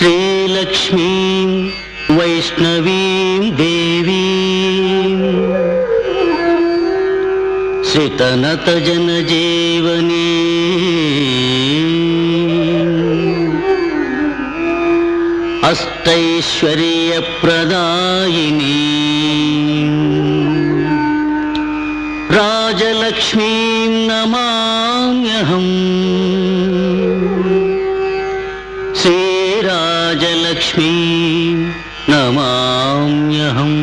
श्रीलक्ष्मीं वैष्णवीं देवीं श्रितनतजनजीवनी अष्टैश्वर्यप्रदायिनी राजलक्ष्मीं नमाम्यहम् श्रीराजलक्ष्मी नमाम्यहम्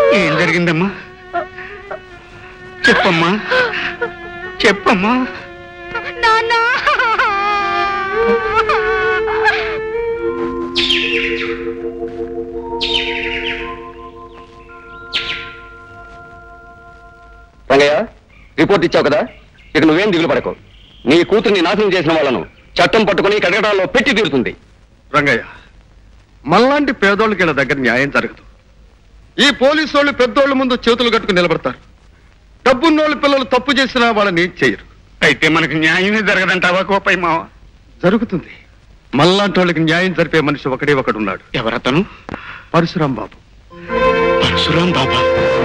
ఏం జరిగిందమ్మా చెప్పమ్మా చెప్పమ్మా నాన్న రంగయ్య రిపోర్ట్ ఇచ్చావు కదా ఇక నువ్వేం దిగులు పడకు నీ కూతుర్ని నాశనం చేసిన వాళ్ళను చట్టం పట్టుకుని కడగడాల్లో పెట్టి తీరుతుంది రంగయ్య మనలాంటి పేదోళ్ళకి ఇలా దగ్గర న్యాయం జరగదు ఈ పోలీసు వాళ్ళు పెద్దోళ్ళ ముందు చేతులు కట్టుకుని నిలబడతారు డబ్బున్నోళ్ళ పిల్లలు తప్పు చేసినా వాళ్ళని ఏం చేయరు అయితే మనకి న్యాయమే జరగదంటావా కోపై మావ జరుగుతుంది మనలాంటి వాళ్ళకి న్యాయం జరిపే మనిషి ఒకడే ఒకడున్నాడు ఎవరతను పరశురాం బాబు పరశురాం బాబా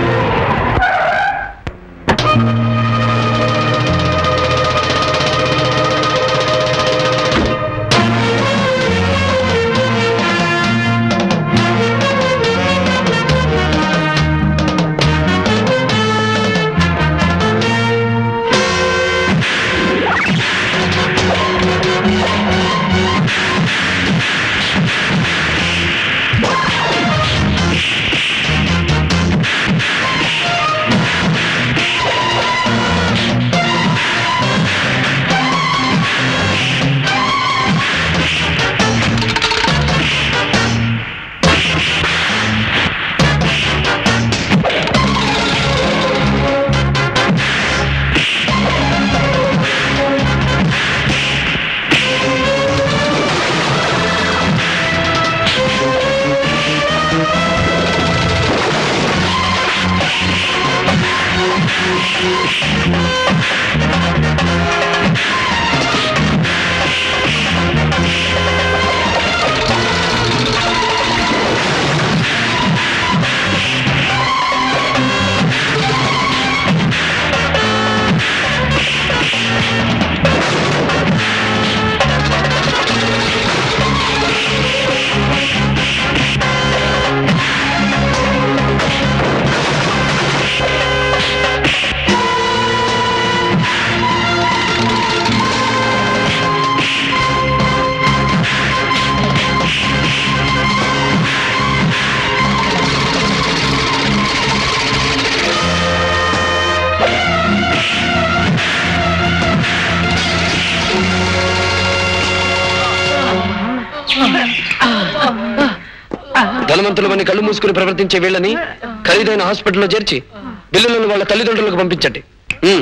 ధనవంతులమని కళ్ళు మూసుకుని ప్రవర్తించే వీళ్ళని ఖరీదైన హాస్పిటల్లో చేర్చి బిల్లులను వాళ్ళ తల్లిదండ్రులకు పంపించండి ఉమ్.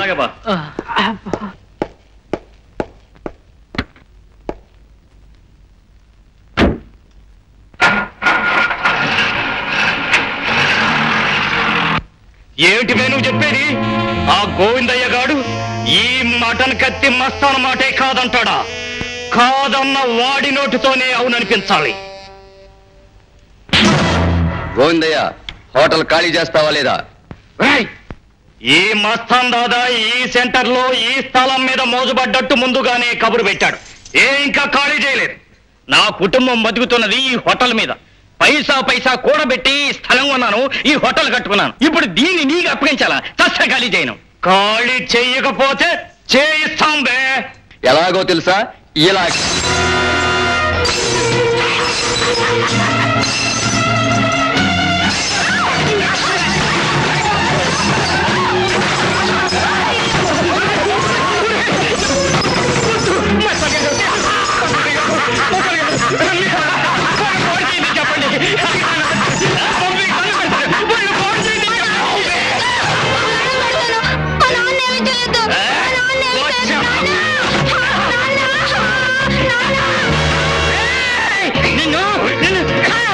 ఏమిటి నువ్వు చెప్పేది ఆ గోవిందయ్య గాడు ఈ మటన్ కత్తి మస్తాన్ మాటే కాదంటాడా కాదన్న వాడి నోటితోనే అవుననిపించాలి గోవిందయ్య హోటల్ ఖాళీ చేస్తావా లేదా రేయ్! ఈ మస్తాన్ దాదా ఈ సెంటర్ లో ఈ స్థలం మీద మోజుపడ్డట్టు ముందుగానే కబురు పెట్టాడు ఏ ఇంకా ఖాళీ చేయలేదు నా కుటుంబం బతుకుతున్నది ఈ హోటల్ మీద పైసా పైసా కూడబెట్టి ఈ స్థలం కొన్నాను ఈ హోటల్ కట్టుకున్నాను ఇప్పుడు దీన్ని నీకు అప్పగించాలా చచ్చ ఖాళీ చేయను ఖాళీ చెయ్యకపోతే చేయిస్తాం బే ఎలాగో తెలుసా ఇలా మా నాన్న ఏమీ చేయొద్దు. మా నాన్న ఏమీ చేయొద్దు. నాన్న! నాన్న! నాన్న! నిన్ను నిన్ను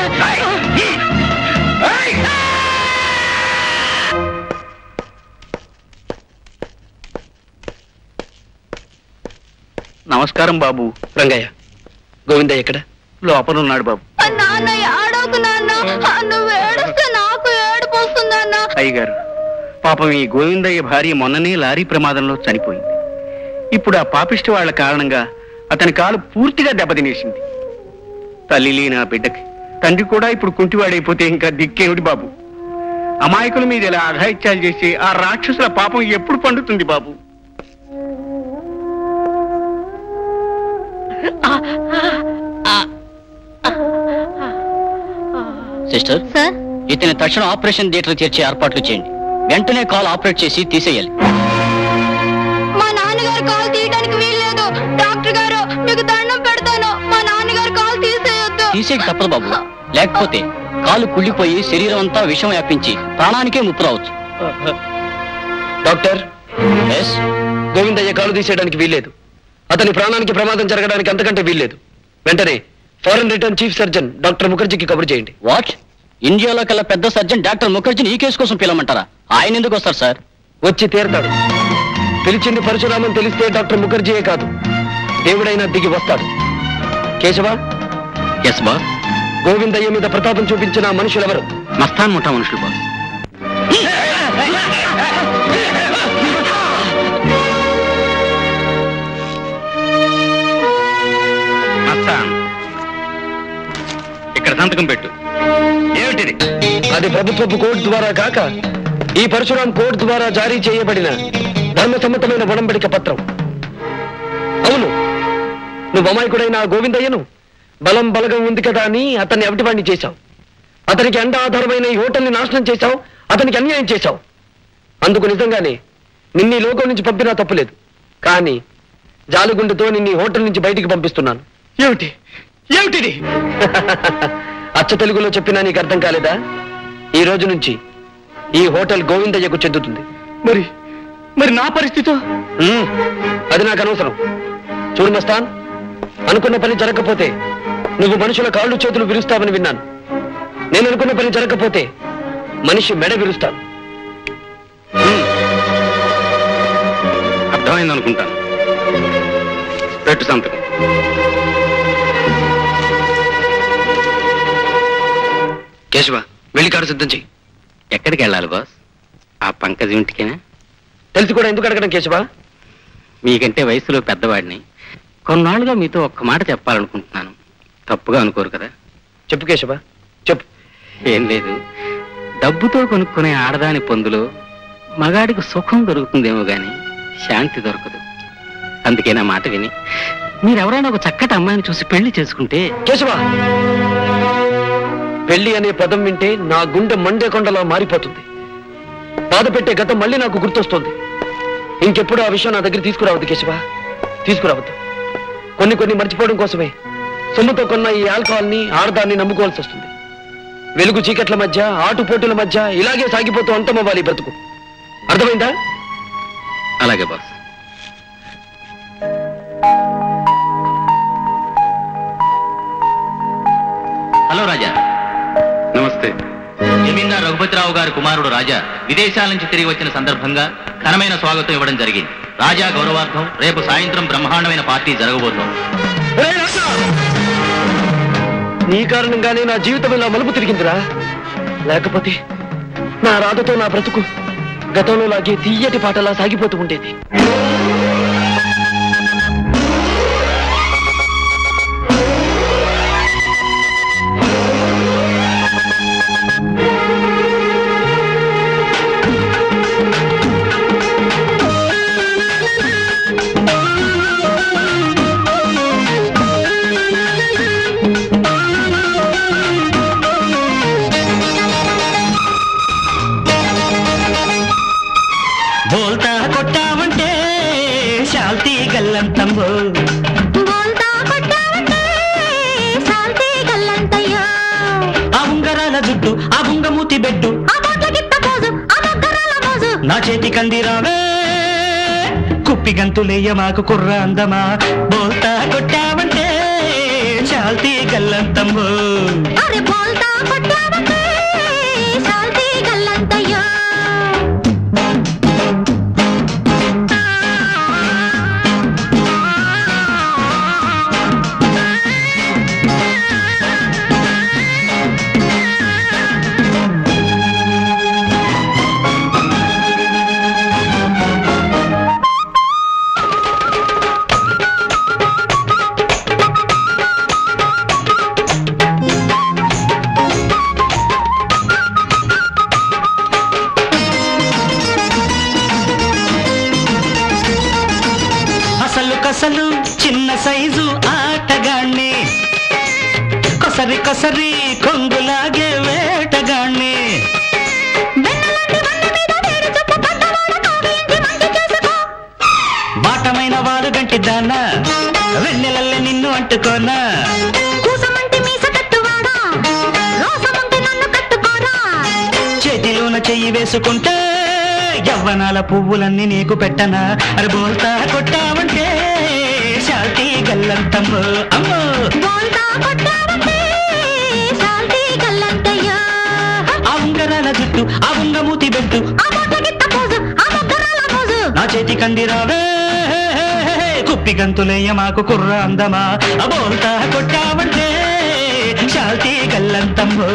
నమస్కారం బాబు రంగయ్య గోవిందయ్య ఎక్కడ లోపల ఉన్నాడు బాబు ఆ నాన్న ఏడవకు నాన్న ఆ నువ్వు ఏడుస్తే నాకు ఏడుపు వస్తుంది నాన్న అయ్యగారు పాపం ఈ గోవిందయ్య భార్య మొన్ననే లారీ ప్రమాదంలో చనిపోయింది ఇప్పుడు ఆ పాపిష్టి వాళ్ళ కారణంగా అతని కాలు పూర్తిగా దెబ్బతినేసింది తల్లి లేని ఆ బిడ్డకి తండ్రి కూడా ఇప్పుడు కుంటివాడైపోతే ఇంకా దిక్కేమిటి బాబు అమాయకుల మీద ఇలా అఘాయిత్యాలు చేసి ఆ రాక్షసుల పాపం ఎప్పుడు పండుతుంది బాబు సిస్టర్ సార్ ఇతని తక్షణ ఆపరేషన్ థియేటర్ చేర్చే ఏర్పాట్లు చేయండి వెంటనే కాల్ ఆపరేట్ చేసి తీసేయాలి మా నాన్నగారు కాలు తీయడానికి వీల్లేదు డాక్టర్ గారు మీకు దండం పెడతాను మా నాన్నగారు కాలు తీసేయొద్దు తీసేకి తప్పదు బాబు లేకపోతే కాలు కుళ్ళిపోయి శరీరం అంతా విషం వ్యాపించి ప్రాణానికే ముప్పు రావచ్చు డాక్టర్ ఎస్ గోవిందయ్య కాలు తీసేయడానికి వీల్లేదు అతని ప్రాణానికి ప్రమాదం జరగడానికి అంతకంటే వీల్లేదు వెంటనే foreign return chief surgeon doctor ముఖర్జీకి కబురు చేయండి వాట్ ఇండియాలో కల్లా పెద్ద సర్జన్ డాక్టర్ ముఖర్జీని ఈ కేసు కోసం పిలవమంటారా ఆయన ఎందుకు వస్తారు సార్ వచ్చి తీరతాడు పిలిచింది పరశురామని తెలిస్తే డాక్టర్ ముఖర్జీయే కాదు దేవుడైనా దిగి వస్తాడు కేశవ ఎస్ బాస్ గోవిందయ్య మీద ప్రతాపం చూపించిన ఆ మనుషులెవరు మస్తాన్ ముఠా మనుషులు బాస్ మస్తాన్ ఇక్కడ సంతకం పెట్టు ఏమిటిది అది ప్రభుత్వపు కోర్టు ద్వారా కాక ఈ పరశురాం కోర్టు ద్వారా జారీ చేయబడిన ధర్మసమ్మతమైన ఒడంబడిక పత్రం అవును నువ్వు అమాయకుడైన ఆ గోవిందయ్యను బలం బలగం ఉంది కదా అని అతన్ని అవిటివాణ్ణి చేశావు అతనికి అండ ఆధారమైన ఈ హోటల్ని నాశనం చేశావు అతనికి అన్యాయం చేశావు అందుకు నిజంగానే నిన్ను ఈ లోకం నుంచి పంపినా తప్పులేదు కానీ జాలిగుండెతో నిన్ను ఈ హోటల్ నుంచి బయటికి పంపిస్తున్నాను ఏమిటి ఏమిటిది అచ్చ తెలుగులో చెప్పినా నీకు అర్థం కాలేదా ఈ రోజు నుంచి ఈ హోటల్ గోవిందయ్యకు చెందుతుంది మరి మరి నా పరిస్థితి ఉమ్, అది నాకు అనవసరం చూడు మస్తాన్ అనుకున్న పని జరగకపోతే నువ్వు మనుషుల కాళ్ళు చేతులు విరుస్తావని విన్నాను నేను అనుకున్న పని జరగకపోతే మనిషి మెడ విరుస్తాను అర్థమైంది అనుకుంటాను పెట్టు సంతకం కేశవ వెళ్ళి కారు సిద్ధం చెయ్యి ఎక్కడికి వెళ్ళాలి బాస్ ఆ పంకజ్ ఇంటికేనా తెలిసి కూడా ఎందుకు అడగడం కేశవ మీకంటే వయసులో పెద్దవాడిని కొన్నాళ్ళుగా మీతో ఒక్క మాట చెప్పాలనుకుంటున్నాను తప్పుగా అనుకోరు కదా చెప్పు కేశవ చెప్పు ఏం లేదు డబ్బుతో కొనుక్కునే ఆడదాని పొందులో మగాడికి సుఖం దొరుకుతుందేమో గాని శాంతి దొరకదు అందుకే నా మాట విని మీరెవరైనా ఒక చక్కటి అమ్మాయిని చూసి పెళ్లి చేసుకుంటే కేశవ పెళ్లి అనే పదం వింటే నా గుండె మండే కొండలా మారిపోతుంది బాధ పెట్టే గతం మళ్ళీ నాకు గుర్తొస్తుంది ఇంకెప్పుడు ఆ విషయం నా దగ్గర తీసుకురావద్దు కేశవ తీసుకురావద్దు కొన్ని కొన్ని మర్చిపోవడం కోసమే సొమ్ముతో కొన్న ఈ ఆల్కహాల్ని ఆడదాన్ని నమ్ముకోవాల్సి వస్తుంది వెలుగు చీకట్ల మధ్య ఆటుపోటుల మధ్య ఇలాగే సాగిపోతూ అంతమవ్వాలి ఈ బ్రతుకు అర్థమైందా అలాగే బాస్ హలో రాజా నమస్తే జమీందార్ రఘుపతిరావు గారి కుమారుడు రాజా విదేశాల నుంచి తిరిగి వచ్చిన సందర్భంగా ఘనమైన స్వాగతం ఇవ్వడం జరిగింది రాజా గౌరవార్థం రేపు సాయంత్రం బ్రహ్మాండమైన పార్టీ జరగబోతోంది ఒరేయ్ రాజా! నీ కారణంగానే నా జీవితం ఇలా మలుపు తిరిగిందిరా లేకపోతే నా రాధతో నా బ్రతుకు గతంలో లాగే తీయటి పాటలా సాగిపోతూ ఉండేది బోల్తా కొట్టావంటే శాంతి గల్లంతంబో బోల్తా కొట్టావంటే శాంతి గల్లంతయ్యా ఆ ఉంగరాల జుట్టు ఆ బుంగమూతి బెడ్డు ఆ బొట్ల గిత్త పోజు ఆ బొగ్గరాల మోజు నా చేతి కందిరావే కుప్పి గంతులెయ్య మాకు కుర్ర అందమా బోల్తా కొట్టావంటే శాంతి గల్లంతంబో అరే బోల్తా కొట్టావంటే శాంతి గల్లంతయ్యా అసలు కసలు చిన్న సైజు ఆటగాణ్ణి కొస కొసరి కొసరి కొంగులాగే వేటగాణ్ణి బాటమైన వారు గంటి దాన వెన్నెలల్లే నిన్ను అంటుకోనా చేతిలోన చెయ్యి వేసుకుంటే యవ్వనాల పువ్వులన్నీ నీకు పెట్టనా అరే బోల్తా కొట్టావంటే శాంతి గల్లంతమ్మో అమ్మో ఆ ఉంగరాల జుట్టు ఆ ఉంగమూతి బెట్టు నా చేతి కందిరావే కుప్పి గంతులయ్య మాకు కుర్ర అందమా అబోల్తా కొట్టావంటే శాంతి గల్లంతమ్మో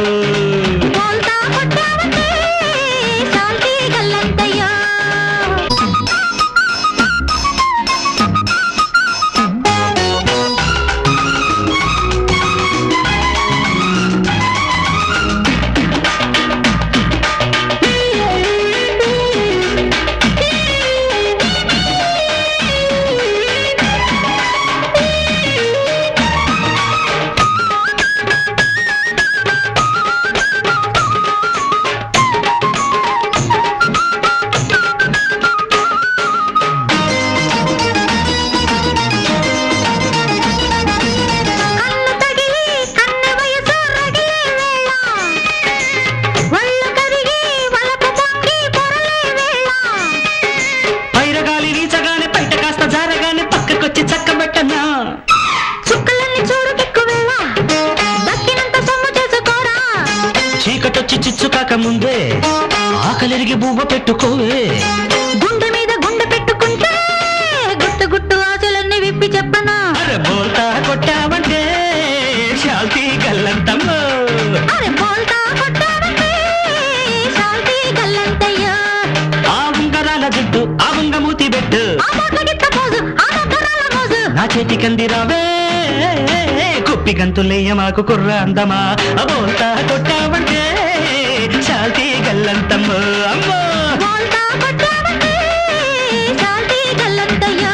పైరగాలి వీచగానే బయట కాస్త జారగానే పక్కకొచ్చి చక్కబెట్టనా చీకటొచ్చి చిచ్చు కాక ముందే ఆకలిరిగి బువ్వ పెట్టుకోవే గుండె మీద గుండె పెట్టుకుంటే గుట్టు గుట్టు ఆశలన్నీ విప్పి చెప్పనా అరే బోల్తా కొట్టావంటే శాంతి గల్లంతమ్మో అరే బోల్తా కొట్టావంటే శాంతి గల్లంతయ్యా ఆ ఉంగరాల జుట్టు ఆ ఉంగమూతి బెట్టు ఆ బొట్ల గిట్ట పోజు ఆ బొట్టరాల మోజు నా చేతి కందిరావే కుప్పి గంతులయ్య మాకు కుర్ర అందమా అబోల్తా కొట్టావంటే శాంతి గల్లంతమ్మో అమ్మో బోల్తా కొట్టావంటే శాంతి గల్లంతయ్యా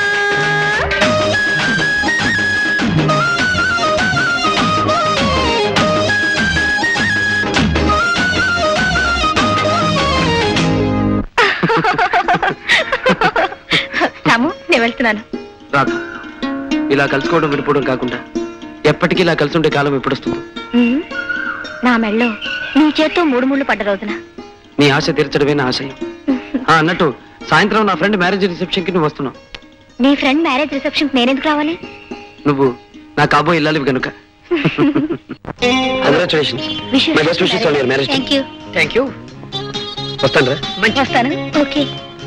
రాము నేను వెళ్తున్నాను రాధ ఇలా కలుసుకోవడం విడిపోవడం కాకుండా ఎప్పటికీ ఇలా కలిసి ఉండే కాలం ఎప్పుడొస్తుంది ఉమ్, నా మెళ్ళో నీ చేత్తో మూడు ముళ్ళు పడ్డ రోజున నీ ఆశ తీర్చడమే నా ఆశయం ఆ, అన్నట్టు సాయంత్రం నా ఫ్రెండ్ మ్యారేజ్ రిసెప్షన్ కి నువ్వు వస్తున్నావు నీ ఫ్రెండ్ మ్యారేజ్ రిసెప్షన్ నేనెందుకు రావాలి నువ్వు నా కాబోయే ఇల్లాలి కనుక congratulations my best wishes on your marriage thank you thank you వస్తాను రా వస్తాను ఓకే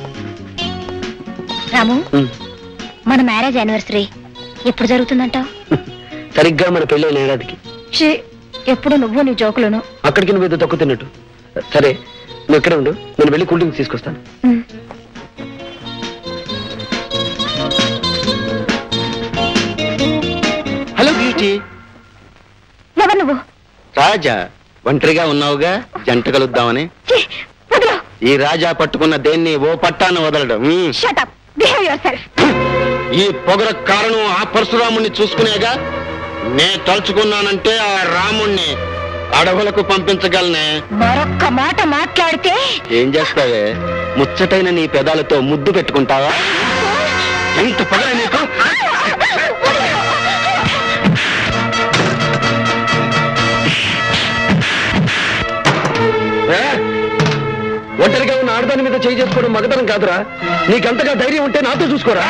రాము మన మ్యారేజ్ యానివర్సరీ ఎప్పుడు జరుగుతుందంటావు సరిగ్గా మన పెళ్ళైన ఏడాదికి ఎప్పుడు నువ్వు నీ జోకులను అక్కడికి నువ్వు ఏదో తక్కువ తిన్నట్టు సరే నువ్వు ఇక్కడే ఉండు నేను వెళ్ళి కూల్ డ్రింక్స్ తీసుకొస్తాను ఉమ్. హలో బ్యూటీ ఎవరు నువ్వు రాజా ఒంటరిగా ఉన్నావుగా జంట కలుద్దామని ఛీ, వదిలో ఈ రాజా పట్టుకున్న దేన్ని ఓ పట్టాన్ని వదలడం మ్మ్. Shut up behave yourself ఈ పొగర కారణం ఆ పరశురాముణ్ణి చూసుకునేగా నే తలుచుకున్నానంటే ఆ రాముణ్ణి అడవులకు పంపించగలనే మరొక్క మాట మాట్లాడితే ఏం చేస్తావే ముచ్చటైన నీ పెదాలతో ముద్దు పెట్టుకుంటావా ఎంత పొగర నీకు ఏ? ఒంటరిగా ఉన్న ఆడదాని మీద చేయి చేసుకోవడం మగతనం కాదురా నీకంతగా ధైర్యం ఉంటే నాతో చూసుకోరా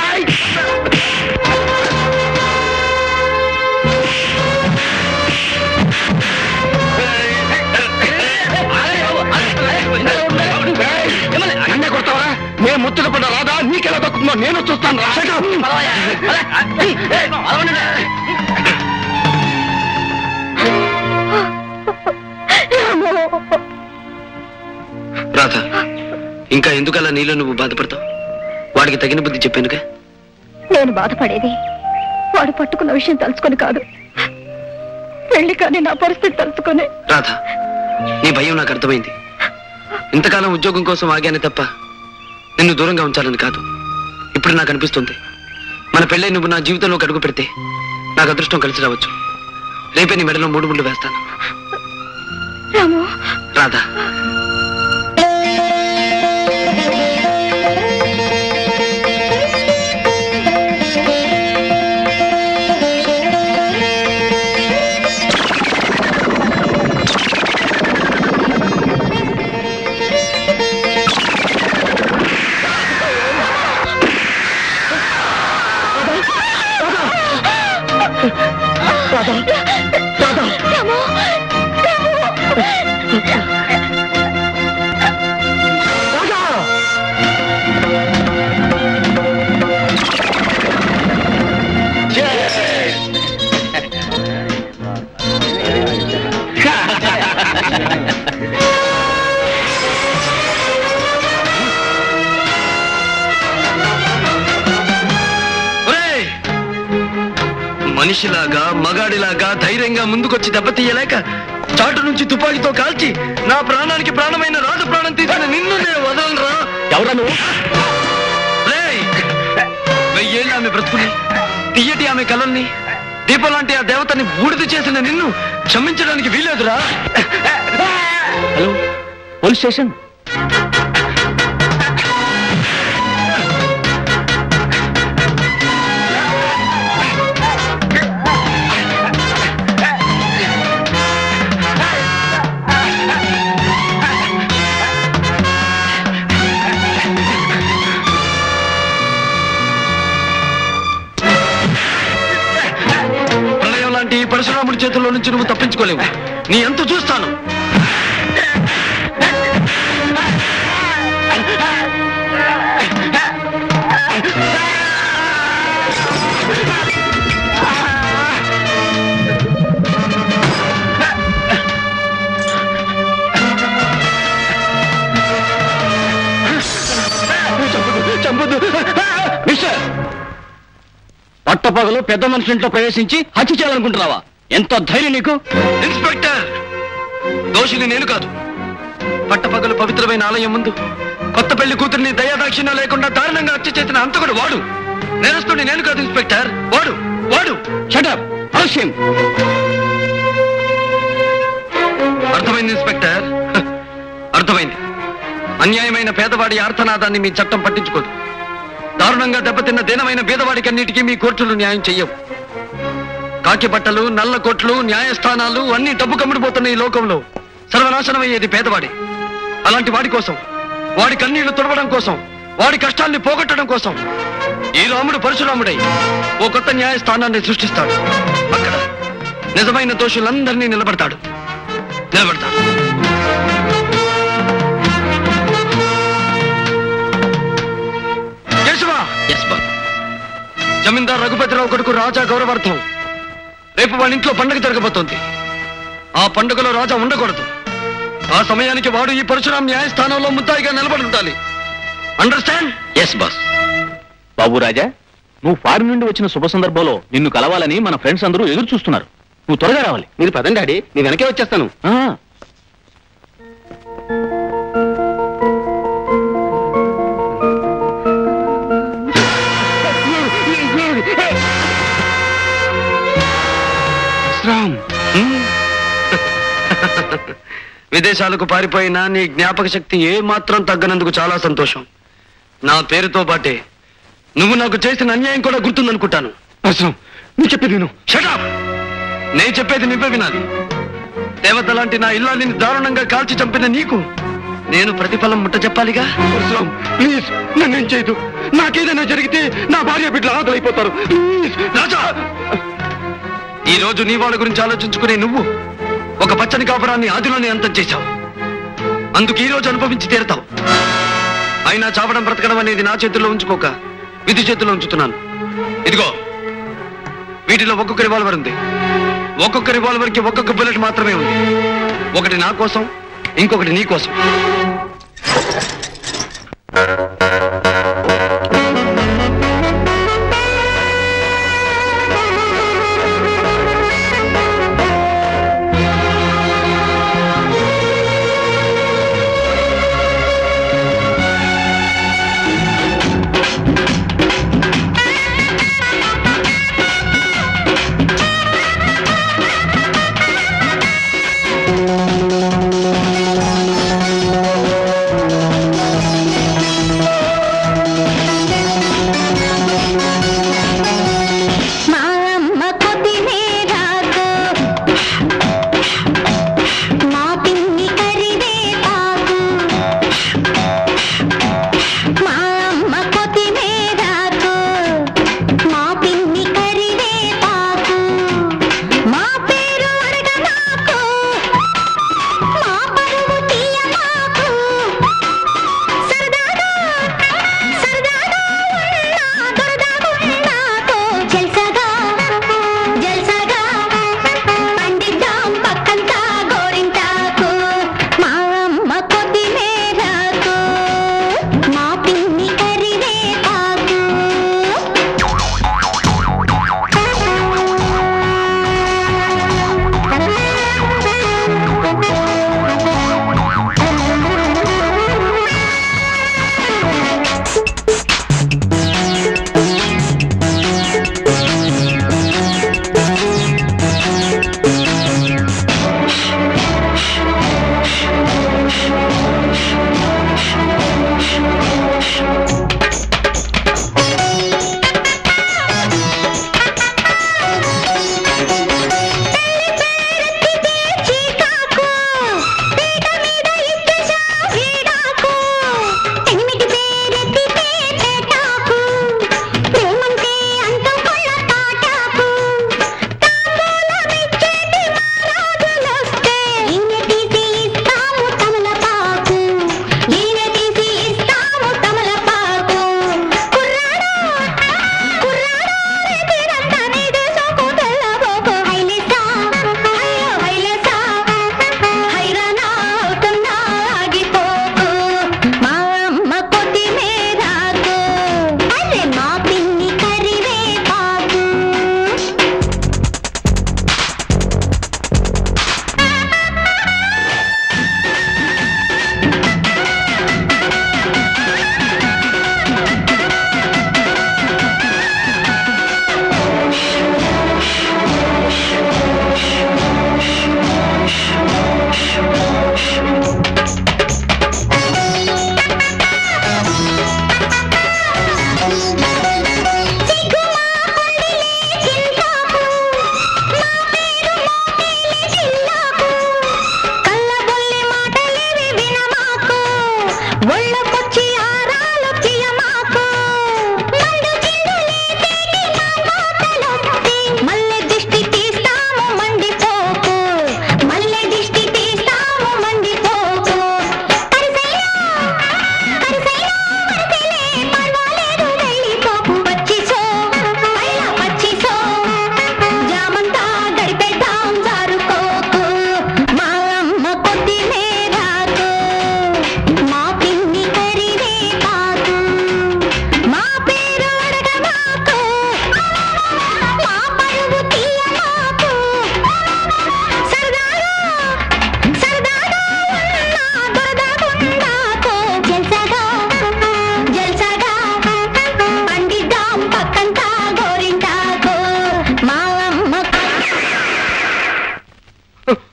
నన్నే కొడతావా నేను ముచ్చట పడ్డ రాదా నీకెలా దక్కుందో నేను చూస్తాను రా రాధ ఇంకా ఎందుకలా నీలో నువ్వు బాధపడతావు వాడికి తగిన బుద్ధి చెప్పానుగా నేను బాధపడేది వాడు పట్టుకున్న విషయం తలుచుకొని కాదు పెళ్లి కానీ నా పరిస్థితి తలుచుకొని రాధ నీ భయం నాకు అర్థమైంది ఇంతకాలం ఉద్యోగం కోసం ఆగానే తప్ప నిన్ను దూరంగా ఉంచాలని కాదు ఇప్పుడు నాకు అనిపిస్తుంది మన పెళ్ళై నువ్వు నా జీవితంలోకి అడుగు పెడితే నాకు అదృష్టం కలిసి రావచ్చు రేపే నీ మెడలో మూడు ముళ్ళు వేస్తాను రాము రాధా రాము ఒరేయ్! మనిషిలాగా మగాడిలాగా ధైర్యంగా ముందుకొచ్చి దెబ్బతీయలేక చాటు నుంచి తుపాకీతో కాల్చి నా ప్రాణానికి ప్రాణమైన రాజు ప్రాణం తీసిన నిన్ను నేను వదలరా ఎవరా నువ్వు రేయ్! వెయ్యేళ్ళు ఆమె బ్రతుకుని తీయటి ఆమె కలల్ని దీపం లాంటి ఆ దేవతని బూడిద చేసిన నిన్ను క్షమించడానికి వీలేదురా హలో పోలీస్ స్టేషన్ ప్రళయం లాంటి ఈ పరశురాముడి చేతుల్లో నుంచి నువ్వు తప్పించుకోలేవు నీ ఎంత చూస్తాను చంపదు మిస్టర్ పట్టపగలు పెద్ద మనిషి ఇంట్లో ప్రవేశించి హత్య చేయాలనుకుంటున్నావా ఎంత ధైర్యం నీకు ఇన్స్పెక్టర్ దోషిని నేను కాదు పట్టపగలు పవిత్రమైన ఆలయం ముందు కొత్త పెళ్లి కూతురిని దయాదాక్షిణ్యం లేకుండా దారుణంగా హత్య చేసిన అంతకుడు వాడు నేరస్తుడిని నేను కాదు ఇన్స్పెక్టర్ వాడు వాడు షటప్ అవశ్యం అర్థమైంది ఇన్స్పెక్టర్ హ, అర్థమైంది అన్యాయమైన పేదవాడి ఆర్తనాదాన్ని మీ చట్టం పట్టించుకోదు దారుణంగా దెబ్బతిన్న దీనమైన పేదవాడికి అన్నిటికీ మీ కోర్టులు న్యాయం చెయ్యవు కాకి బట్టలు నల్ల కోట్లు న్యాయస్థానాలు అన్ని డబ్బు కమ్ముడిపోతున్న ఈ లోకంలో సర్వనాశనమయ్యేది పేదవాడి అలాంటి వాడి కోసం వాడి కన్నీళ్లు తుడవడం కోసం వాడి కష్టాల్ని పోగొట్టడం కోసం ఈ రాముడు పరశురాముడై ఓ కొత్త న్యాయస్థానాన్ని సృష్టిస్తాడు అక్కడ నిజమైన దోషులందరినీ నిలబడతాడు నిలబడతాడు కేశవా ఎస్ బాబు జమీందార్ రఘుపతిరావు కొడుకు రాజా గౌరవార్థం రేపు వాళ్ళ ఇంట్లో పండుగ జరగబోతోంది ఆ పండుగలో రాజా ఉండకూడదు ఆ సమయానికి వాడు ఈ పరశురాం న్యాయస్థానంలో ముద్దాయిగా నిలబడి ఉండాలి అండర్స్టాండ్ ఎస్ బాస్ బాబు రాజా నువ్వు ఫారిన్ నుండి వచ్చిన శుభ సందర్భంలో నిన్ను కలవాలని మన ఫ్రెండ్స్ అందరూ ఎదురు చూస్తున్నారు నువ్వు త్వరగా రావాలి మీరు పదండి డాడీ నీ వెనకే వచ్చేస్తాను ఆ, రామ్ విదేశాలకు పారిపోయినా నీ జ్ఞాపక శక్తి ఏ మాత్రం తగ్గనందుకు చాలా సంతోషం నా పేరుతో పాటే నువ్వు నాకు చేసిన అన్యాయం కూడా గుర్తుందనుకుంటాను పరశురాం నీ చెప్పేది నేను షటప్ నేను చెప్పేది నువ్వే వినాలి దేవత లాంటి నా ఇల్లాలిని దారుణంగా కాల్చి చంపిన నీకు నేను ప్రతిఫలం ముట్ట చెప్పాలిగా పరశురాం ప్లీజ్ నన్నేం చేయదు నాకేదైనా జరిగితే నా భార్య బిడ్డలు ఆకలైపోతారు ప్లీజ్ రాజా ఈ రోజు నీ వాళ్ళ గురించి ఆలోచించుకునే నువ్వు ఒక పచ్చని కాపురాన్ని ఆదిలోనే అంతం చేశావు అందుకు ఈ రోజు అనుభవించి తీరతావు అయినా చావడం బ్రతకడం అనేది నా చేతుల్లో ఉంచుకోక విధి చేతుల్లో ఉంచుతున్నాను ఇదిగో వీటిలో ఒక్కొక్క రివాల్వర్ ఉంది ఒక్కొక్క రివాల్వర్ కి ఒక్కొక్క బుల్లెట్ మాత్రమే ఉంది ఒకటి నా కోసం ఇంకొకటి నీ కోసం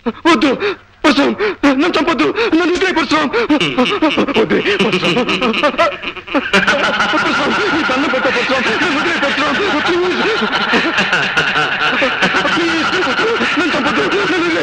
వద్దు పరశురాం నన్ను చంపొద్దు నన్ను వదిలే పరశురాం వదిలే పరశురాం పరశురాం నీ దండం పెట్ట పరశురాం నన్ను వదిలే పరశురాం ప్లీజ్ ప్లీజ్ నన్ను చంపొద్దు నన్ను వదిలే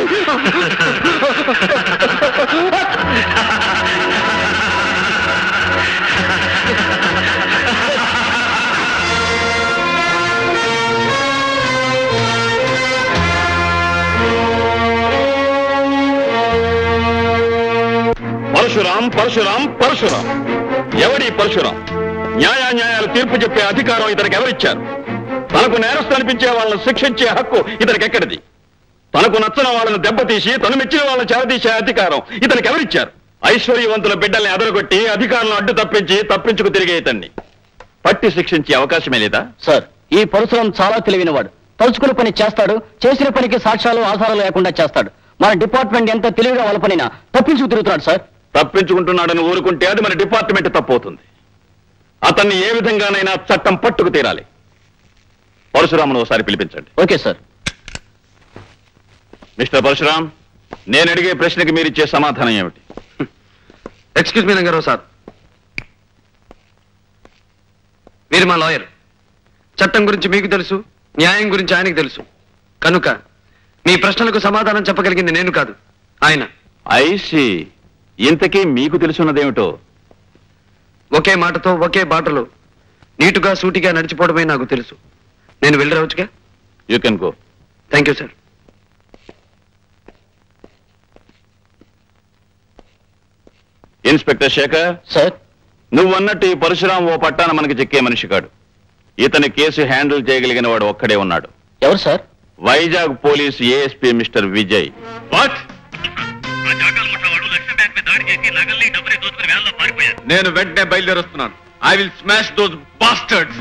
పరశురాం పరశురాం పరశురాం ఎవడి పరశురాం న్యాయాన్యాయాలు తీర్పు చెప్పే అధికారం ఇతనికి ఎవరిచ్చారు తనకు నేరస్తు అనిపించే వాళ్ళను శిక్షించే హక్కు ఇతనికి ఎక్కడిది తనకు నచ్చిన వాళ్ళను దెబ్బతీసి తను మెచ్చిన వాళ్ళని చేరదీసే అధికారం ఇతనికి ఎవరిచ్చారు ఐశ్వర్యవంతుల బిడ్డల్ని అదరగొట్టి అధికారులను అడ్డు తప్పించి తప్పించుకు తిరిగే ఇతన్ని పట్టి శిక్షించే అవకాశమే లేదా సార్ ఈ పరశురాం చాలా తెలివినవాడు తలుచుకున్న పని చేస్తాడు చేసిన పనికి సాక్ష్యాలు ఆధారాలు లేకుండా చేస్తాడు మన డిపార్ట్మెంట్ ఎంత తెలివిగా వలపనినా తప్పించుకు తిరుగుతున్నాడు సార్ తప్పించుకుంటున్నాడని ఊరుకుంటే అది మన డిపార్ట్మెంట్ తప్పవుతుంది అతన్ని ఏ విధంగానైనా చట్టం పట్టుకు తీరాలి పరశురామును ఒకసారి పిలిపించండి ఓకే సార్ మిస్టర్ పరశురాం నేను అడిగే ప్రశ్నకి మీరిచ్చే సమాధానం ఏమిటి ఎక్స్క్యూజ్ మీ రంగారావు సార్ మీరు మా లాయర్ చట్టం గురించి మీకు తెలుసు న్యాయం గురించి ఆయనకు తెలుసు కనుక మీ ప్రశ్నలకు సమాధానం చెప్పగలిగింది నేను కాదు ఆయన ఐసి ఇంతకీ మీకు తెలుసున్నదేమిటో ఒకే మాటతో ఒకే బాటలో నీటుగా సూటిగా నడిచిపోవడమే నాకు తెలుసు నేను వెళ్ళి రావచ్చుగా you can go thank you sir inspector Shekhar sir నువ్వన్నట్టు ఈ పరశురాం ఓ పట్టాన మనకి చెక్కే మనిషి కాడు ఇతని కేసు హ్యాండిల్ చేయగలిగిన వాడు ఒక్కడే ఉన్నాడు ఎవరు sir Vizag police ASP mister Vijay what నేను వెంటనే బయలుదేరొస్తున్నాను I will smash those bastards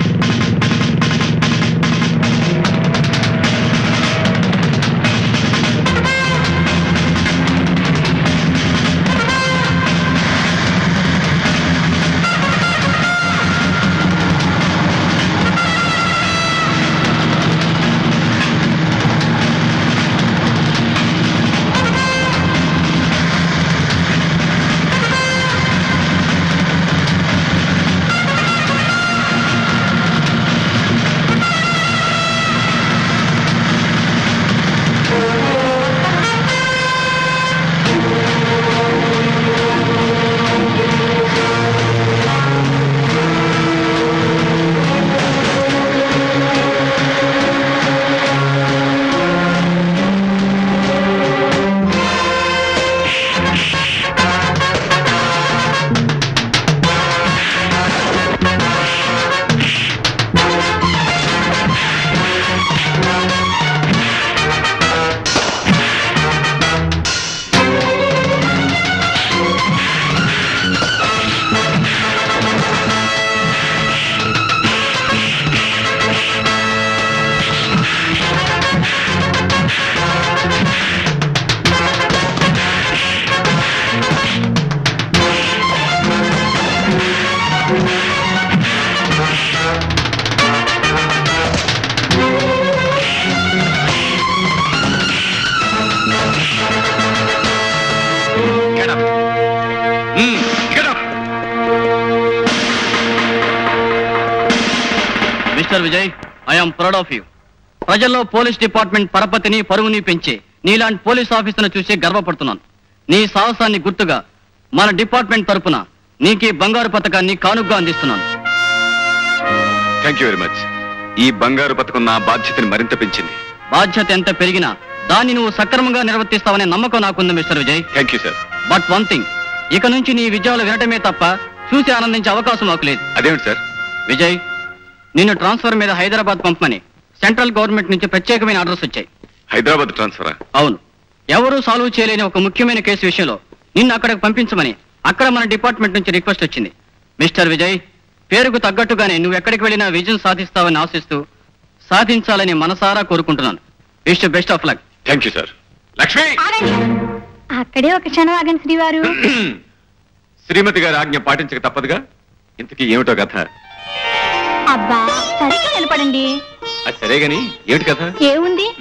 Get up. Mm, get up. Mister Vijay I'm proud of you ప్రజల్లో పోలీస్ డిపార్ట్మెంట్ పరపతిని పరువుని పెంచే నీలాంటి పోలీస్ ఆఫీసర్ను చూసి గర్వపడుతున్నాను నీ సాహసాన్ని గుర్తుగా మన డిపార్ట్మెంట్ తరపున నీకు ఈ బంగారు పథకాన్ని కానుగ్గా అందిస్తున్నాను థ్యాంక్ యూ వెరీ మచ్ ఈ బంగారు పథకం నా బాధ్యతని మరింత పెంచింది బాధ్యత ఎంత పెరిగినా దాన్ని నువ్వు సక్రమంగా నిర్వర్తిస్తావనే నమ్మకం నాకుంది mister Vijay thank you sir but one thing ఇక నుంచి నీ విజయాలు వినటమే తప్ప చూసి ఆనందించే అవకాశం మాకు లేదు అదేమిటి సార్ విజయ్ నిన్ను ట్రాన్స్ఫర్ మీద హైదరాబాద్ పంపమని సెంట్రల్ గవర్నమెంట్ నుంచి ప్రత్యేకమైన ఆర్డర్స్ వచ్చాయి హైదరాబాద్ ట్రాన్స్ఫరా అవును ఎవరూ సాల్వ్ చేయలేని ఒక ముఖ్యమైన కేసు విషయంలో నిన్ను అక్కడికి పంపించమని అక్కడ మన డిపార్ట్మెంట్ నుంచి రిక్వెస్ట్ వచ్చింది మిస్టర్ విజయ్ పేరుకు తగ్గట్టుగానే నువ్వు ఎక్కడికి వెళ్ళినా విజయం సాధిస్తావని ఆశిస్తూ సాధించాలని మనసారా కోరుకుంటున్నాను wish best of luck thank you sir Lakshmi ఆగండి అక్కడే ఒక క్షణం ఆగండి శ్రీవారు శ్రీమతి గారి ఆజ్ఞ పాటించక తప్పదుగా ఇంతకీ ఏమిటో కథ అబ్బా సరిగ్గా నిలబడండి అది సరే గాని ఏమిటి కథ ఏముంది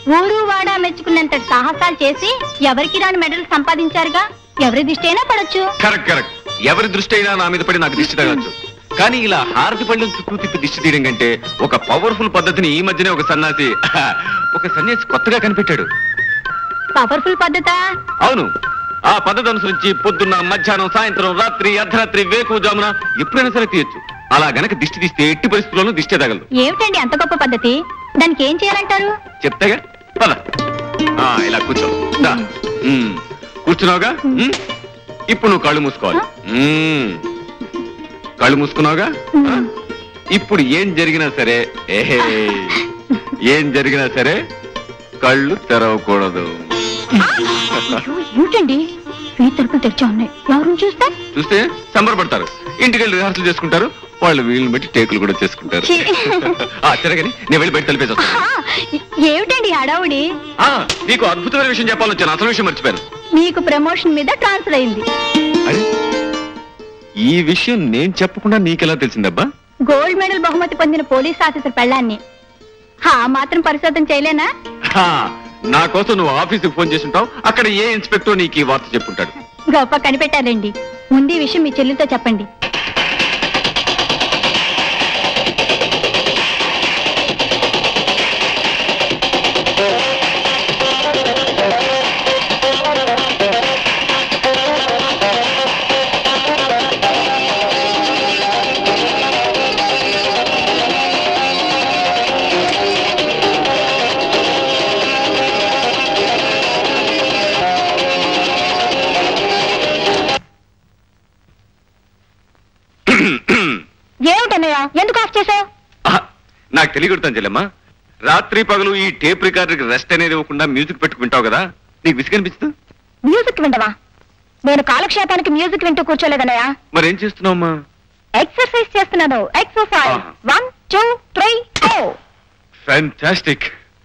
ఊరు వాడ మెచ్చుకున్నంత సాహసాలు చేసి ఎవరికి రాని మెడల్ సంపాదించారుగా ఎవరి దిష్టి అయినా పడొచ్చు కరెక్ట్ కరెక్ట్ ఎవరి దృష్టి అయినా నా మీద పడి నాకు దిష్టి తగలచ్చు కానీ ఇలా హారతి పళ్ళెం చుట్టూ తిప్పి దిష్టి తీయడం కంటే ఒక పవర్ఫుల్ పద్ధతిని ఈ మధ్యనే ఒక సన్యాసి ఒక సన్యాసి కొత్తగా కనిపెట్టాడు పవర్ఫుల్ పద్ధత అవును ఆ పద్ధతి అనుసరించి పొద్దున్న మధ్యాహ్నం సాయంత్రం రాత్రి అర్ధరాత్రి వేకు జామున ఎప్పుడైనా సరే తీయొచ్చు అలా గనక దిష్టి తీస్తే ఎట్టి పరిస్థితుల్లోనూ దిష్టి తగలదు ఏమిటండి అంత గొప్ప పద్ధతి దానికి ఏం చేయాలంటారు చెప్తాగా పద ఆ, ఇలా కూర్చో దా. ఉమ్. కూర్చున్నావుగా ఉమ్. ఇప్పుడు నువ్వు కళ్ళు మూసుకోవాలి ఉమ్. కళ్ళు మూసుకున్నావుగా ఆ? ఇప్పుడు ఏం జరిగినా సరే ఏహే ఏం జరిగినా సరే కళ్ళు తెరవకూడదు అయ్యో, ఏమిటండి ఈ తలుపులు తెరిచా ఉన్నాయి ఎవరు చూస్తే చూస్తే సంబరపడతారు ఇంటికి వెళ్ళి రిహార్సల్ చేసుకుంటారు వాళ్ళు వీళ్ళని బట్టి టేకులు కూడా చేసుకుంటారు ఛీ. ఆ, తిరగని నేను వెళ్ళి బయట తలిపేసి వస్తాను ఆ, ఏమిటండి హడావుడి ఆ, నీకు అద్భుతమైన విషయం చెప్పాలని వచ్చాను అసలు విషయం మర్చిపోయాను మీకు ప్రమోషన్ మీద ట్రాన్స్ఫర్ అయింది అరే ఈ విషయం నేను చెప్పకుండా నీకెలా తెలిసిందబ్బా గోల్డ్ మెడల్ బహుమతి పొందిన పోలీస్ ఆఫీసర్ పెళ్ళాన్ని ఆ మాత్రం పరిశోధన చేయలేనా హా, నా కోసం నువ్వు ఆఫీసుకు ఫోన్ చేసి ఉంటావు అక్కడ ఏ ఇన్స్పెక్టర్ నీకు ఈ వార్త చెప్పుంటాడు గొప్ప కనిపెట్టారండి ముందు ఈ విషయం మీ చెల్లితో చెప్పండి ఏమిటన్నయ్య ఎందుకు ఆఫ్ చేసావు ఆహా, నాకు తెలియకూడతాను చెల్లెమ్మా రాత్రి పగలు ఈ టేప్ రికార్డర్కి రెస్ట్ అనేది ఇవ్వకుండా మ్యూజిక్ పెట్టుకుంటావు కదా నీకు విసిగనిపిస్తుంది మ్యూజిక్ వింటవా నేను కాలక్షేపానికి మ్యూజిక్ వింటూ కూర్చోలేదన్నయ్య మరేం చేస్తున్నావమ్మా ఎక్సర్సైజ్ చేస్తున్నాను ఎక్సర్సైజ్ ఆహా. One two three four fantastic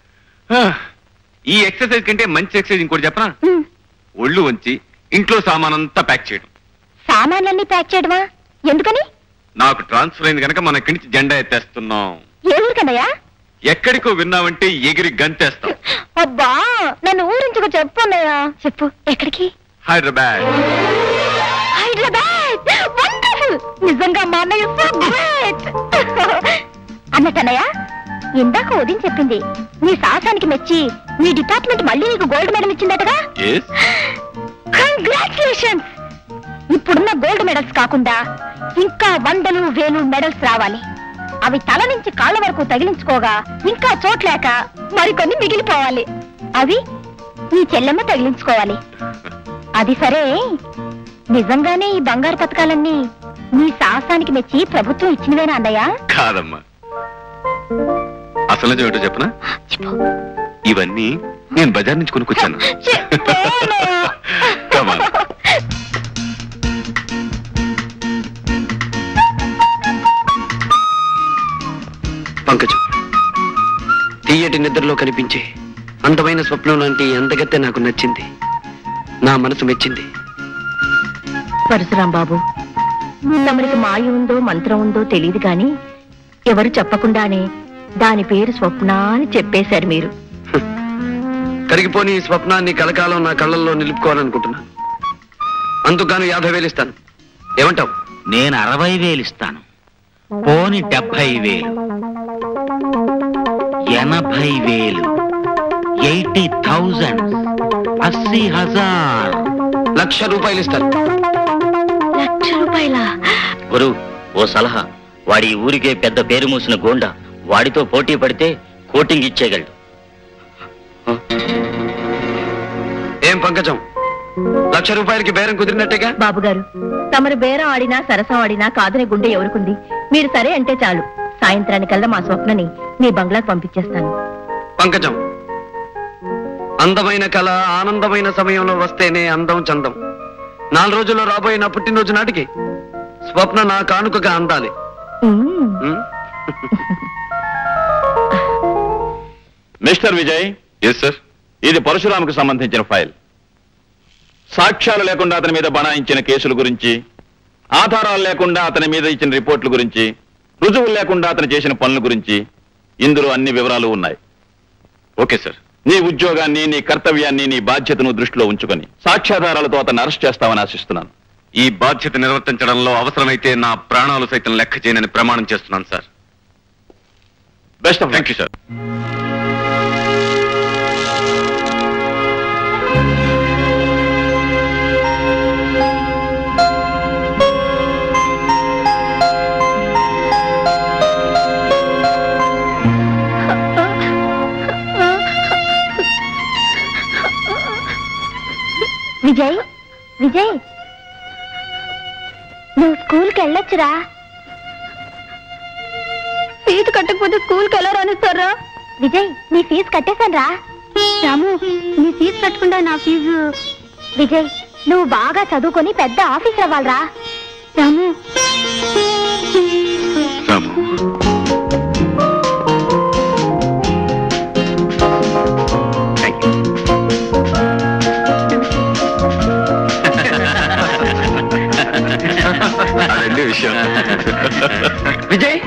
ఈ ఎక్సర్సైజ్ కంటే మంచి ఎక్సర్సైజ్ ఇంకోటి చెప్పనా ఒళ్ళు వంచి ఇంట్లో సామానంతా ప్యాక్ చేయడం సామాన్లన్నీ ప్యాక్ చేయడమా ఎందుకని నాకు ట్రాన్స్ఫర్ అయింది కనుక మన ఇక్కడి నుంచి జెండా ఎత్తేస్తున్నాం ఏ ఊరికన్నయ్యా ఎక్కడికో విన్నావంటే ఎగిరి గంతేస్తాం అబ్బా నన్ను ఊరించుకు చెప్పు అన్నయ్య చెప్పు ఎక్కడికి హైదరాబాద్ హైదరాబాద్ వండర్ఫుల్ నిజంగా మా అన్నయ్య సో గ్రేట్ అన్నట్టన్నయ్య ఇందాక ఉదయం చెప్పింది నీ సాహసానికి మెచ్చి మీ డిపార్ట్మెంట్ మళ్ళీ నీకు గోల్డ్ మెడల్ ఇచ్చిందటగా ఎస్ కంగ్రాచులేషన్స్ ఇప్పుడున్న గోల్డ్ మెడల్స్ కాకుండా ఇంకా వందలు వేలు మెడల్స్ రావాలి అవి తల నుంచి కాళ్ళ వరకు తగిలించుకోగా ఇంకా చోట్లేక మరికొన్ని మిగిలిపోవాలి అవి నీ చెల్లెమ్మ తగిలించుకోవాలి అది సరే నిజంగానే ఈ బంగారు పథకాలన్నీ నీ సాహసానికి మెచ్చి ప్రభుత్వం ఇచ్చినవేనా అన్నయ్య కాదమ్మా అసలు నిజం ఏంటో చెప్పనా చెప్పు. ఇవన్నీ నేను బజార్ నుంచి కొనుక్కొచ్చాను చెప్పు అన్నయ్య. Come on. పంకజం తీయటి నిద్రలో కనిపించే అందమైన స్వప్నం లాంటి ఈ అందగత్తె నాకు నచ్చింది నా మనసు మెచ్చింది పరశురాం బాబు తమరికి మాయ ఉందో మంత్రం ఉందో తెలియదు గాని ఎవరు చెప్పకుండానే దాని పేరు స్వప్న అని చెప్పేశారు మీరు కరిగిపోని ఈ స్వప్నాన్ని కలకాలం నా కళ్ళల్లో నిలుపుకోవాలనుకుంటున్నా అందుకు యాభై వేలు ఇస్తాను ఏమంటావు నేను అరవై వేలు ఇస్తాను పోని డెబ్బై వేలు ఎనభై వేలు ఎయిటీ థౌజండ్ అస్సీ హజార్ లక్ష రూపాయలు ఇస్తాను లక్ష రూపాయల గురు ఓ సలహా వాడి ఈ ఊరికే పెద్ద పేరు మూసిన గోండా వాడితో పోటీ పడితే కోటింగ్ ఇచ్చేయగలడు ఏం పంకజం లక్ష రూపాయలకి బేరం కుదిరినట్టేగా బాబు గారు తమరు బేరం ఆడినా సరసం ఆడినా కాదనే గుండె ఎవరుకుంది మీరు సరే అంటే చాలు సాయంత్రానికల్లా మా స్వప్నని మీ బంగ్లాకు పంపించేస్తాను పంకజం అందమైన కళ ఆనందమైన సమయంలో వస్తేనే అందం చందం నాలుగు రోజుల్లో రాబోయే నా పుట్టినరోజు నాటికి స్వప్న నా కానుకగా అందాలి ఉమ్. ఉం? మిస్టర్ విజయ్ ఎస్ సార్ ఇది పరశురాముకు సంబంధించిన ఫైల్ సాక్ష్యాలు లేకుండా అతని మీద బనాయించిన కేసుల గురించి ఆధారాలు లేకుండా అతని మీద ఇచ్చిన రిపోర్ట్ల గురించి రుజువులు లేకుండా అతను చేసిన పనుల గురించి ఇందులో అన్ని వివరాలు ఉన్నాయి ఓకే సార్ నీ ఉద్యోగాన్ని నీ కర్తవ్యాన్ని నీ బాధ్యతను దృష్టిలో ఉంచుకొని సాక్ష్యాధారాలతో అతన్ని అరెస్ట్ చేస్తామని ఆశిస్తున్నాను ఈ బాధ్యత నిర్వర్తించడంలో అవసరమైతే నా ప్రాణాలు సైతం లెక్క చేయనని ప్రమాణం చేస్తున్నాను sir best of thank you sir Vijay Vijay నువ్వు స్కూల్కి వెళ్ళొచ్చురా ఫీజు కట్టకపోతే స్కూల్కి ఎలా రానిస్తారా విజయ్ నీ ఫీజు కట్టేశాను రా రాము నీ ఫీజు కట్టకుండా నా ఫీజు విజయ్ నువ్వు బాగా చదువుకొని పెద్ద ఆఫీసర్ అవ్వాలరా రాము రాము థ్యాంక్ యూ అదండి విషయం విజయ్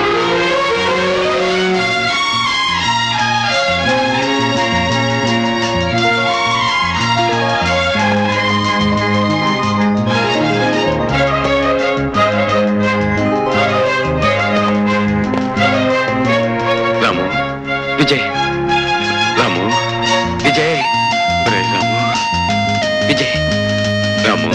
రాము విజయ్ రాము విజయ్ ఒరేయ్ రాము విజయ్ రాము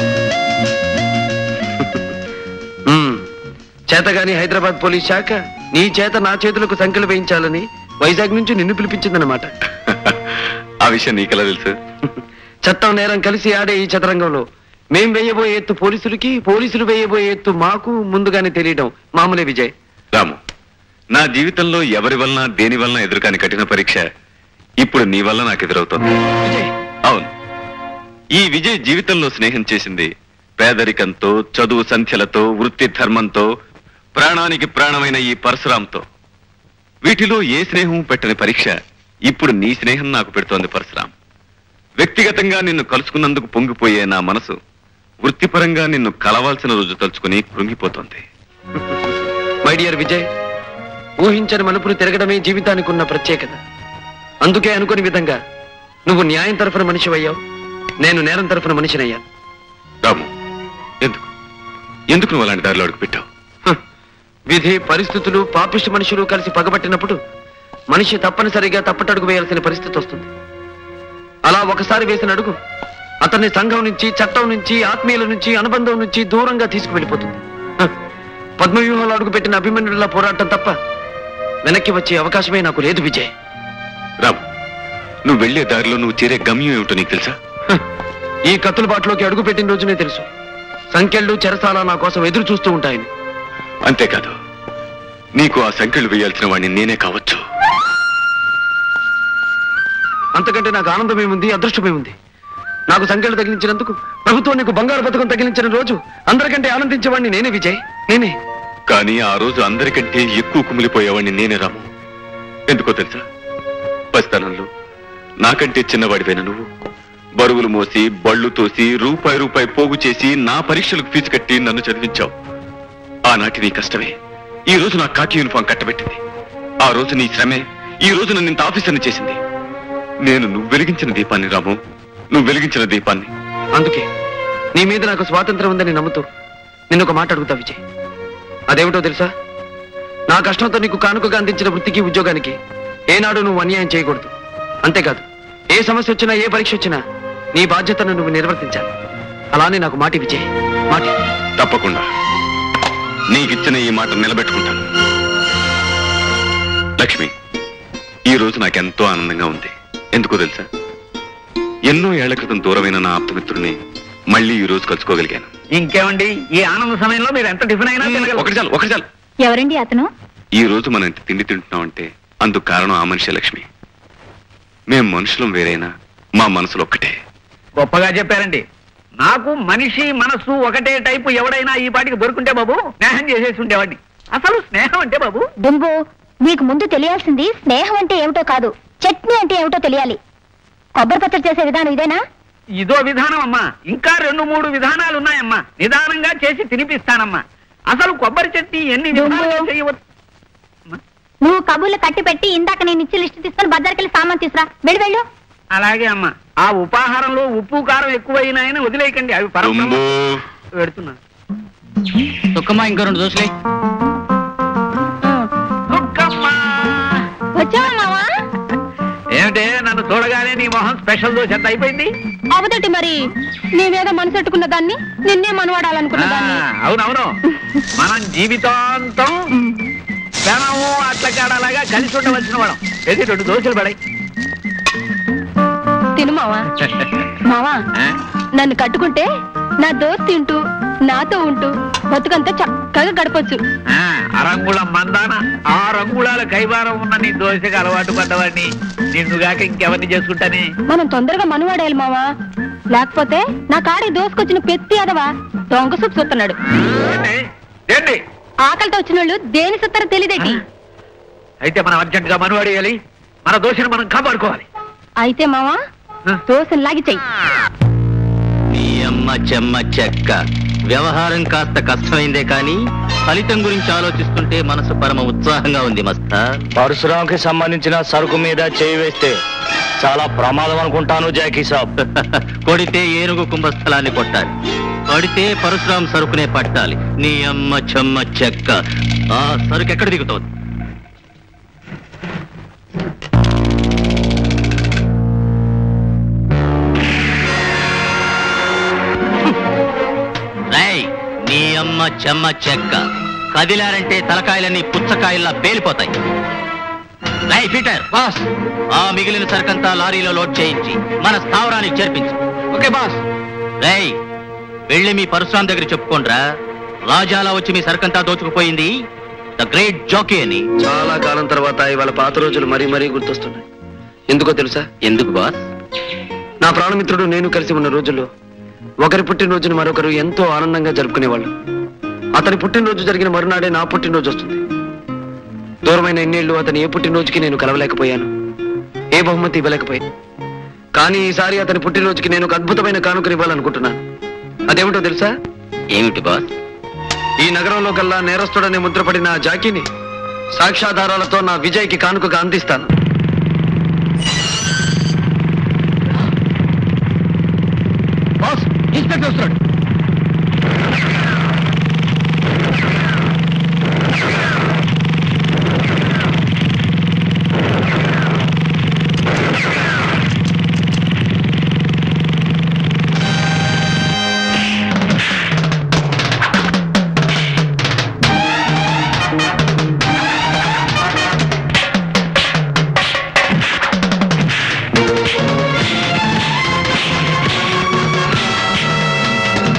మ్మ్. చేతగాని హైదరాబాద్ పోలీస్ శాఖ నీ చేత నా చేతులకు సంఖ్యలు వేయించాలని వైజాగ్ నుంచి నిన్ను పిలిపించిందన్నమాట ఆ విషయం నీకెలా తెలుసు చట్టం నేరం కలిసి ఆడే ఈ చదరంగంలో మేం వేయబోయే ఎత్తు పోలీసులకి పోలీసులు వేయబోయే ఎత్తు మాకు ముందుగానే తెలియడం మామూలే విజయ్ రాము నా జీవితంలో ఎవరి వలన దేని వలన ఎదురుకాని కఠిన పరీక్ష ఇప్పుడు నీ వల్ల నాకు ఎదురవుతోంది విజయ్ అవును ఈ విజయ్ జీవితంలో స్నేహం చేసింది పేదరికంతో చదువు సంఖ్యలతో వృత్తి ధర్మంతో ప్రాణానికి ప్రాణమైన ఈ పరశురాంతో వీటిలో ఏ స్నేహం పెట్టని పరీక్ష ఇప్పుడు నీ స్నేహం నాకు పెడుతోంది పరశురాం వ్యక్తిగతంగా నిన్ను కలుసుకున్నందుకు పొంగిపోయే నా మనసు వృత్తిపరంగా నిన్ను కలవాల్సిన రోజు తలుచుకుని కృంగిపోతోంది మై డియర్ విజయ్ ఊహించని మలుపులు తిరగడమే జీవితానికి ఉన్న ప్రత్యేకత అందుకే అనుకుని విధంగా నువ్వు న్యాయం తరఫున మనిషి అయ్యావు నేను నేరం తరఫున మనిషినయ్యాను రాము ఎందుకు ఎందుకు నువ్వు అలాంటి దారిలో అడుగు పెట్టావు హ, విధి పరిస్థితులు పాపిష్టి మనుషులు కలిసి పగబట్టినప్పుడు మనిషి తప్పనిసరిగా తప్పటడుగు వేయాల్సిన పరిస్థితి వస్తుంది అలా ఒకసారి వేసిన అడుగు అతన్ని సంఘం నుంచి చట్టం నుంచి ఆత్మీయుల నుంచి అనుబంధం నుంచి దూరంగా తీసుకువెళ్ళిపోతుంది హ, పద్మవ్యూహంలో అడుగుపెట్టిన అభిమన్యుడిలా పోరాటం తప్ప వెనక్కి వచ్చే అవకాశమే నాకు లేదు విజయ్ రాము నువ్వు వెళ్లే దారిలో నువ్వు చేరే గమ్యం ఏమిటో నీకు తెలుసా హ, ఈ కత్తుల బాటలోకి అడుగు పెట్టిన రోజునే తెలుసు సంఖ్యలు చెరసాల నా కోసం ఎదురు చూస్తూ ఉంటాయని అంతేకాదు నీకు ఆ సంఖ్యలు వేయాల్సిన వాడిని నేనే కావచ్చు అంతకంటే నాకు ఆనందమేముంది అదృష్టమేముంది నాకు సంఖ్యలు తగిలించినందుకు ప్రభుత్వం నీకు బంగారు పథకం తగిలించిన రోజు అందరికంటే ఆనందించేవాడిని నేనే విజయ్ నేనే కానీ ఆ రోజు అందరికంటే ఎక్కువ కుమిలిపోయేవాడిని నేనే రాము ఎందుకో తెలుసా పసితనంలో నాకంటే చిన్నవాడివైన నువ్వు బరువులు మోసి బళ్ళు తోసి రూపాయి రూపాయి పోగు చేసి నా పరీక్షలకు ఫీజు కట్టి నన్ను చదివించావు ఆనాటి నీ కష్టమే ఈ రోజు నా కాకి యూనిఫామ్ కట్టబెట్టింది ఆ రోజు నీ శ్రమే ఈ రోజు నన్ను ఇంత ఆఫీసర్ని చేసింది నేను నువ్వు వెలిగించిన దీపాన్ని రాము నువ్వు వెలిగించిన దీపాన్ని అందుకే నీ మీద నాకు స్వాతంత్రం ఉందని నమ్ముతూ నిన్ను ఒక మాట అడుగుతా విజయ్ అదేమిటో తెలుసా నా కష్టంతో నీకు కానుకగా అందించిన వృత్తికి ఉద్యోగానికి ఏనాడు నువ్వు అన్యాయం చేయకూడదు అంతేకాదు ఏ సమస్య వచ్చినా ఏ పరీక్ష వచ్చినా నీ బాధ్యతను నువ్వు నిర్వర్తించాలి అలానే నాకు మాటి విజయ్ మాటి తప్పకుండా నీకిచ్చిన ఈ మాట నిలబెట్టుకుంటాను లక్ష్మి ఈ రోజు నాకెంతో ఆనందంగా ఉంది ఎందుకో తెలుసా ఎన్నో ఏళ్ల క్రితం దూరమైన నా ఆప్తమిత్రుడిని మళ్ళీ ఈ రోజు కలుసుకోగలిగాను ఇంకేమండి ఈ ఆనంద సమయంలో మీరు ఎంత టిఫిన్ అయినా తినగలరు ఒకటి చాలు ఒకటి చాలు ఎవరండి అతను ఈ రోజు మనం ఇంత తిండి తింటున్నామంటే అందుకు కారణం ఆ మనిషి లక్ష్మి మేం మనుషులం వేరైనా మా మనసులు ఒక్కటే గొప్పగా చెప్పారండి నాకు మనిషి మనస్సు ఒకటే టైపు ఎవడైనా ఈ పాటికి దొరుకుంటే బాబు స్నేహం చేసేసి ఉండేవాడిని అసలు స్నేహం అంటే బాబు దుంబు నీకు ముందు తెలియాల్సింది స్నేహం అంటే ఏమిటో కాదు చట్నీ అంటే ఏమిటో తెలియాలి కొబ్బరి పచ్చడి చేసే విధానం ఇదేనా ఇదో విధానం అమ్మా ఇంకా రెండు మూడు విధానాలు ఉన్నాయమ్మా నిదానంగా చేసి తినిపిస్తానమ్మా అసలు కొబ్బరి చట్నీ ఎన్ని దుమ్ము. విధాలుగా చేయవచ్చు అమ్మా, నువ్వు కబుర్లు కట్టి పెట్టి ఇందాక నేను ఇచ్చి లిస్ట్ తీసుకొని బజార్కెళ్ళి సామాన్ తీసురా వెళ్ళి వెళ్ళు అలాగే అమ్మా ఆ ఉపాహారంలో ఉప్పు కారం ఎక్కువైనాయని వదిలేయకండి అవి పరమ పెడుతున్నా దుఃఖమ్మా ఇంకో రెండు దోశలే దుఃఖమ్మా. వచ్చావా మావా ఏమిటే నన్ను చూడగానే నీ మొహం స్పెషల్ దోశ ఎంత అయిపోయింది అవదటి మరి నీవేదో మనసు పెట్టుకున్న దాన్ని నిన్నే మనవాడాలనుకున్న దాన్ని ఆ, అవునవును మనం జీవితాంతం పెనము అట్ల కాడలాగా కలిసి ఉండవలసిన వాళ్ళం ఏది రెండు దోశలు పడాయి తిను మావా మావా నన్ను కట్టుకుంటే నా దోస్త్ తింటూ నాతో ఉంటూ బతుకంతా చక్కగా గడపొచ్చు అరంగుళం మందాన ఆ రంగుళాల కైవారం ఉన్న నీ దోశకి అలవాటు పడ్డవాడిని నిన్నుగాక ఇంకెవరిని చేసుకుంటానే మనం తొందరగా మనవాడేయాలి మావా లేకపోతే నా కాడికి దోసుకొచ్చిన పెత్తి అదవా దొంగ సూప్ చూస్తున్నాడు ఏంటి? ఏంటి ఆకలితో వచ్చిన వాళ్ళు దేని సుత్తారో తెలియదేటి అయితే మనం అర్జెంట్ గా మనవాడేయాలి మన దోశను మనం కాపాడుకోవాలి అయితే మావా దోశను లాగి చెయ్యి నీ అమ్మ చెమ్మ చెక్క వ్యవహారం కాస్త కష్టమైందే కానీ ఫలితం గురించి ఆలోచిస్తుంటే మనసు పరమ ఉత్సాహంగా ఉంది మస్తా పరశురాంకి సంబంధించిన సరుకు మీద చేయి వేస్తే చాలా ప్రమాదం అనుకుంటాను జాకీ సాబ్ కొడితే ఏనుగు కుంభస్థలాన్ని కొట్టాలి కొడితే పరశురాం సరుకునే పట్టాలి నీ అమ్మ చెమ్మ చెక్క ఆ సరుకు ఎక్కడ దిగుతోంది రేయ్, నీ అమ్మ చెమ్మ చెక్క కదిలారంటే తలకాయలన్నీ పుచ్చకాయల్లా పేలిపోతాయి రై పీటర్ బాస్ ఆ మిగిలిన సరుకంతా లారీలో లోడ్ చేయించి మన స్థావరానికి చేర్పించు ఓకే బాస్ రేయ్ వెళ్ళి మీ పరశురాం దగ్గర చెప్పుకోండ్రా రాజాలా వచ్చి మీ సరుకంతా దోచుకుపోయింది ద గ్రేట్ జాకీ అని చాలా కాలం తర్వాత ఇవాళ పాత రోజులు మరీ మరీ గుర్తొస్తున్నాయి ఎందుకో తెలుసా ఎందుకు బాస్ నా ప్రాణమిత్రుడు నేను కలిసి ఉన్న రోజుల్లో ఒకరి పుట్టినరోజును మరొకరు ఎంతో ఆనందంగా జరుపుకునేవాళ్ళు అతని పుట్టినరోజు జరిగిన మరునాడే నా పుట్టినరోజు వస్తుంది దూరమైన ఎన్నేళ్లు అతని ఏ పుట్టినరోజుకి నేను కలవలేకపోయాను ఏ బహుమతి ఇవ్వలేకపోయాను కానీ ఈసారి అతని పుట్టినరోజుకి నేను ఒక అద్భుతమైన కానుకలు ఇవ్వాలనుకుంటున్నాను అదేమిటో తెలుసా ఏమిటి బాస్ ఈ నగరంలో కల్లా నేరస్తుడనే ముద్రపడిన ఆ జాకీని సాక్ష్యాధారాలతో నా విజయ్కి కానుకగా అందిస్తాను బాస్ ఇన్స్పెక్టర్ వస్తున్నాడు ఆ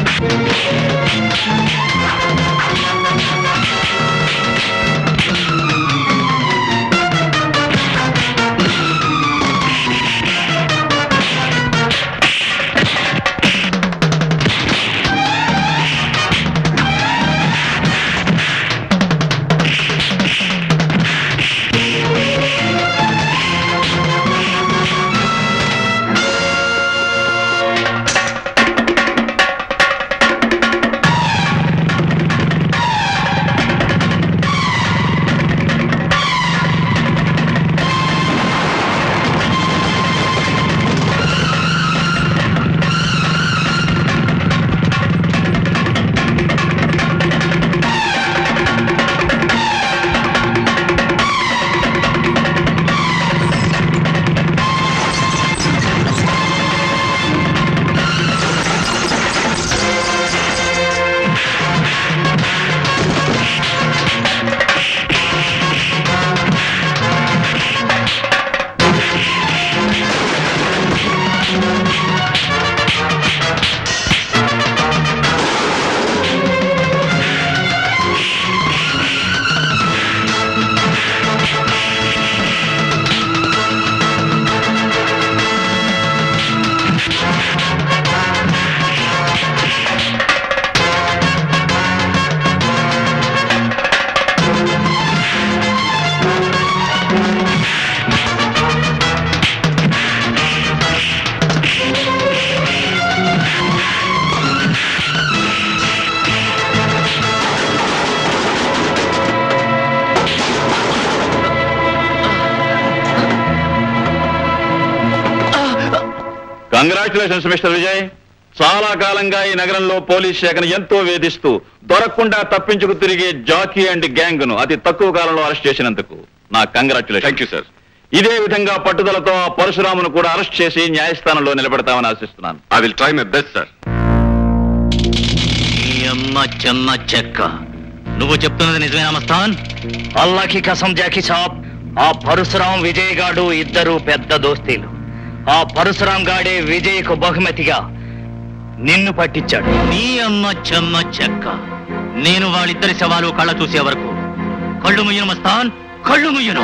కంగ్రాచులేషన్స్ మిస్టర్ విజయ్ చాలా కాలంగా ఈ నగరంలో పోలీస్ శాఖను ఎంతో వేధిస్తూ దొరకకుండా తప్పించుకు తిరిగే జాకీ అండ్ గ్యాంగ్ ను అతి తక్కువ కాలంలో అరెస్ట్ చేసినందుకు నా కంగ్రాచులేషన్ థ్యాంక్ యూ సార్ ఇదే విధంగా పట్టుదలతో ఆ పరశురామును కూడా అరెస్ట్ చేసి న్యాయస్థానంలో నిలబెడతామని ఆశిస్తున్నాను I will try my best sir ఈ అమ్మ చెమ్మ చెక్క నువ్వు చెప్తున్నది నిజమేనా మస్తాన్ అల్లాకి కసం జాకి సాబ్ ఆ పరశురాం విజయ్ గాడు ఇద్దరు పెద్ద దోస్తీలు ఆ పరశురాం గాడే విజయ్కు బహుమతిగా నిన్ను పట్టించాడు నీ అమ్మ చెమ్మ చెక్క నేను వాళ్ళిద్దరి శవాలు కళ్ళ చూసే వరకు కళ్ళు ముయ్యను మస్తాన్ కళ్ళు ముయ్యను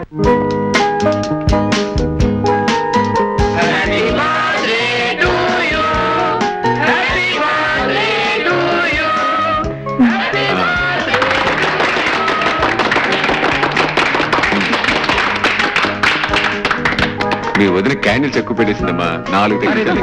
మీ వదిన క్యాండిల్స్ ఎక్కువ పెట్టేసిందమ్మా నాలుగు తగ్గించాలి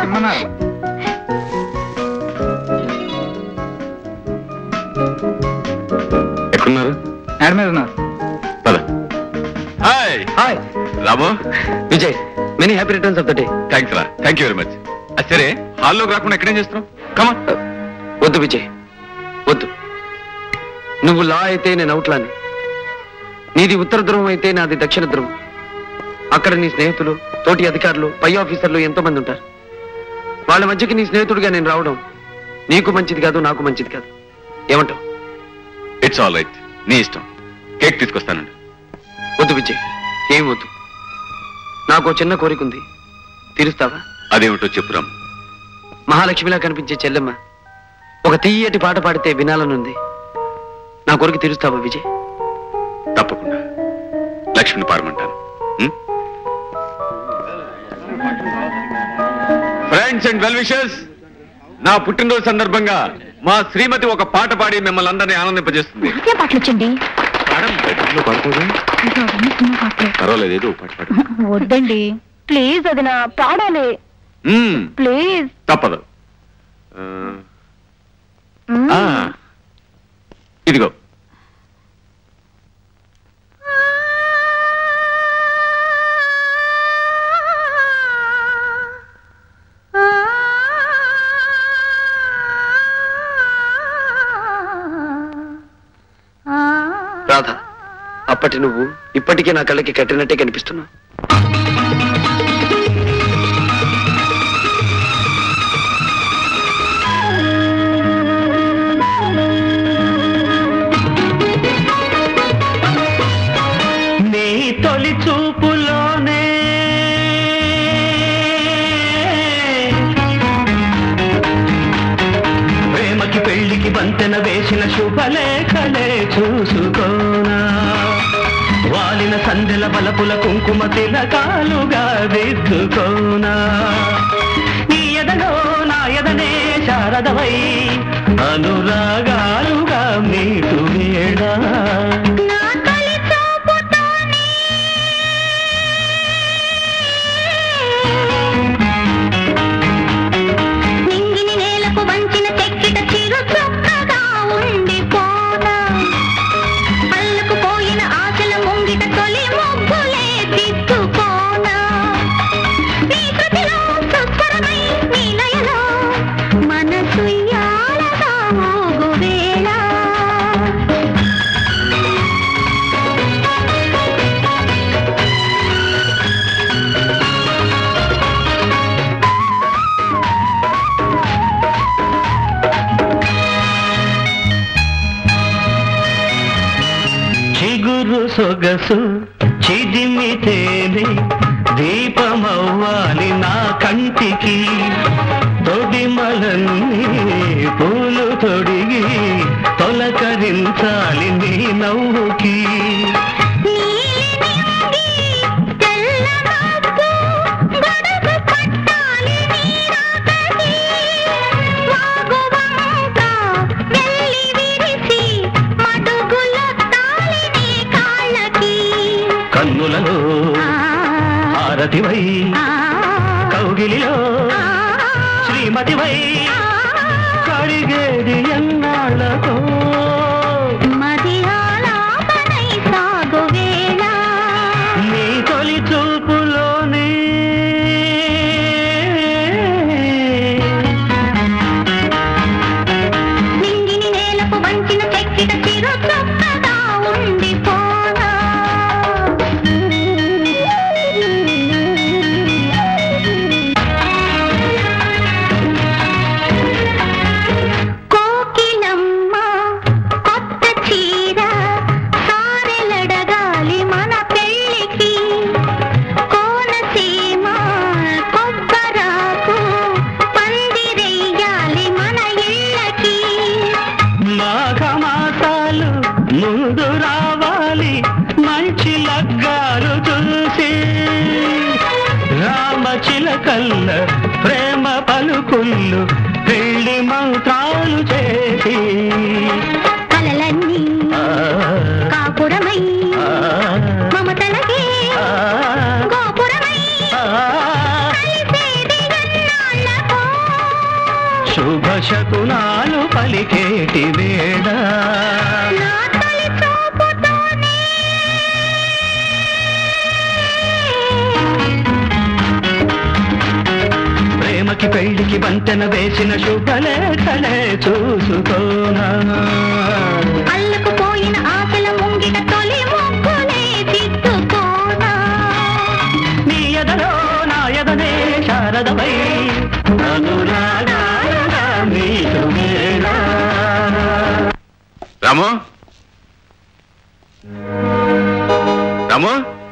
ఎక్కడున్నారు పద hi hi Ramu Vijay many happy returns of the day thanks రా థ్యాంక్ యూ వెరీ మచ్ సరే హాల్లోకి రాకుండా ఎక్కడేం చేస్తున్నావు కమా వద్దు విజయ్ వద్దు నువ్వు లా అయితే నేను అవుట్లాని నీది ఉత్తర ధ్రువం అయితే నాది దక్షిణ ధ్రువం అక్కడ నీ స్నేహితులు తోటి అధికారులు పై ఆఫీసర్లు ఎంతో మంది ఉంటారు వాళ్ళ మధ్యకి నీ స్నేహితుడిగా నేను రావడం నీకు మంచిది కాదు నాకు మంచిది కాదు ఏమంటావు ఇట్స్ ఆల్ రైట్ నీ ఇష్టం కేక్ తీసుకొస్తానండి వద్దు విజయ్ ఏం వద్దు నాకు ఓ చిన్న కోరిక ఉంది తీరుస్తావా అదేమిటో చెప్పురాం మహాలక్ష్మిలా కనిపించే చెల్లెమ్మ ఒక తీయటి పాట పాడితే వినాలనుంది నా కోరిక తీరుస్తావా విజయ్ తప్పకుండా లక్ష్మిని పాడమంటాను ఫ్రెండ్స్ అండ్ వెల్ విషర్స్ నా పుట్టినరోజు సందర్భంగా మా శ్రీమతి ఒక పాట పాడి మిమ్మల్ని అందరినీ ఆనందింపజేస్తుంది నాకే పాటలు వచ్చండి పర్వాలేదు ఏదో పాట పాడు వద్దండి ప్లీజ్ అది నా పాడాలి మ్మ్, ప్లీజ్ తప్పదు ఆ, ఆ, ఇదిగో రాధ అప్పటి నువ్వు ఇప్పటికీ నా కళ్ళకి కట్టినట్టే కనిపిస్తున్నావు నీ తొలి చూపులోనే ప్రేమకి పెళ్లికి బంతెన వేసిన శుభలేఖలే చూసుకోనా వాలిన సందెల బలపుల కుంకుమ తిలకాలుగా దిద్దుకోనా నీ ఎదలో నా ఎదనే శారదవై అనురాగాలుగా మీటు వేడా నింగిని నేలకు వంచిన చెక్కిట చిరు చొక్కగా ఉండిపోనా పళ్ళకు పోయిన ఆశల ముంగిట తొలి ముగ్గులే దిద్దుకోనా నీ కృతిలో సుస్వరమై నీ లయలో మనసు యాలగా ఊగు వేళ చిగురు సొగసు చిదిమితేనే దీపమవ్వాలి నా కంటికి తొడిమలన్నీ పూలు తొడిగి తొలకరించాలి నీ నవ్వుకి కన్నులలో హారతివై కౌగిలిలో శ్రీమతివై కడిగేది ఎన్నాళ్ళతో నీ తొలి చూపులోనే కల్ల ప్రేమ పలుకుళ్ళు పెళ్లి మంత్రాలు చేసి కలలన్నీ కాపురమై మమతలకే గోపురమై కలిసేది ఎన్నాళ్ళకో. శుభ శకునాలు పలికేటి వేళ నా తొలి చూపుతోనే ప్రేమకి పెళ్లికి వంతెన వేసిన శుభలేఖలే చూసుకోనా అల్లకు పోయిన ఆశల ముంగిట తొలి ముగ్గులే దిద్దుకోనా నీ ఎదలో నా ఎదనే శారదమై అనురాగాల నీకు వేళ రాము రాము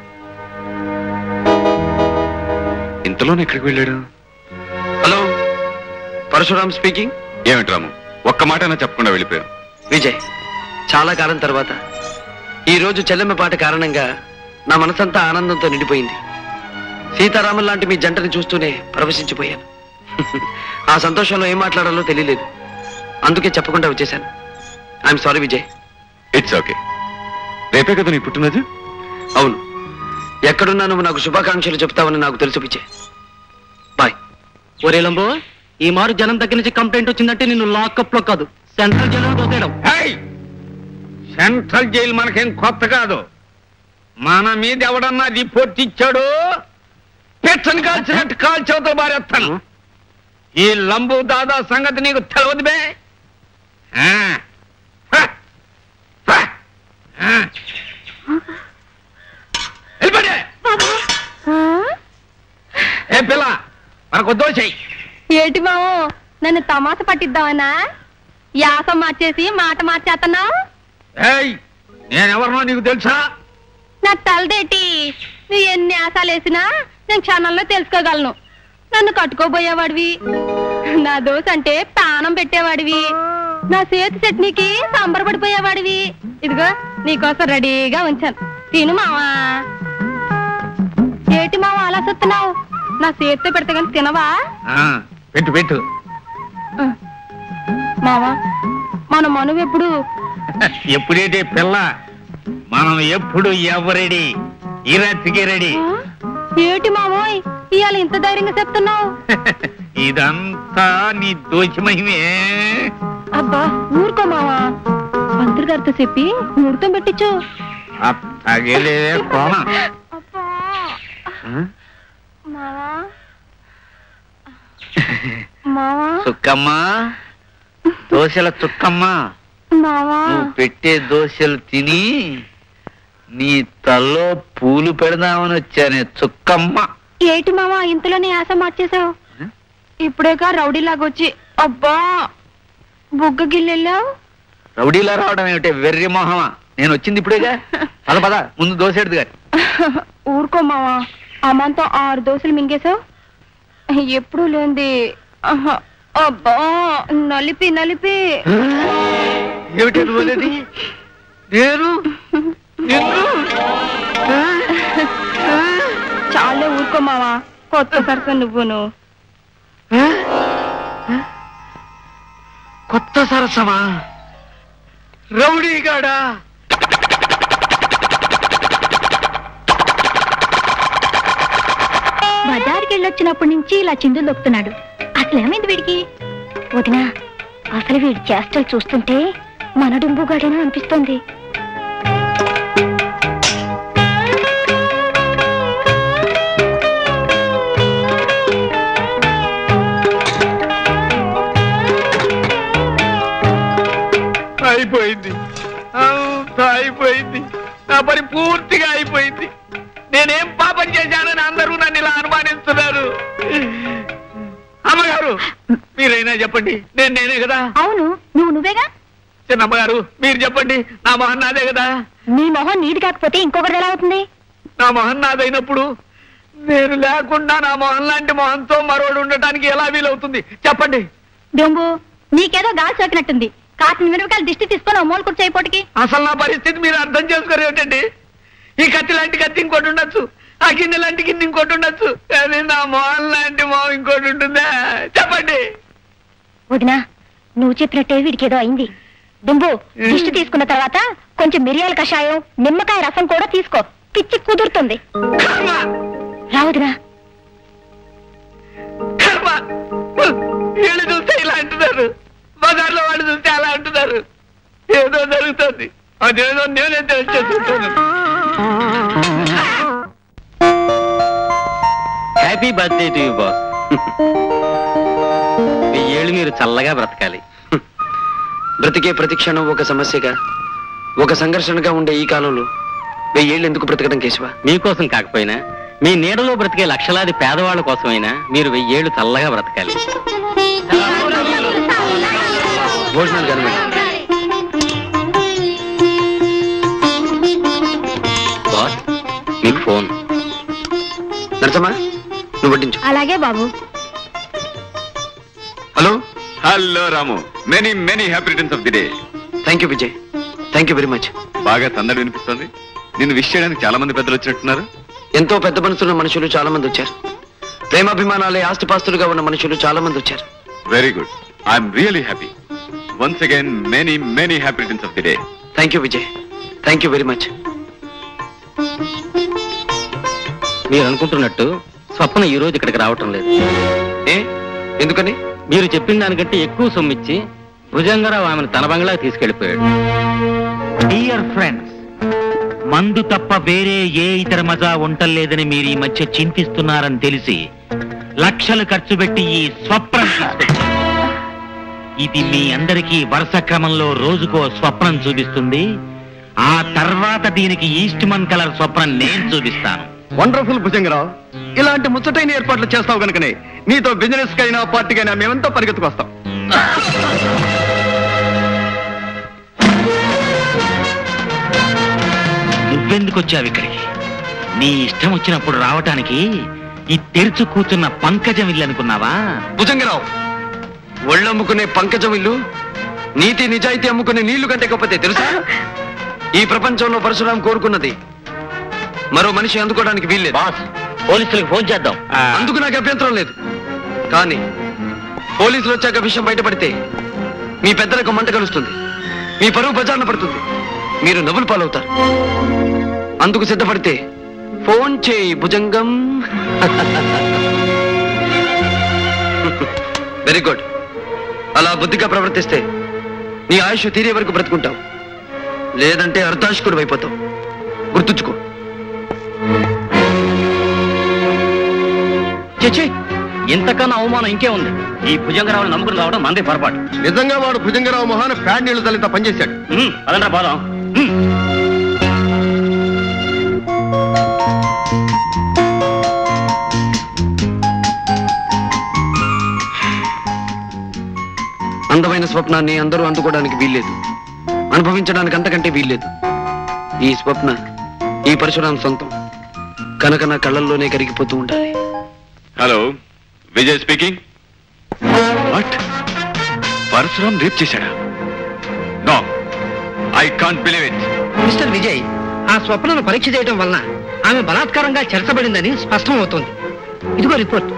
ఇంతలోనే ఎక్కడికి వెళ్ళాడు హలో పరశురామ్ స్పీకింగ్ ఏమిటి రాము ఒక్క మాట చెప్పకుండా వెళ్ళిపోయారు విజయ్ చాలా కాలం తర్వాత ఈ రోజు చెల్లెమ్మ పాట కారణంగా నా మనసంతా ఆనందంతో నిండిపోయింది సీతారాముల లాంటి మీ జంటని చూస్తూనే పరవశించిపోయాను ఆ సంతోషంలో ఏం మాట్లాడాలో తెలియలేదు అందుకే చెప్పకుండా వచ్చేశాను I'm sorry Vijay it's okay రేపే కదా నీ పుట్టినది అవును ఎక్కడున్నా నువ్వు నాకు శుభాకాంక్షలు చెప్తావని నాకు తెలుసు విజయ్ బాయ్ ఒరే లంబో ఈ మారు జనం దగ్గర నుంచి కంప్లైంట్ వచ్చిందంటే నిన్ను లాకప్ లో కాదు సెంట్రల్ జైల్లో దోసేయడం ఏయ్! సెంట్రల్ జైలు మనకేం కొత్త కాదు మన మీద ఎవడన్నా రిపోర్ట్ ఇచ్చాడు పెచ్చని కాల్చినట్టు కాల్చవతల బారేస్తాను ఈ లంబు దాదా సంగతి నీకు తెలవదు బే ఆ. హ! హ! ఆ. వెళ్ళిపోండి. ఏ పిల్ల మనకు దోషయి ఏటి మావు నన్ను తమాస పట్టిద్దామనా యాస మార్చేసి మాట మార్చేస్తున్నావు ఏయ్ నేనెవరినో నీకు తెలుసా నా తలదేటి నువ్వు ఎన్ని ఆశాలు వేసినా నేను క్షణంలో తెలుసుకోగలను నన్ను కట్టుకోబోయేవాడివి నా దోశ అంటే ప్రాణం పెట్టేవాడివి నా చేతి చట్నీకి సంబరపడిపోయేవాడివి ఇదిగో నీకోసం రెడీగా ఉంచాను తిను మావా ఏటి మావా అలా చూస్తున్నావు నా చేతితో పెడితే కానీ తినవా ఆ, పెట్టు పెట్టు మావా మన మనువు ఎప్పుడు ఎప్పుడైతే పిల్ల మనం ఎప్పుడు ఎవరెడీ ఈ రాత్రికి రెడీ ఆ? ఏటి మావోయ్ ఇవాళ ఇంత ధైర్యంగా చెప్తున్నావు ఇదంతా నీ దోచి మహిమే అబ్బా ఊరుకో మావా మంత్రి గారితో చెప్పి ముహూర్తం పెట్టించు తగిలే కోణ అబ్బా మావా మావా చుక్కమ్మ దోశల చుక్కమ్మ మావా నువ్వు పెట్టే దోశలు తిని నీ తల్లో పూలు పెడదామని వచ్చానే చుక్కమ్మ ఏటి మావా ఇంతలోనే యాస మార్చేశావు ఇప్పుడేగా రౌడీలాగా వచ్చి అబ్బా బుగ్గ గిల్లెళ్ళావు రౌడీలా రావడం ఏమిటే వెర్రి మొహమా నేను వచ్చింది ఇప్పుడేగా పద పద ముందు దోశెడుదు గారి ఊరుకో మావా అమ్మంతో ఆరు దోశలు మింగేశావు ఎప్పుడు లేంది ఆహా, అబ్బా నలిపి నలిపి ఏమిటి అనుకోలేదు నేను నిన్ను చాలే ఊరుకో మావా కొత్త సరస నువ్వును కొత్త సరసమా రౌడీగాడా బజార్కి వెళ్ళొచ్చినప్పటి నుంచి ఇలా చిందులు దొక్కుతున్నాడు అసలు ఏమైంది వీడికి వదినా అసలు వీడి చేష్టలు చూస్తుంటే మన డుంబుగాడేనా అనిపిస్తోంది అయిపోయింది అంతా అయిపోయింది నా పని పూర్తిగా అయిపోయింది నేనేం పాపం చేశానని అందరూ నన్ను ఇలా అనుమానిస్తున్నారు అమ్మగారు మీరైనా చెప్పండి నేను నేనే కదా అవును నువ్వు నువ్వేగా చిన్నమ్మగారు మీరు చెప్పండి నా మొహన్ నాదే కదా నీ మొహం నీది కాకపోతే ఇంకొకటి ఎలా అవుతుంది నా మొహన్ నాదైనప్పుడు నేను లేకుండా నా మొహన్ లాంటి మొహంతో మరోడు ఉండటానికి ఎలా వీలవుతుంది చెప్పండి డొంబు నీకేదో గాలి సోకినట్టుంది కాసిన మిరపకాయలు దిష్టి తీసుకొని మూల కూర్చోయిపోటికి అసలు నా పరిస్థితి మీరు అర్థం చేసుకోరు ఏమిటండి ఈ కత్తి లాంటి కత్తి ఇంకోటి ఉండొచ్చు ఆ గిన్నె లాంటి గిన్నె ఇంకోటి ఉండొచ్చు కానీ నా మొహం లాంటి మొహం ఇంకోటి ఉంటుందా చెప్పండి వదినా నువ్వు చెప్పినట్టే వీడికి ఏదో అయింది దుంబు దిష్టి తీసుకున్న తర్వాత కొంచెం మిరియాల కషాయం నిమ్మకాయ రసం కూడా తీసుకో పిచ్చి కుదురుతుంది కర్మ రా వదినా కర్మ వీళ్ళు చూస్తే ఇలా అంటున్నారు బజార్లో వాళ్ళు చూస్తే అలా అంటున్నారు ఏదో జరుగుతుంది అదేదో నేనే తెలిసేసుకుంటాను happy birthday to you boss ఏళ్ళు మీరు చల్లగా బ్రతకాలి బ్రతికే ప్రతి క్షణం ఒక సమస్యగా ఒక సంఘర్షణగా ఉండే ఈ కాలంలో వెయ్యేళ్ళు ఎందుకు బ్రతకడం కేశవ మీకోసం కాకపోయినా మీ నీడలో బ్రతికే లక్షలాది పేదవాళ్ళ కోసమైనా మీరు వెయ్యేళ్ళు చల్లగా బ్రతకాలి భోజనాలు కానీ బాస్ మీకు ఫోన్ నరసమ్మా నువ్వు వడ్డించు అలాగే బాబు hello hello Ramu many many happy returns of the day thank you Vijay thank you very much బాగా సందడి వినిపిస్తుంది నిన్ను విష్ చేయడానికి చాలా మంది పెద్దలు వచ్చినట్టున్నారు ఎంతో పెద్ద మనసున్న మనుషులు చాలా మంది వచ్చారు ప్రేమాభిమానాలే ఆస్తిపాస్తులుగా ఉన్న మనుషులు చాలా మంది వచ్చారు very good I'm really happy once again many many happy returns of the day thank you Vijay thank you very much మీరు అనుకుంటున్నట్టు స్వప్న ఈ రోజు ఇక్కడికి రావటం లేదు ఏ ఎందుకని మీరు చెప్పిన దానికంటే ఎక్కువ సొమ్మిచ్చి భుజంగరావు ఆమెను తన బంగ్లాకి తీసుకెళ్లిపోయాడు డియర్ ఫ్రెండ్స్ మందు తప్ప వేరే ఏ ఇతర మజా ఉంటలేదని మీరు ఈ మధ్య చింతిస్తున్నారని తెలిసి లక్షలు ఖర్చు పెట్టి ఈ స్వప్నం తీసుకొచ్చాను. ఇది మీ అందరికీ వరుస క్రమంలో రోజుకో స్వప్నం చూపిస్తుంది ఆ తర్వాత దీనికి ఈస్ట్ మన్ కలర్ స్వప్నం నేను చూపిస్తాను వండర్ఫుల్ భుజంగరావు ఇలాంటి ముచ్చటైన ఏర్పాట్లు చేస్తావు కనుకనే నీతో బిజినెస్ కైనా పార్టీకైనా మేమంతా పరిగెత్తుకొస్తాం నువ్వెందుకు వచ్చావు ఇక్కడికి నీ ఇష్టం వచ్చినప్పుడు రావటానికి ఈ తెరుచు కూర్చున్న పంకజం ఇల్లు అనుకున్నావా భుజంగరావు ఒళ్ళమ్ముకునే పంకజం ఇల్లు నీతి నిజాయితీ అమ్ముకునే నీళ్లు కంటే గొప్పతే తెలుసా ఈ ప్రపంచంలో పరశురాం కోరుకున్నది మరో మనిషి అందుకోవడానికి వీల్లేదు బాస్ పోలీసులకు ఫోన్ చేద్దాం అందుకు నాకు అభ్యంతరం లేదు కానీ పోలీసులు వచ్చాక విషయం బయటపడితే మీ పెద్దలకు మంట కలుస్తుంది మీ పరువు బజార్న పడుతుంది మీరు నవ్వులు పాలవుతారు అందుకు సిద్ధపడితే ఫోన్ చేయి భుజంగం వెరీ గుడ్ అలా బుద్ధిగా ప్రవర్తిస్తే నీ ఆయుష్ తీరే వరకు బ్రతుకుంటావు లేదంటే అర్ధాశకుడు అయిపోతావు గుర్తుంచుకో చిచి ఇంతకన్నా అవమానం ఇంకే ఉంది ఈ భుజంగరావుని నమ్ముకుని రావడం మందే పొరపాటు నిజంగా వాడు భుజంగరావు మొహాన ఫ్యాన్ నీళ్లు తల్లింత పనిచేశాడు ఉమ్, పదండ్రా పోదాం ఉమ్. అందమైన స్వప్నాన్ని అందరూ అందుకోవడానికి వీల్లేదు అనుభవించడానికి అంతకంటే వీల్లేదు ఈ స్వప్న ఈ పరశురాం సొంతం కనుక నా కళ్ళల్లోనే కరిగిపోతూ ఉండాలి hello Vijay speaking what Parashuram rape చేశాడా no I can't believe it mister Vijay ఆ స్వప్నను పరీక్ష చేయడం వలన ఆమె బలాత్కారంగా చెరచబడిందని స్పష్టం అవుతోంది ఇదిగో రిపోర్ట్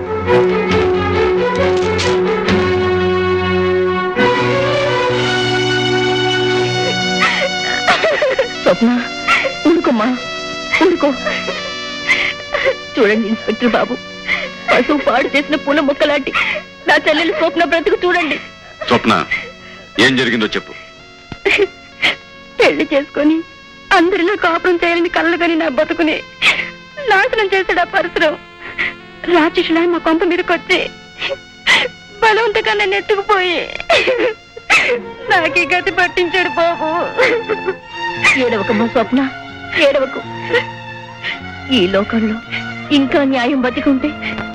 స్వప్న ఊరుకోమ్మా ఊరుకో చూడండి ఇన్స్పెక్టర్ బాబు పశువు పాడు చేసిన పూల మొక్కలాంటి నా చెల్లెలు స్వప్న బ్రతుకు చూడండి స్వప్న ఏం జరిగిందో చెప్పు పెళ్లి చేసుకొని అందరిలో కాపురం చేయాలని కళ్ళగని నా బతుకుని నాశనం చేశాడు ఆ పరశురం రాక్షసులా మా కొంప మీదకి వచ్చి బలవంతగా నన్ను ఎత్తుకుపోయి నాకీ గతి పట్టించాడు బాబు ఏడవకమ్మా స్వప్న ఏడవకు ఈ లోకంలో ఇంకా న్యాయం బతికుంటే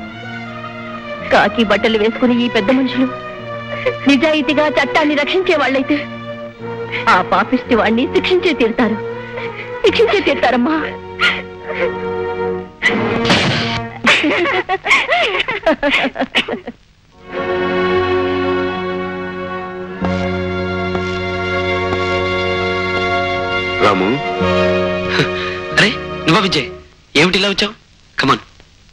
కాకి బట్టలు వేసుకుని ఈ పెద్ద మనుషులు నిజాయితీగా చట్టాన్ని రక్షించే వాళ్ళైతే ఆ పాపిష్టి వాణ్ణి శిక్షించే తీరుతారు శిక్షించే తీరుతారమ్మా రాము అరే నువ్వా విజయ్ ఏమిటి ఇలా వచ్చావు కమాన్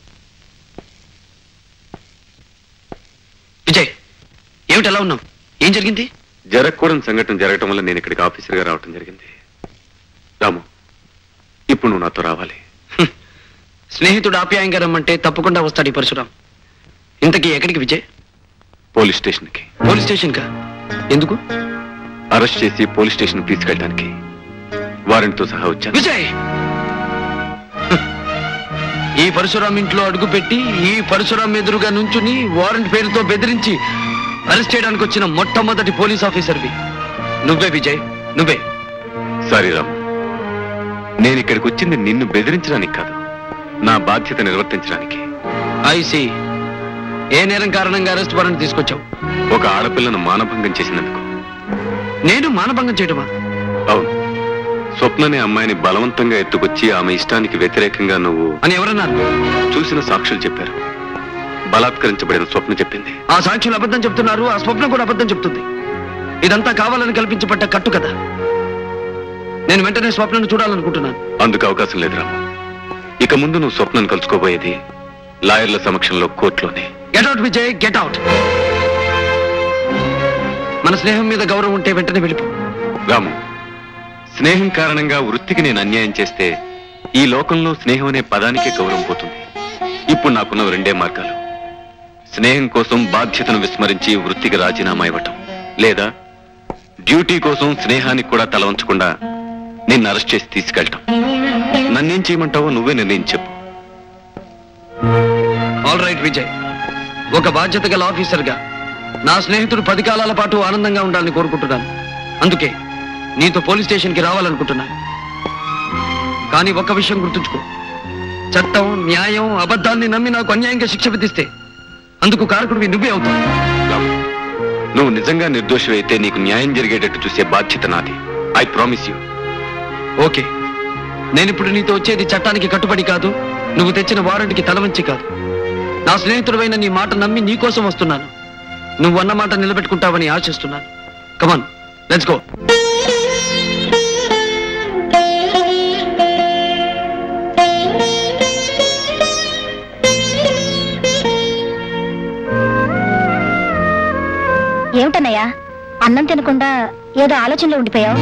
విజయ్ ఏమిటి ఎలా ఉన్నావు ఏం జరిగింది జరగకూడని సంఘటన జరగటం వల్ల నేను ఇక్కడికి ఆఫీసర్గా రావటం జరిగింది రాము ఇప్పుడు నువ్వు నాతో రావాలి స్నేహితుడు ఆప్యాయంగా రమ్మంటే తప్పకుండా వస్తాడు ఈ పరశురాం ఇంతకీ ఎక్కడికి విజయ్ పోలీస్ స్టేషన్కి పోలీస్ స్టేషన్ కా ఎందుకు అరెస్ట్ చేసి పోలీస్ స్టేషన్ తీసుకెళ్ళడానికి వారెంట్తో సహా వచ్చాను విజయ్ హ్. ఈ పరశురాం ఇంట్లో అడుగుపెట్టి ఈ పరశురాం ఎదురుగా నుంచుని వారెంట్ పేరుతో బెదిరించి అరెస్ట్ చేయడానికి వచ్చిన మొట్టమొదటి పోలీస్ ఆఫీసర్వి నువ్వే విజయ్ నువ్వే సారీ రాము నేను ఇక్కడికి వచ్చింది నిన్ను బెదిరించడానికి కాదు నా బాధ్యత నిర్వర్తించడానికి ఐసి ఏ నేరం కారణంగా అరెస్ట్ వారెంట్ తీసుకొచ్చావు ఒక ఆడపిల్లను మానభంగం చేసినందుకు నేను మానభంగం చేయటమా అవును స్వప్ననే అమ్మాయిని బలవంతంగా ఎత్తుకొచ్చి ఆమె ఇష్టానికి వ్యతిరేకంగా నువ్వు అని ఎవరన్నారు చూసిన సాక్షులు చెప్పారు బలాత్కరించబడిన స్వప్న చెప్పింది ఆ సాక్షులు అబద్ధం చెప్తున్నారు ఆ స్వప్నం కూడా అబద్ధం చెప్తుంది ఇదంతా కావాలని కల్పించబడ్డ కట్టు కదా నేను వెంటనే స్వప్నను చూడాలనుకుంటున్నాను అందుకు అవకాశం లేదు రాము ఇక ముందు నువ్వు స్వప్నను కలుసుకోబోయేది లాయర్ల సమక్షంలో కోర్టులోనే get out Vijay get out మన స్నేహం మీద గౌరవం ఉంటే వెంటనే వెళ్ళిపో రాము స్నేహం కారణంగా వృత్తికి నేను అన్యాయం చేస్తే ఈ లోకంలో స్నేహం అనే పదానికే గౌరవం పోతుంది ఇప్పుడు నాకున్న రెండే మార్గాలు స్నేహం కోసం బాధ్యతను విస్మరించి వృత్తికి రాజీనామా ఇవ్వటం లేదా డ్యూటీ కోసం స్నేహానికి కూడా తల వంచకుండా నిన్ను అరెస్ట్ చేసి తీసుకెళ్ళటం నన్నేం చేయమంటావో నువ్వే నిర్ణయం చెప్పు ఆల్ రైట్ విజయ్ ఒక బాధ్యత గల ఆఫీసర్గా నా స్నేహితుడు పది కాలాల పాటు ఆనందంగా ఉండాలని కోరుకుంటున్నాను అందుకే నీతో పోలీస్ స్టేషన్కి రావాలనుకుంటున్నాను కానీ ఒక్క విషయం గుర్తుంచుకో చట్టం న్యాయం అబద్ధాన్ని నమ్మి నాకు అన్యాయంగా శిక్ష విధిస్తే అందుకు కారకుడివి నువ్వే అవుతావు రాము నువ్వు నిజంగా నిర్దోషి అయితే నీకు న్యాయం జరిగేటట్టు చూసే బాధ్యత నాది ఐ ప్రామిస్ యూ ఓకే నేను ఇప్పుడు నీతో వచ్చేది చట్టానికి కట్టుబడి కాదు నువ్వు తెచ్చిన వారంట్కి తలవంచి కాదు నా స్నేహితుడైన నీ మాట నమ్మి నీ కోసం వస్తున్నాను నువ్వు అన్న మాట నిలబెట్టుకుంటావని ఆశిస్తున్నాను కమాన్ లెట్స్ గో ఏమిటన్నయ్యా అన్నం తినకుండా ఏదో ఆలోచనలో ఉండిపోయావు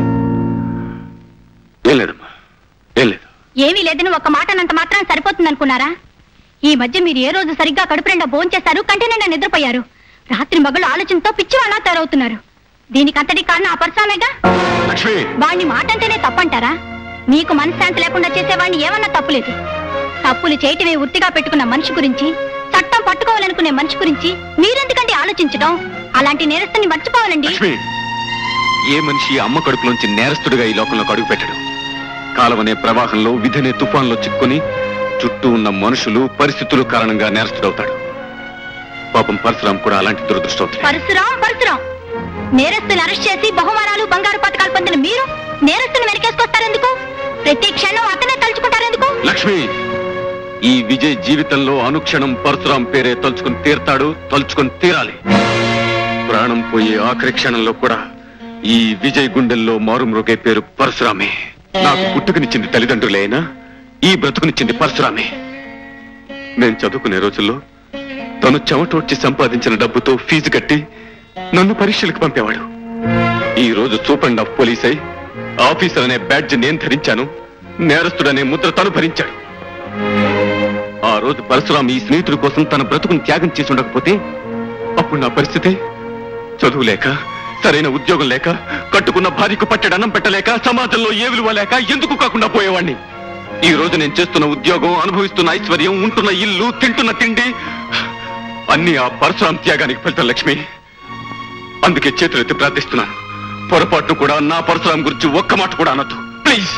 ఏం లేదమ్మా ఏం లేదు ఏమీ లేదని ఒక మాట అన్నంత మాత్రం సరిపోతుంది అనుకున్నారా ఈ మధ్య మీరు ఏ రోజు సరిగ్గా కడుపు నిండా భోంచేశారు కంటి నిండా నిద్రపోయారు రాత్రి మగలు ఆలోచనతో పిచ్చి వాళ్ళ తయారవుతున్నారు దీనికంతటి కారణం ఆ పరశురామేగా లక్ష్మి వాణ్ణి మాట అంటేనే తప్పంటారా మీకు మనశ్శాంతి లేకుండా చేసేవాడిని ఏమన్నా తప్పులేదు తప్పులు చేయటమే వృత్తిగా పెట్టుకున్న మనిషి గురించి చట్టం పట్టుకోవాలనుకునే మనిషి గురించి మీరెందుకండి ఆలోచించడం అలాంటి నేరస్తుని మర్చిపోవాలండి లక్ష్మి ఏ మనిషి అమ్మ కడుపులోంచి నేరస్తుడిగా ఈ లోకంలోకి అడుగు పెట్టడు కాలమనే ప్రవాహంలో విధనే తుఫాన్లో చిక్కుని చుట్టూ ఉన్న మనుషులు పరిస్థితులు కారణంగా నేరస్తుడవుతాడు పాపం పరశురాం కూడా అలాంటి దురదృష్టం పరశురాం పరశురాం నేరస్తుని అరెస్ట్ చేసి బహుమానాలు బంగారు పథకాలు పొందిన మీరు నేరస్తుని వెనకేసుకొస్తారెందుకు ప్రతి క్షణం అతనే తలుచుకుంటారెందుకు లక్ష్మి ఈ విజయ్ జీవితంలో అనుక్షణం పరశురాం పేరే తలుచుకుని తీరతాడు తలుచుకుని తీరాలి ప్రాణం పోయే ఆఖరి క్షణంలో కూడా ఈ విజయ్ గుండెల్లో మారుమ్రోగే పేరు పరశురామే నాకు పుట్టుకనిచ్చింది తల్లిదండ్రులే అయినా ఈ బ్రతుకునిచ్చింది పరశురామే నేను చదువుకునే రోజుల్లో తను చెమటోడ్చి సంపాదించిన డబ్బుతో ఫీజు కట్టి నన్ను పరీక్షలకు పంపేవాడు ఈ రోజు సూపరింట్ ఆఫ్ పోలీస్ అయి ఆఫీసర్ అనే బ్యాడ్జ్ నేను ధరించాను నేరస్తుడనే ముద్ర తను భరించాడు ఆ రోజు పరశురాం ఈ స్నేహితుడి కోసం తన బ్రతుకుని త్యాగం చేసి ఉండకపోతే అప్పుడు నా పరిస్థితి చదువు లేక సరైన ఉద్యోగం లేక కట్టుకున్న భార్యకు పట్టెడు అన్నం పెట్టలేక సమాజంలో ఏ విలువ లేక ఎందుకు కాకుండా పోయేవాణ్ణి ఈ రోజు నేను చేస్తున్న ఉద్యోగం అనుభవిస్తున్న ఐశ్వర్యం ఉంటున్న ఇల్లు తింటున్న తిండి అన్ని ఆ పరశురాం త్యాగానికి ఫలితం లక్ష్మి అందుకే చేతులెత్తి ప్రార్థిస్తున్నాను పొరపాటు కూడా నా పరశురాం గురించి ఒక్క మాట కూడా అనొద్దు ప్లీజ్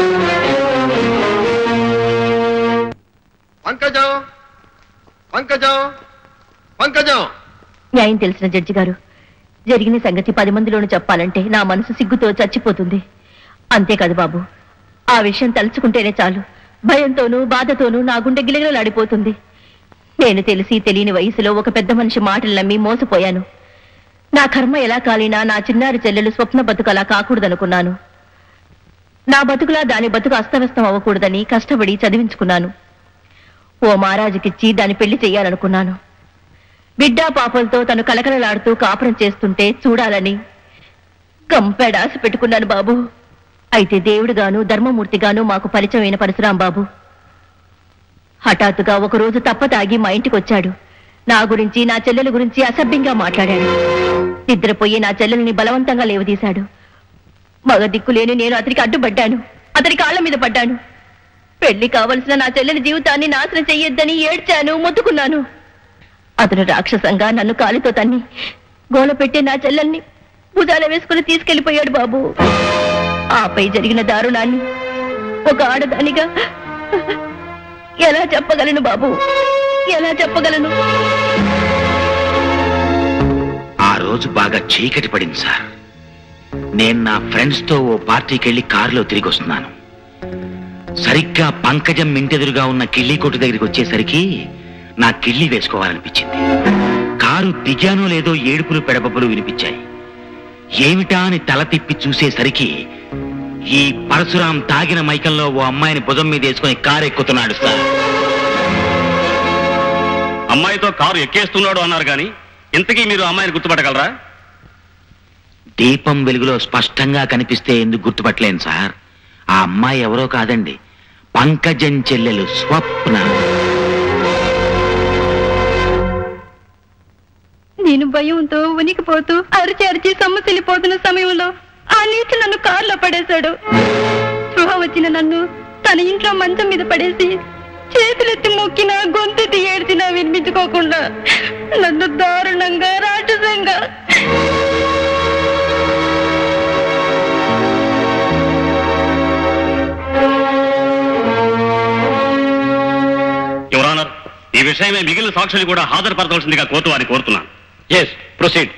పంకజం పంకజం పంకజం న్యాయం తెలిసిన జడ్జి గారు జరిగిన సంగతి పది మందిలోనూ చెప్పాలంటే నా మనసు సిగ్గుతో చచ్చిపోతుంది అంతేకాదు బాబు ఆ విషయం తలుచుకుంటేనే చాలు భయంతోనూ బాధతోనూ నా గుండె గిలగిలలాడిపోతుంది నేను తెలిసి తెలియని వయసులో ఒక పెద్ద మనిషి మాటలు నమ్మి మోసపోయాను నా కర్మ ఎలా కాలినా నా చిన్నారి చెల్లెలు స్వప్న బతుకు అలా కాకూడదనుకున్నాను నా బతుకులా దాని బతుకు అస్తవ్యస్తం అవ్వకూడదని కష్టపడి చదివించుకున్నాను ఓ మహారాజుకిచ్చి దాని పెళ్లి చెయ్యాలనుకున్నాను బిడ్డా పాపలతో తను కలకలలాడుతూ కాపురం చేస్తుంటే చూడాలని గంపెడాస పెట్టుకున్నాను బాబు అయితే దేవుడుగాను ధర్మమూర్తిగాను మాకు పరిచయమైన పరశురాం బాబు హఠాత్తుగా ఒకరోజు తప్పతాగి మా ఇంటికి వచ్చాడు నా గురించి నా చెల్లెల గురించి అసభ్యంగా మాట్లాడాడు నిద్రపోయి నా చెల్లెల్ని బలవంతంగా లేవదీశాడు మగ దిక్కులేని నేను అతనికి అడ్డుపడ్డాను అతని కాళ్ళ మీద పడ్డాను పెళ్లి కావలసిన నా చెల్లెలి జీవితాన్ని నాశనం చెయ్యొద్దని ఏడ్చాను మొత్తుకున్నాను అతను రాక్షసంగా నన్ను కాలితో తన్ని గోల పెట్టి నా చెల్లెల్ని భుజాల వేసుకుని తీసుకెళ్లిపోయాడు బాబు ఆపై జరిగిన దారుణాన్ని ఒక ఆడదానిగా ఎలా చెప్పగలను బాబు ఎలా చెప్పగలను ఆ రోజు బాగా చీకటి పడింది సార్ నేను నా ఫ్రెండ్స్ తో ఓ పార్టీకి వెళ్లి కారులో తిరిగి వస్తున్నాను సరిగ్గా పంకజం ఇంటెదురుగా ఉన్న కిళ్ళీ కొట్టు దగ్గరికి వచ్చేసరికి నా కిళ్ళి వేసుకోవాలనిపించింది కారు దిగానో లేదో ఏడుపులు పెడబబ్బులు వినిపించాయి ఏమిటా అని తల తిప్పి చూసేసరికి ఈ పరశురాం తాగిన మైకంలో ఓ అమ్మాయిని భుజం మీద వేసుకుని కారు ఎక్కుతున్నాడు సార్ అమ్మాయితో కారు ఎక్కేస్తున్నాడు అన్నారు కానీ ఇంతకీ మీరు అమ్మాయిని గుర్తుపట్టగలరా దీపం వెలుగులో స్పష్టంగా కనిపిస్తే ఎందుకు గుర్తుపట్టలేను సార్ ఆ అమ్మాయి ఎవరో కాదండి పంకజం చెల్లెలు స్వప్న నేను భయంతో ఉనికిపోతూ అరిచి అరిచి సొమ్మసిల్లిపోతున్న సమయంలో ఆ నీచు నన్ను కారులో పడేశాడు స్పృహ వచ్చిన నన్ను తన ఇంట్లో మంచం మీద పడేసి చేతులెత్తి మొక్కినా గొంతెత్తి ఏడ్చినా వినిపించుకోకుండా నన్ను దారుణంగా రాక్షసంగా యువరానర్ ఈ విషయమే మిగిలిన సాక్షులు కూడా హాజరుపరచవలసిందిగా కోర్టు వారిని కోరుతున్నాను ఎస్ ప్రొసీడ్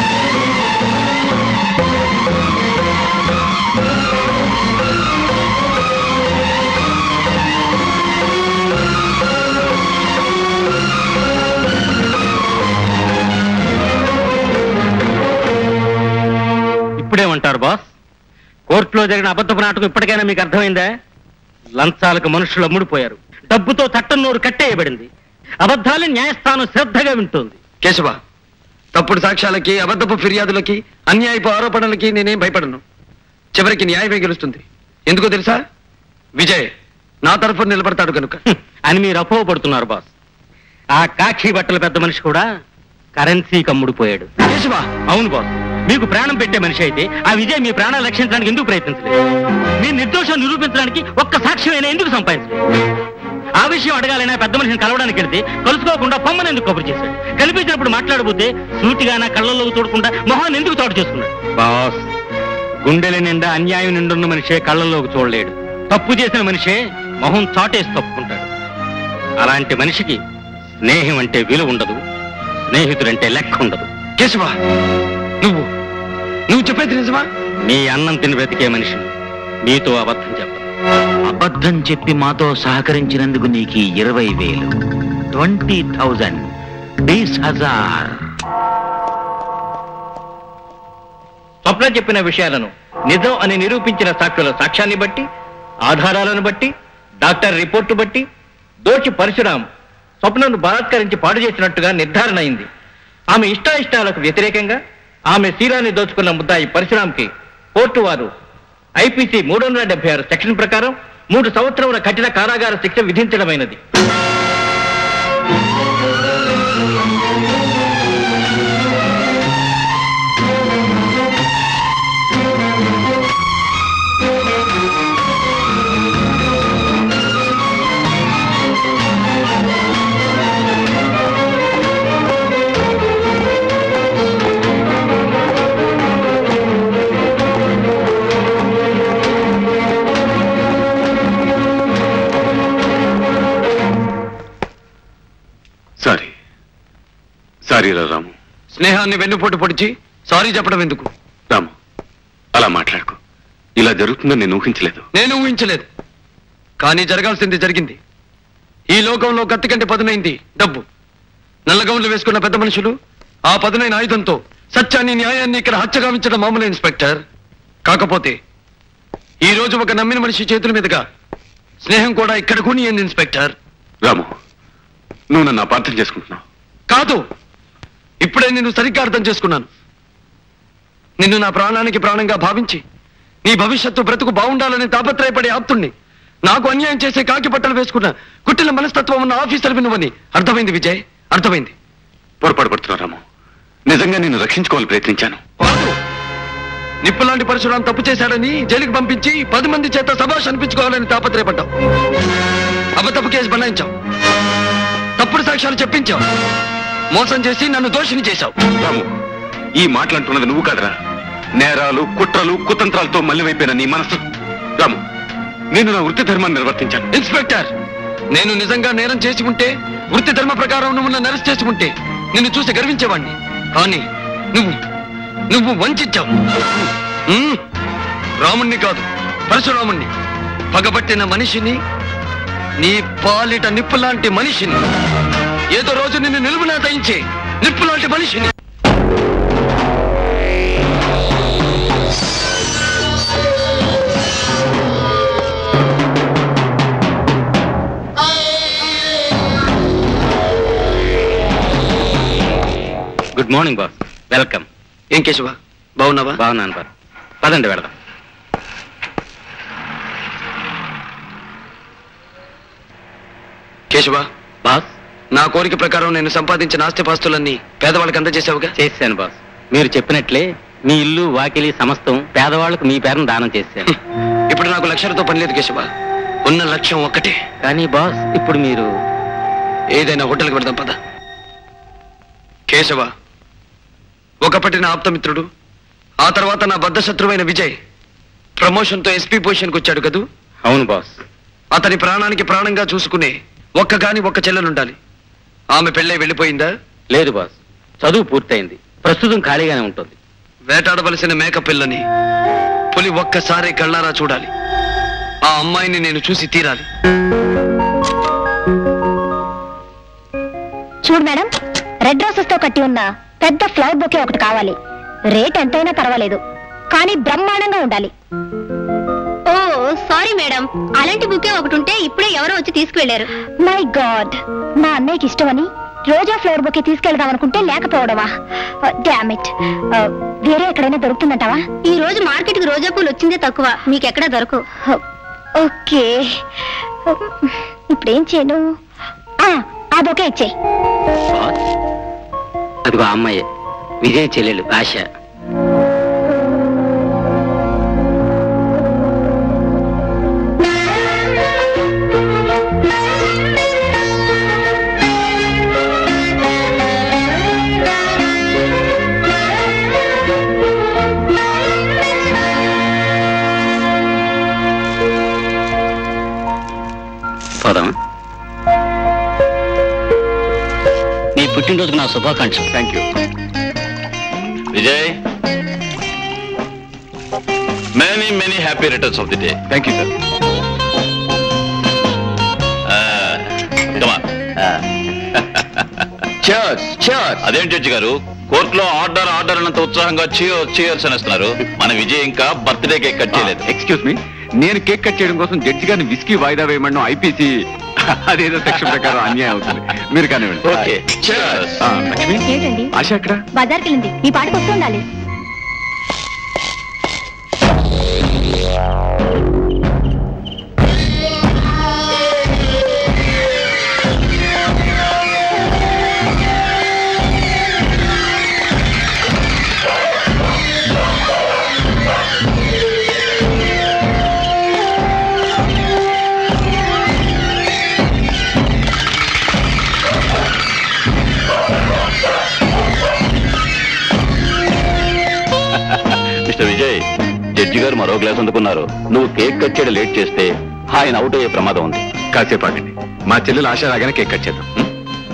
ఇప్పుడేమంటారు బాస్ కోర్టులో జరిగిన అబద్ధపు నాటకం ఇప్పటికైనా మీకు అర్థమైందా లంచాలకు మనుషులు అమ్ముడుపోయారు డబ్బుతో చట్టం నోరు కట్టేయబడింది అబద్ధాలను న్యాయస్థానం శ్రద్ధగా వింటోంది కేశవ తప్పుడు సాక్ష్యాలకి అబద్ధపు ఫిర్యాదులకి అన్యాయపు ఆరోపణలకి నేనేం భయపడను చివరికి న్యాయమే గెలుస్తుంది ఎందుకో తెలుసా విజయ్ నా తరఫున నిలబడతాడు కనుక హ్మ్, అని మీరు అపోహపడుతున్నారు బాస్ ఆ కాక్షి బట్టల పెద్ద మనిషి కూడా కరెన్సీ కమ్ముడుపోయాడు కేశవ అవును బాస్ మీకు ప్రాణం పెట్టే మనిషి అయితే ఆ విజయ్ మీ ప్రాణాలు రక్షించడానికి ఎందుకు ప్రయత్నించలేదు మీ నిర్దోషం నిరూపించడానికి ఒక్క సాక్ష్యమైనా ఎందుకు సంపాదించలేదు ఆ విషయం అడగాలైనా పెద్ద మనిషిని కలవడానికి వెళ్తే కలుసుకోకుండా పొమ్మని ఎందుకు కబురు చేశాడు కనిపించినప్పుడు మాట్లాడబోతే సూటిగా నా కళ్ళల్లో చూడకుండా మొహాన్ని ఎందుకు చాటు చేసుకున్నాడు బాస్ గుండెల నిండా అన్యాయం నిండున్న మనిషే కళ్ళల్లోకి చూడలేడు తప్పు చేసిన మనిషే మొహం చాటేసి తప్పుకుంటాడు అలాంటి మనిషికి స్నేహం అంటే విలువ ఉండదు స్నేహితుడంటే లెక్క ఉండదు కేశవ నువ్వు నువ్వు చెప్పేది నిజమా మీ అన్నం తిని బ్రతికే మనిషిని మీతో అబద్ధం చెప్పదు అబద్ధం చెప్పి మాతో సహకరించినందుకు నీకు ఈ ఇరవై వేలు ట్వంటీ థౌజండ్ బీస్ హజార్ స్వప్న చెప్పిన విషయాలను నిజం అని నిరూపించిన సాక్షుల సాక్ష్యాన్ని బట్టి ఆధారాలను బట్టి డాక్టర్ రిపోర్టు బట్టి దోషి పరశురాం స్వప్నను బలాత్కరించి పాడు చేసినట్టుగా నిర్ధారణ అయింది ఆమె ఇష్టాయిష్టాలకు వ్యతిరేకంగా ఆమె శీలాన్ని దోచుకున్న ముద్దాయి పరశురాంకి కోర్టు వారు ఐపీసీ మూడు వందల డెబ్బై ఆరు సెక్షన్ ప్రకారం మూడు సంవత్సరముల కఠిన కారాగార శిక్ష విధించడమైనది సారీ సారీ రా రాము స్నేహాన్ని వెన్నుపోటు పొడిచి సారీ చెప్పడం ఎందుకు రాము అలా మాట్లాడుకో ఇలా జరుగుతుందని నేను ఊహించలేదు నేను ఊహించలేదు కానీ జరగాల్సింది జరిగింది ఈ లోకంలో కత్తి కంటే పదునైంది డబ్బు నల్లగౌన్లు వేసుకున్న పెద్ద మనుషులు ఆ పదునైన ఆయుధంతో సత్యాన్ని న్యాయాన్ని ఇక్కడ హత్యగావించడం మామూలు ఇన్స్పెక్టర్ కాకపోతే ఈ రోజు ఒక నమ్మిన మనిషి చేతుల మీదుగా స్నేహం కూడా ఇక్కడ కూనియంది ఇన్స్పెక్టర్ రాము నువ్వు నన్ను అపార్థం చేసుకుంటున్నావు కాదు ఇప్పుడే నిన్ను సరిగ్గా అర్థం చేసుకున్నాను నిన్ను నా ప్రాణానికి ప్రాణంగా భావించి నీ భవిష్యత్తు బ్రతుకు బాగుండాలని తాపత్రయపడే ఆప్తుణ్ణి నాకు అన్యాయం చేసే కాకి బట్టలు వేసుకున్న కుట్టిన మనస్తత్వం ఉన్న ఆఫీసర్ వినువని అర్థమైంది విజయ్ అర్థమైంది పొరపాటు పడుతున్నావు రాము నిజంగా నిన్ను రక్షించుకోవాలని ప్రయత్నించాను కాదు నిప్పులాంటి పరశురాం తప్పు చేశాడని జైలుకి పంపించి పది మంది చేత సభాష్ అనిపించుకోవాలని తాపత్రయపడ్డావు అబద్ధపు కేసు బనాయించావు తప్పుడు సాక్ష్యాలు చెప్పించావు మోసం చేసి నన్ను దోషిని చేశావు రాము ఈ మాటలంటున్నది నువ్వు కాదరా నేరాలు కుట్రలు కుతంత్రాలతో మళ్ళీవైపోయిన నీ మనసు రాము నేను నా వృత్తి ధర్మాన్ని నిర్వర్తించాను ఇన్స్పెక్టర్ నేను నిజంగా నేరం చేసి ఉంటే వృత్తి ధర్మ ప్రకారం నువ్వు నన్ను అరెస్ట్ చేసి ఉంటే నిన్ను చూసి గర్వించేవాణ్ణి కానీ నువ్వు నువ్వు వంచావు రాముణ్ణి కాదు పరశురాముణ్ణి పగబట్టిన మనిషిని నీ పాలిట నిప్పులాంటి మనిషిని ఏదో రోజు నిన్ను నిలువునా దయించే నిప్పులాంటి మనిషిని గుడ్ మార్నింగ్ బాస్ వెల్కమ్ ఏం కేశవ బాగున్నావా బాగున్నాను బాస్ పదండి వెళదాం కేశవ బాస్ నా కోరిక ప్రకారం నేను సంపాదించిన ఆస్తిపాస్తులన్నీ పేదవాళ్ళకి అందజేశావుగా చేశాను బాస్ మీరు చెప్పినట్లే మీ ఇల్లు వాకిలి సమస్తం పేదవాళ్లకు మీ పేరును దానం చేశాను ఇప్పుడు నాకు లక్ష్యాలతో పని లేదు కేశవ ఉన్న లక్ష్యం ఒక్కటే కానీ బాస్ ఇప్పుడు మీరు ఏదైనా హోటల్కి పెడదాం పద కేశవ ఒకప్పటి నా ఆప్తమిత్రుడు ఆ తర్వాత నా బద్ధ శత్రువైన విజయ్ ప్రమోషన్తో ఎస్పీ పొజిషన్కి వచ్చాడు కదూ అవును బాస్ అతని ప్రాణానికి ప్రాణంగా చూసుకునే ఒక్క గాని ఒక్క చెల్లెలుండాలి ఆమె పెళ్ళై వెళ్ళిపోయిందా లేదు బాస్ చదువు పూర్తయింది ప్రస్తుతం ఖాళీగానే ఉంటుంది వేటాడవలసిన మేక పిల్లని పులి ఒక్కసారి కళ్ళారా చూడాలి ఆ అమ్మాయిని నేను చూసి తీరాలి చూడు మేడం రెడ్ రోసెస్ తో కట్టి ఉన్న పెద్ద ఫ్లవర్ బొకే ఒకటి కావాలి రేట్ ఎంతైనా పర్వాలేదు కానీ బ్రహ్మాండంగా ఉండాలి ఓ సారీ మేడం అలాంటి బుకే ఒకటి ఉంటే ఇప్పుడే ఎవరో వచ్చి తీసుకువెళ్లారు మై గాడ్ మా అన్నయ్యకి ఇష్టమని రోజా ఫ్లవర్ బొకే తీసుకెళ్దాం అనుకుంటే లేకపోవడమా డామిట్ వేరే ఎక్కడైనా దొరుకుతుందంటావా ఈ రోజు మార్కెట్ కి రోజా పూలు వచ్చిందే తక్కువ మీకు ఎక్కడ దొరకవు ఓకే ఇప్పుడేం చేయను ఆ, ఆ బొకే ఇచ్చేయి బాస్ అదిగో ఆ అమ్మాయి విజయ్ చెల్లెలు ఆశ పోదామా నీ పుట్టినరోజుకు నా శుభాకాంక్షలు thank you Vijay many many happy returns of the day thank you sir అదేంటి జడ్జి గారు కోర్టులో ఆర్డర్ ఆర్డర్ అన్నంత ఉత్సాహంగా చియర్స్ చియర్స్ అనేస్తున్నారు మన విజయ్ ఇంకా బర్త్డే కేక్ కట్ చేయలేదు ఎక్స్క్యూజ్ మీ నేను కేక్ కట్ చేయడం కోసం జడ్జి గారిని విస్కీ వాయిదా వేయమన్నా ఐపీసీ అదేదో సెక్షన్ ప్రకారం అన్యాయం అవుతుంది మీరు కానివ్వండి ఓకే ఆ, లక్ష్మి ఏంటండి ఆశ ఎక్కడ బజార్కి వెళ్ళింది మీ పాటకు వస్తూ ఉండాలి మిస్టర్ విజయ్ జడ్జి గారు మరో గ్లాస్ అందుకున్నారు నువ్వు కేక్ కట్ చేయడం లేట్ చేస్తే ఆయన అవుట్ అయ్యే ప్రమాదం ఉంది కాసేపు ఆగండి మా చెల్లెలు ఆశ రాగానే కేక్ కట్ చేద్దాం ఉం?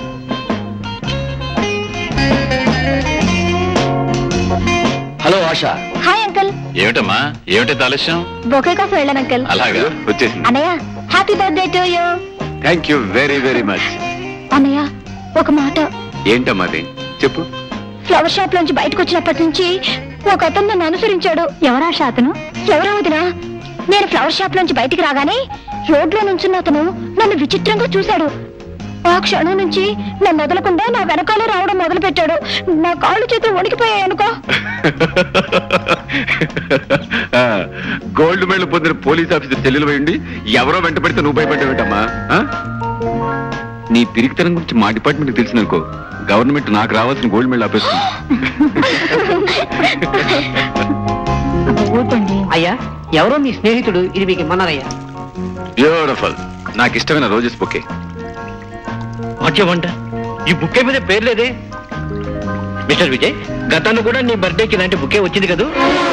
హలో ఆశ హాయ్ అంకుల్ ఏమిటమ్మా ఏమిటి ఆలస్యం బొకే కోసం వెళ్ళాను అంకుల్ అలాగా వచ్చేసింది అన్నయ్య happy birthday to you thank you very very much అన్నయ్య ఒక మాట ఏంటమ్మా అది చెప్పు ఫ్లవర్ షాప్ లోంచి బయటకు వచ్చినప్పటి నుంచి ఒక అతను నన్ను అనుసరించాడు ఎవరా అతను ఎవరా వదినా నేను ఫ్లవర్ షాప్ నుంచి బయటికి రాగానే రోడ్లో నుంచున్న అతను నన్ను విచిత్రంగా చూశాడు ఆ క్షణం నుంచి నన్ను వదలకుండా నా వెనకాలే రావడం మొదలు పెట్టాడు నా కాళ్ళు చేతులు వణికిపోయాయి అనుకో గోల్డ్ మెడల్ పొందిన పోలీస్ ఆఫీసర్ చెల్లెలు వేయండి ఎవరో వెంట పెడితే నువ్వు భయపడ్డావేంటమ్మా ఆ? నీ పిరికితనం గురించి మా డిపార్ట్మెంట్ తెలిసిందనుకో గవర్నమెంట్ నాకు రావాల్సిన గోల్డ్ మెడల్ ఆపేస్తుంది ఊరుకోండి అయ్యా ఎవరో మీ స్నేహితుడు ఇది మీకు ఇమ్మన్నారయ్యా బ్యూటిఫుల్ నాకు ఇష్టమైన రోజెస్ బొకే వాక్యమంట ఈ బుక్కే మీద పేరు లేదే మిస్టర్ విజయ్ గతంలో కూడా నీ బర్త్డేకి ఇలాంటి బుక్కే వచ్చింది కదూ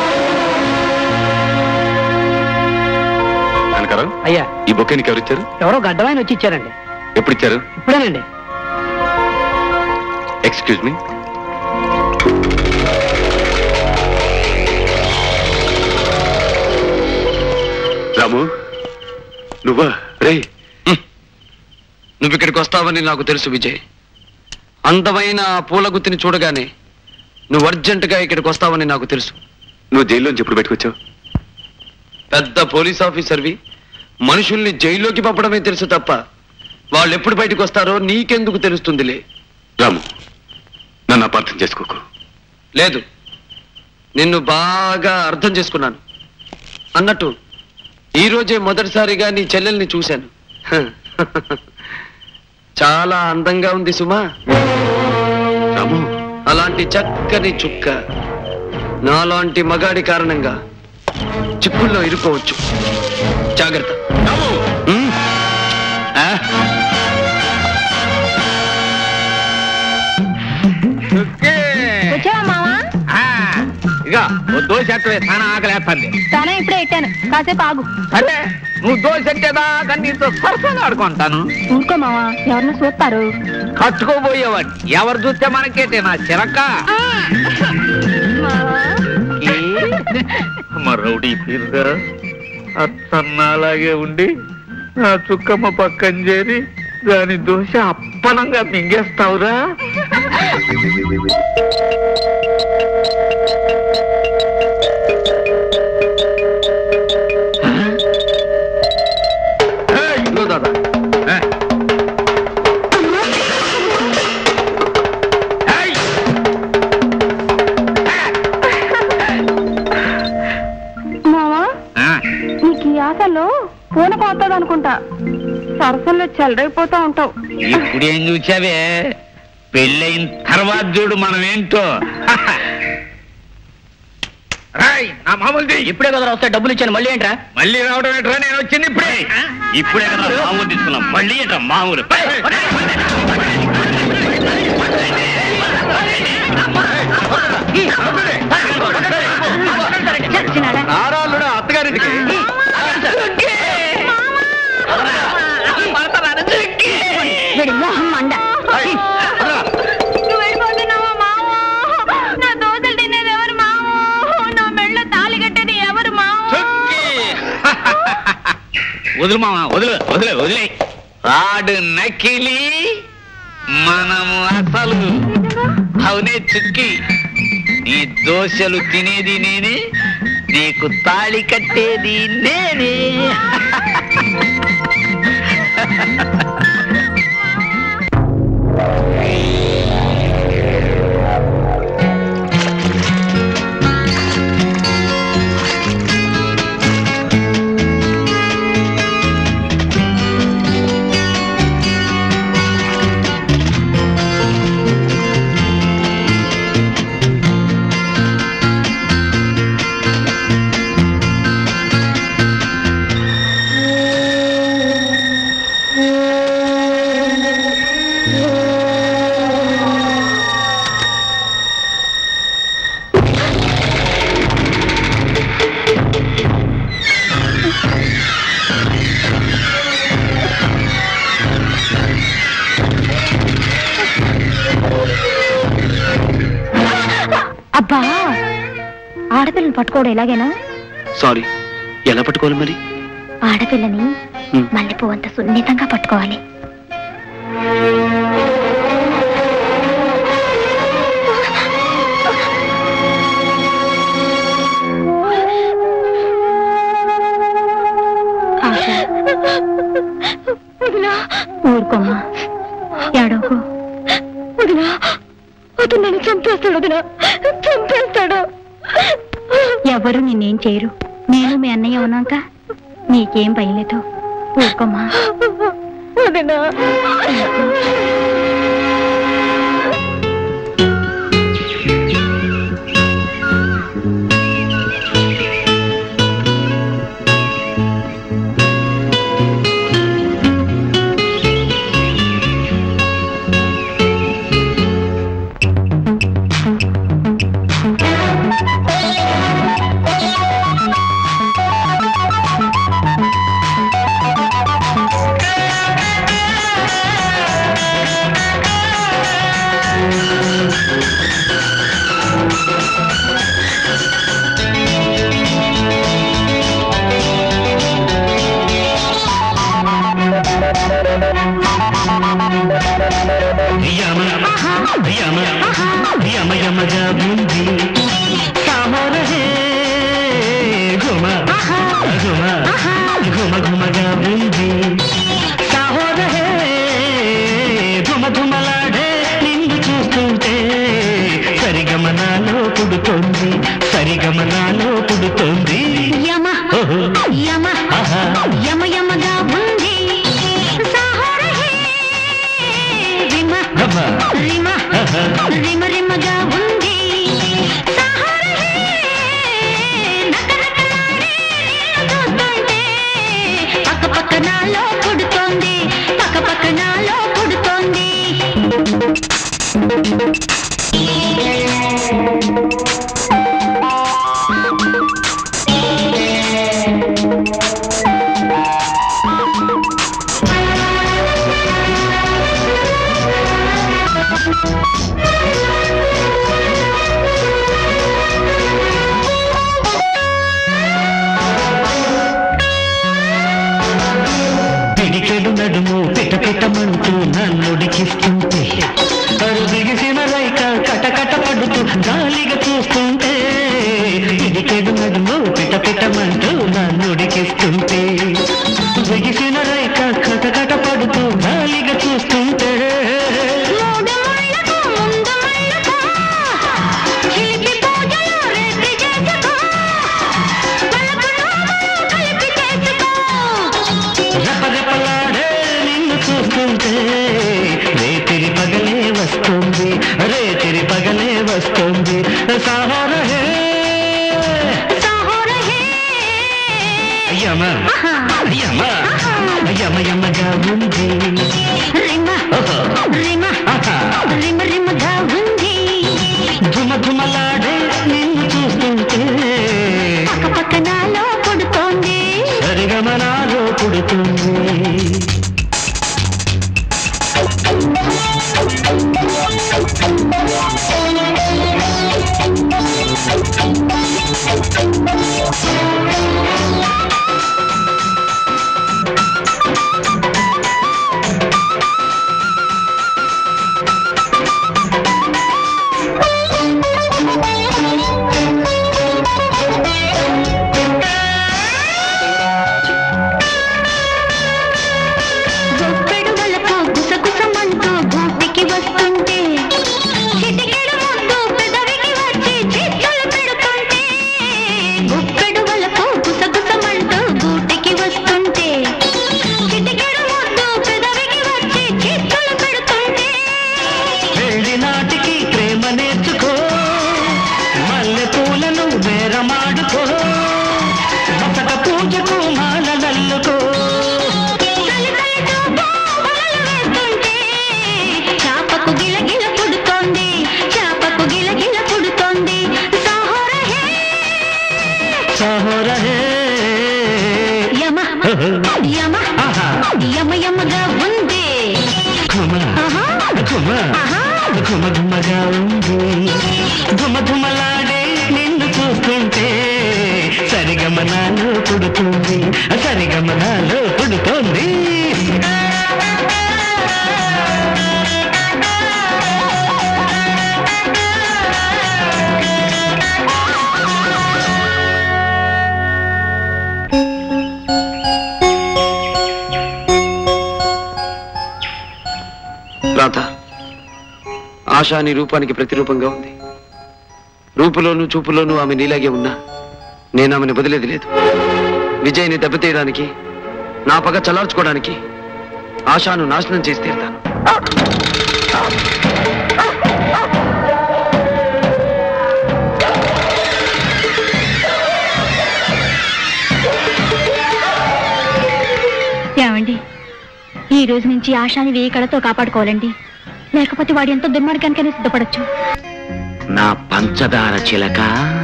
కనకారావు అయ్యా ఈ బొకే నీకు ఎవరు ఇచ్చారు ఎవరో గడ్డమైన వచ్చి ఇచ్చారండి ఎప్పుడు ఇచ్చారు ఇప్పుడేనండి ఎక్స్క్యూజ్ మీ రాము నువ్వా రే నువ్వు ఇక్కడికి వస్తావని నాకు తెలుసు విజయ్ అందమైన ఆ పూల గుత్తిని చూడగానే నువ్వు అర్జెంటుగా ఇక్కడికి వస్తావని నాకు తెలుసు నువ్వు జైల్లోంచి ఎప్పుడు బయటకు పెద్ద పోలీస్ ఆఫీసర్వి మనుషుల్ని జైల్లోకి పంపడమే తెలుసు తప్ప వాళ్ళు ఎప్పుడు బయటకు వస్తారో నీకెందుకు తెలుస్తుందిలే రాము నన్ను అపార్థం చేసుకోకు లేదు నిన్ను బాగా అర్థం చేసుకున్నాను అన్నట్టు ఈ రోజే మొదటిసారిగా నీ చెల్లెల్ని చూశాను హ. చాలా అందంగా ఉంది సుమా రాము అలాంటి చక్కని చుక్క నాలాంటి మగాడి కారణంగా చిక్కుల్లో ఇరుకోవచ్చు జాగ్రత్త ఉమ్. ఆ? వచ్చావా మావా ఇక ఓ దోశ ఎట్టవే చాలా ఆకలేస్తుంది తానే ఇప్పుడే ఎట్టాను కాసేపు ఆగు సరే నువ్వు దోశ ఎట్టేదాకా నీతో సరసంగా ఆడుకుంటాను ఊరుకో మావా ఎవరిని చూస్తారు కట్టుకోబోయేవాడిని ఎవరు చూస్తే మనకేటే నా చిరక మరౌడి పీరుగా అత్తన్నాలాగే ఉండి నా చుక్కమ్మ పక్కన చేరి దాని దోశ అప్పనంగా మింగేస్తావురా ఇదిగో దాదా మావా నీకు ఈ ఆశలో పూన పోతుంది అనుకుంటా సరసంలో చెలరైపోతా ఉంటావు ఇప్పుడు ఏం చూసావే పెళ్ళయిన తర్వాత చూడు మనం ఏంటో రాయ్, నా మామూలుది ఇప్పుడే కదా వస్తే డబ్బులు ఇచ్చాను మళ్ళీ ఏంట్రా మళ్ళీ రావడం ఏంట్రా నేను వచ్చింది ఇప్పుడే ఇప్పుడే కదా మామూలు తీసుకున్నాం మళ్ళీ ఏంట్రా మామూలు నారాళ్ళుడు అత్తగారింటికి వీడి మొహం మండ నువ్వు వెళ్ళిపోతున్నావా మావా నా దోశలు తినేది ఎవరు మావా నా మెళ్ళ తాళి కట్టేది ఎవరు మావా వదులు మామ వదులు వదిలే వదిలే ఆడు నకిలి మనము అసలు అవునే చుక్కి నీ దోశలు తినేది నేనే నీకు తాళి కట్టేది నేనే అబ్బా ఆడపిల్లని పట్టుకోవడం ఎలాగేనా సారీ ఎలా పట్టుకోవాలి మరి ఆడపిల్లని హ్మ్. మల్లెపువ్వు అంత సున్నితంగా పట్టుకోవాలి వదినా ఊరుకోమ్మా ఏడవకు వదినా అతను నన్ను చంపేస్తాడు వదినా చంపేస్తాడు ఎవరు నిన్నేం చేయరు నేను మీ అన్నయ్య ఉన్నాక నీకేం భయలేదు ఊరుకోమ్మా వదినా యమ యమ యమ యమగా ఉంది సామరహే ఘుమ ఘుమ ఘుమ ఘుమగా ఉంది సామరహే ఘుమ ఘుమలాడే నిన్ను చూస్తుంటే సరిగమనాలో పుడుతోంది సరిగమనాలో పుడుతోంది యమ ఓహో. యమ ఆహా. యమ యమగా ఉంది సాహరహే రిమ ఘమ. రిమ ఆహా. రిమ రిమగా ఉంది సాహరహే నకనకలాడే నిన్ను చూస్తుంటే పక్క పక్క నాలో పుడుతోంది పక్క పక్క నాలో పుడుతోంది పిడికెడు నడుము పిట పిటమంటూ నన్నుడికిస్తుంటే అరుదిగిసిన రైక కటకట పడుతూ గాలిగా చూస్తుంటే పిడికెడు నడుము పిట పిటమంటూ నన్నుడికిస్తుంటే బిగిసిన రైక కటకట పడుతూ గాలిగా చూస్తుంటే మూడు ముళ్ళకు ముందు ముళ్ళకు చిలిపి పూజలు రేపి చేసుకో పలుకు నామలు కలిపి చేసుకో రెపరెపలాడే నిన్ను చూస్తుంటే రేతిరి పగలే వస్తుంది రేతిరి పగలే వస్తుంది సాహరహే సాహోరహే యమ యమ యమ యమగా ఉంది రిమ ఓహో. రిమ ఆహా. రిమ రిమగా ఉంది ఘుమ ఘుమలాడే నిన్ను చూస్తుంటే పక్క పక్క నాలో పుడుతోంది సరిగమనాలో పుడుతుంది గొప్పెడు వలపు గుసగుసమంటూ గూటికి వస్తుంటే చిటికెడు ముద్దు పెదవికి వచ్చి చేతులు పెడుతుంటే గొప్పెడు వలపు గుసగుసమంటూ గూటికి వస్తుంటే చిటికెడు ముద్దు పెదవికి వచ్చి చేతులు పెడుతుంటే పెళ్లి నాటికి ప్రేమ నేర్చుకో మల్లె పూలను బేరమాడుకో మసక పూజకు మాలనల్లుకో చాపకు గిలగిల పుడుతోంది చాపకు గిలగిల పుడుతోంది సాహోరహే సహోరహే యమ యమ ఆహా. యమ యమగా ఉంది ఘుమ ఆహా. ఘుమ ఆహా. ఘుమ ఘుమగా ఉంది ఘుమ ఘుమలాడే నిన్ను చూస్తుంటే సరిగమనాలు పుడుతుంది సరిగమనాలు పుడుతోంది రాత ఆశ నీ రూపానికి ప్రతిరూపంగా ఉంది రూపులోను చూపులోనూ ఆమె నీలాగే ఉన్నా నేను ఆమెను వదిలేది లేదు విజయ్ని దెబ్బతీయడానికి నా పగ చల్లార్చుకోవడానికి ఆశాను నాశనం చేసి తీరుతాను ఏమండి ఈ రోజు నుంచి ఆశాని వేయి కళతో కాపాడుకోవాలండి లేకపోతే వాడు ఎంతో దుర్మార్గానికైనా సిద్ధపడచ్చు నా పంచదార చిలక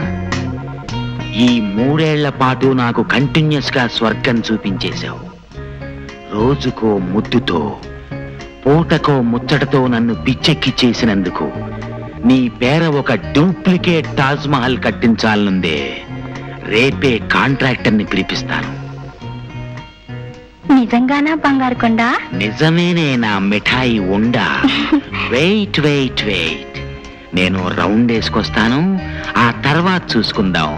ఈ మూడేళ్ల పాటు నాకు కంటిన్యూస్ గా స్వర్గం చూపించేశావు రోజుకో ముద్దుతో పూటకో ముచ్చటతో నన్ను పిచ్చెక్కి చేసినందుకు నీ పేర ఒక డూప్లికేట్ తాజ్ మహల్ కట్టించాలనుందే రేపే కాంట్రాక్టర్ని పిలిపిస్తాను నిజంగానా బంగారు కొండ నిజమేనే నా మిఠాయి ఉండా వెయిట్ వెయిట్ వెయిట్ నేను రౌండ్ వేసుకొస్తాను ఆ తర్వాత చూసుకుందాం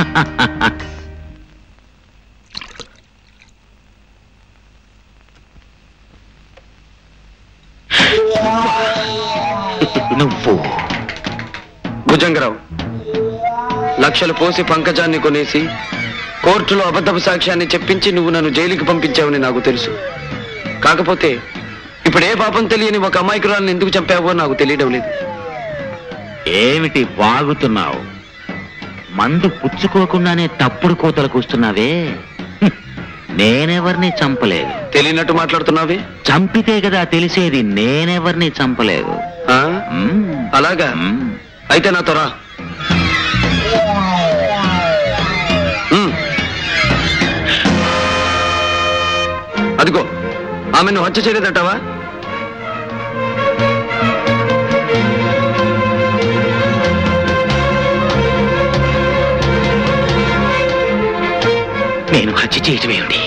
నువ్వు భుజంగరావు లక్షలు పోసి పంకజాన్ని కొనేసి కోర్టులో అబద్ధపు సాక్ష్యాన్ని చెప్పించి నువ్వు నన్ను జైలుకి పంపించావని నాకు తెలుసు కాకపోతే ఇప్పుడు ఏ పాపం తెలియని ఒక అమాయకురాలను ఎందుకు చంపావో నాకు తెలియడం లేదు ఏమిటి వాగుతున్నావు మందు పుచ్చుకోకుండానే తప్పుడు కోతలు కూస్తున్నావే హ్మ్. నేనెవరిని చంపలేదు తెలియనట్టు మాట్లాడుతున్నావే చంపితే కదా తెలిసేది నేనెవరిని చంపలేదు ఆ? అలాగా అయితే నాతో రా ఉమ్. అదిగో ఆమెను హత్య చేయలేదంటావా నేను హత్య చేయటం ఏమిటి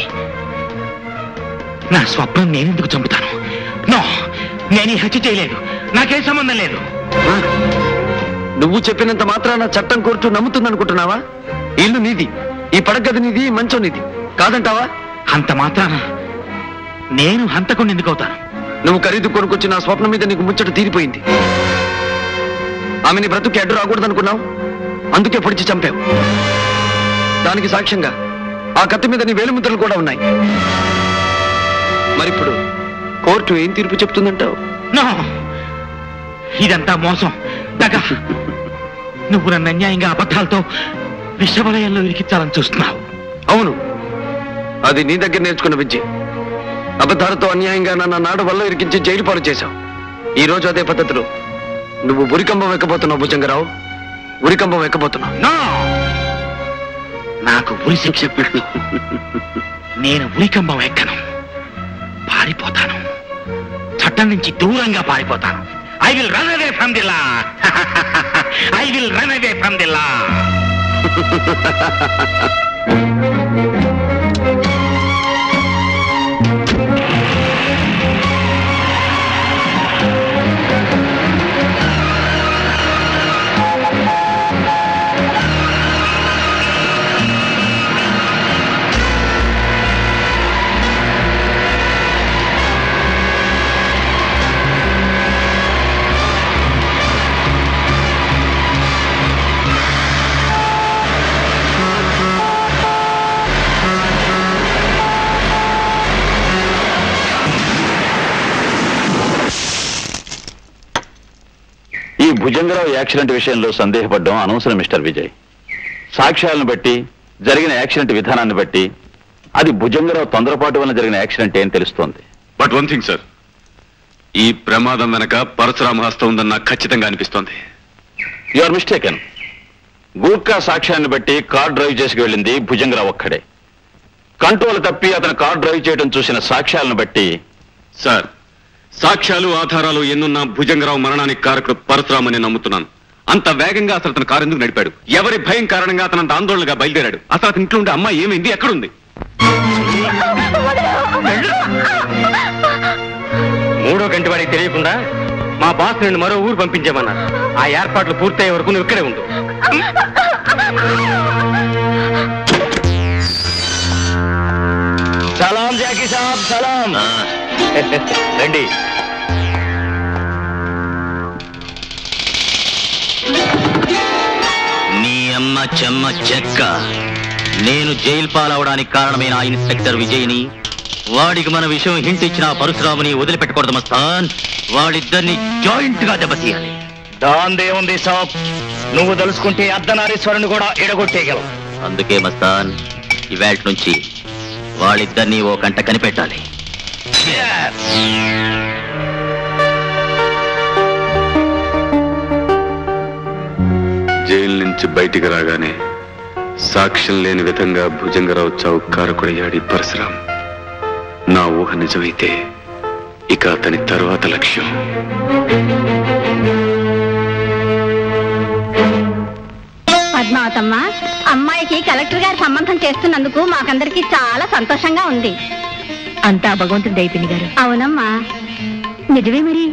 నా స్వప్నం నేనెందుకు చంపుతాను నో నేను ఈ హత్య చేయలేదు నాకేం సంబంధం లేదు ఆ? నువ్వు చెప్పినంత మాత్రాన చట్టం కోర్టు నమ్ముతుందనుకుంటున్నావా ఇల్లు నీది ఈ పడగది నీది ఈ మంచం నీది కాదంటావా అంత మాత్రాన నేను హంతకుండా ఎందుకు అవుతాను నువ్వు ఖరీదు కొనుక్కొచ్చి నా స్వప్నం మీద నీకు ముచ్చట తీరిపోయింది ఆమెని బ్రతుకి అడ్డు రాకూడదనుకున్నావు అందుకే పొడిచి చంపావు దానికి సాక్ష్యంగా ఆ కత్తి మీద నీ వేలిముద్రలు కూడా ఉన్నాయి మరిప్పుడు కోర్టు ఏం తీర్పు చెప్తుందంటావు నో ఇదంతా మోసం దగ నువ్వు నన్ను అన్యాయంగా అబద్ధాలతో విషవలయంలో ఇరికించాలని చూస్తున్నావు అవును అది నీ దగ్గర నేర్చుకున్న విద్య అబద్ధాలతో అన్యాయంగా నన్ను నాడు వల్ల ఇరికించి జైలు పాలు చేశావు ఈ రోజు అదే పద్ధతిలో నువ్వు ఉరికంబం ఎక్కబోతున్నావు భుజంగరావు ఉరికంబం ఎక్కబోతున్నావు నో నాకు ఉరి శిక్ష పెట్టు నేను ఉరికంబం ఎక్కను పారిపోతాను చట్టం నుంచి దూరంగా పారిపోతాను I will run away from the law I will run away from the law ఈ భుజంగరావు యాక్సిడెంట్ విషయంలో సందేహపడ్డం అనవసరం మిస్టర్ విజయ్ సాక్ష్యాలను బట్టి జరిగిన యాక్సిడెంట్ విధానాన్ని బట్టి అది భుజంగరావు తొందరపాటు వల్ల జరిగిన యాక్సిడెంట్ ఏం తెలుస్తోంది బట్ వన్ థింగ్ సార్ ఈ ప్రమాదం వెనక పరశురామ హస్తం ఉందని నాకు ఖచ్చితంగా అనిపిస్తోంది యు ఆర్ మిస్టేకెన్ గూర్ఖా సాక్ష్యాన్ని బట్టి కార్ డ్రైవ్ చేసుకు వెళ్ళింది భుజంగరావు ఒక్కడే కంట్రోల్ తప్పి అతను కార్ డ్రైవ్ చేయడం చూసిన సాక్ష్యాలను బట్టి సార్ సాక్ష్యాలు ఆధారాలు ఎన్నున్నా భుజంగరావు మరణానికి కారకుడు పరశురామని నమ్ముతున్నాను అంత వేగంగా అసలు అతను కారు ఎందుకు నడిపాడు ఎవరి భయం కారణంగా అతను అంత ఆందోళనగా బయలుదేరాడు అసలు అతని ఇంట్లో ఉండే అమ్మాయి ఏమైంది ఎక్కడుంది మూడో గంట వాడికి తెలియకుండా మా బాస్ నిన్ను మరో ఊరు పంపించామన్నారు ఆ ఏర్పాట్లు పూర్తయ్యే వరకు నువ్వు ఇక్కడే ఉండు సలాం జాకీ సాబ్ సలాం రండి అమ్మ చెమ్మ చెక్క నేను జైలు పాలవడానికి కారణమైన ఆ ఇన్స్పెక్టర్ విజయ్ని వాడికి మన విషయం హింట్ ఇచ్చిన ఆ పరశురాముని వదిలిపెట్టకూడదు మస్తాన్ వాళ్ళిద్దరిని జాయింట్ గా దెబ్బతీయాలి దాందేముంది సాబ్ నువ్వు తలుసుకుంటే అర్ధనారీశ్వరుని కూడా ఎడగొట్టేయగలవు అందుకే మస్తాన్ ఇవాళ నుంచి వాళ్ళిద్దరినీ ఓ కంట కనిపెట్టాలి జైలు నుంచి బయటికి రాగానే సాక్ష్యం లేని విధంగా భుజంగరావు చౌకారకుడయ్యాడు ఈ పరశురాం నా ఊహ నిజమైతే ఇక అతని తరువాత లక్ష్యం పద్మావతమ్మ అమ్మాయికి కలెక్టర్ గారి సంబంధం చేస్తున్నందుకు మాకందరికి చాలా సంతోషంగా ఉంది అంతా భగవంతుడి దయపిని గారు అవునమ్మా నిజమే మరి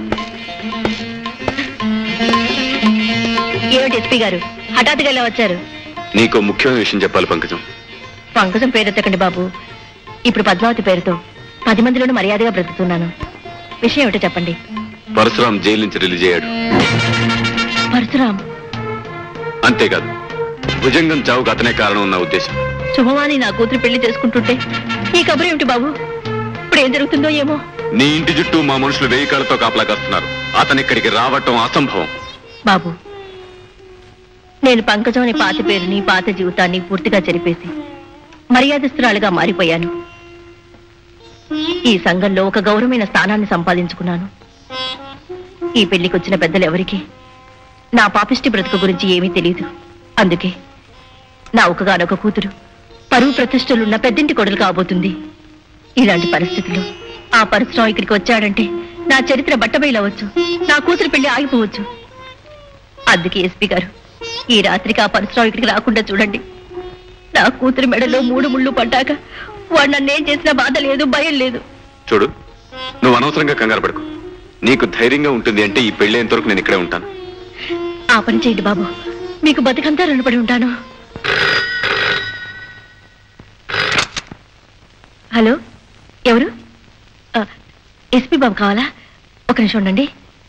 ఏమిటి ఎస్పీ గారు హఠాత్తుగా ఇలా వచ్చారు నీకు ముఖ్యమైన విషయం చెప్పాలి పంకజం పంకజం పేరెత్తకండి బాబు ఇప్పుడు పద్మావతి పేరుతో పది మందిలోనూ మర్యాదగా బ్రతుకుతున్నాను విషయం ఏమిటో చెప్పండి పరశురాం జైలు నుంచి రిలీజ్ అయ్యాడు పరశురాం అంతేకాదు భుజంగం చావుకు అతనే కారణం నా ఉద్దేశం శుభవాణి నా కూతురు పెళ్లి చేసుకుంటుంటే ఈ కబురు ఏమిటి బాబు ఇప్పుడు ఏం జరుగుతుందో ఏమో నీ ఇంటి చుట్టూ మా మనుషులు వెయ్యి కాళ్ళతో కాపలా కాస్తున్నారు అతను ఇక్కడికి రావటం అసంభవం బాబు నేను పంకజం అనే పాత పేరుని పాత జీవితాన్ని పూర్తిగా చెరిపేసి మర్యాదస్తురాలుగా మారిపోయాను ఈ సంఘంలో ఒక గౌరవమైన స్థానాన్ని సంపాదించుకున్నాను ఈ పెళ్లికి వచ్చిన పెద్దలు ఎవరికి నా పాపిష్టి బ్రతుకు గురించి ఏమీ తెలియదు అందుకే నా ఒకగానొక కూతురు పరువు ప్రతిష్టలున్న పెద్దింటి కొడలు కాబోతుంది ఇలాంటి పరిస్థితుల్లో ఆ పరశురావు ఇక్కడికి వచ్చాడంటే నా చరిత్ర బట్టబయలవచ్చు నా కూతురు పెళ్లి ఆగిపోవచ్చు అందుకే ఎస్పీ గారు ఈ రాత్రికి ఆ పరశురావు ఇక్కడికి రాకుండా చూడండి నా కూతురు మెడలో మూడు ముళ్ళు పడ్డాక వాడు నన్నేం చేసినా బాధ లేదు భయం లేదు చూడు నువ్వు అనవసరంగా కంగారు పడుకో నీకు ధైర్యంగా ఉంటుంది అంటే ఈ పెళ్ళేంత వరకు నేను ఇక్కడే ఉంటాను ఆ పని చేయండి బాబు మీకు బతికంతా రుణపడి ఉంటాను హలో ఎవరు ఆ, ఎస్పీ బాబు కావాలా ఒక నిమిషం ఉండండి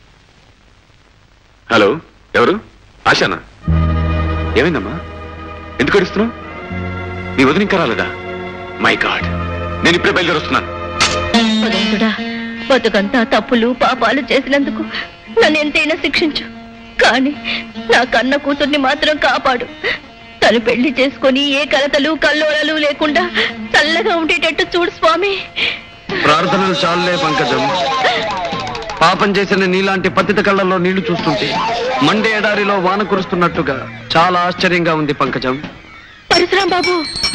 హలో ఎవరు ఆశానా ఏమైందమ్మా ఎందుకు అడుస్తున్నావు నీ వదిన ఇంకా రాలేదా మై గాడ్ నేను ఇప్పుడే బయలుదేరొస్తున్నాను భగవంతుడా బతుకంతా తప్పులు పాపాలు చేసినందుకు నన్ను ఎంతైనా శిక్షించు కానీ నా కన్న కూతుర్ని మాత్రం కాపాడు తను పెళ్లి చేసుకొని ఏ కలతలు కల్లోలలు లేకుండా చల్లగా ఉండేటట్టు చూడు స్వామి ప్రార్థనలు చాలులే పంకజం పాపం చేసిన నీలాంటి పతిత కళ్ళల్లో నీళ్లు చూస్తుంటే మండే ఎడారిలో వాన కురుస్తున్నట్టుగా చాలా ఆశ్చర్యంగా ఉంది పంకజం పరశురాం బాబు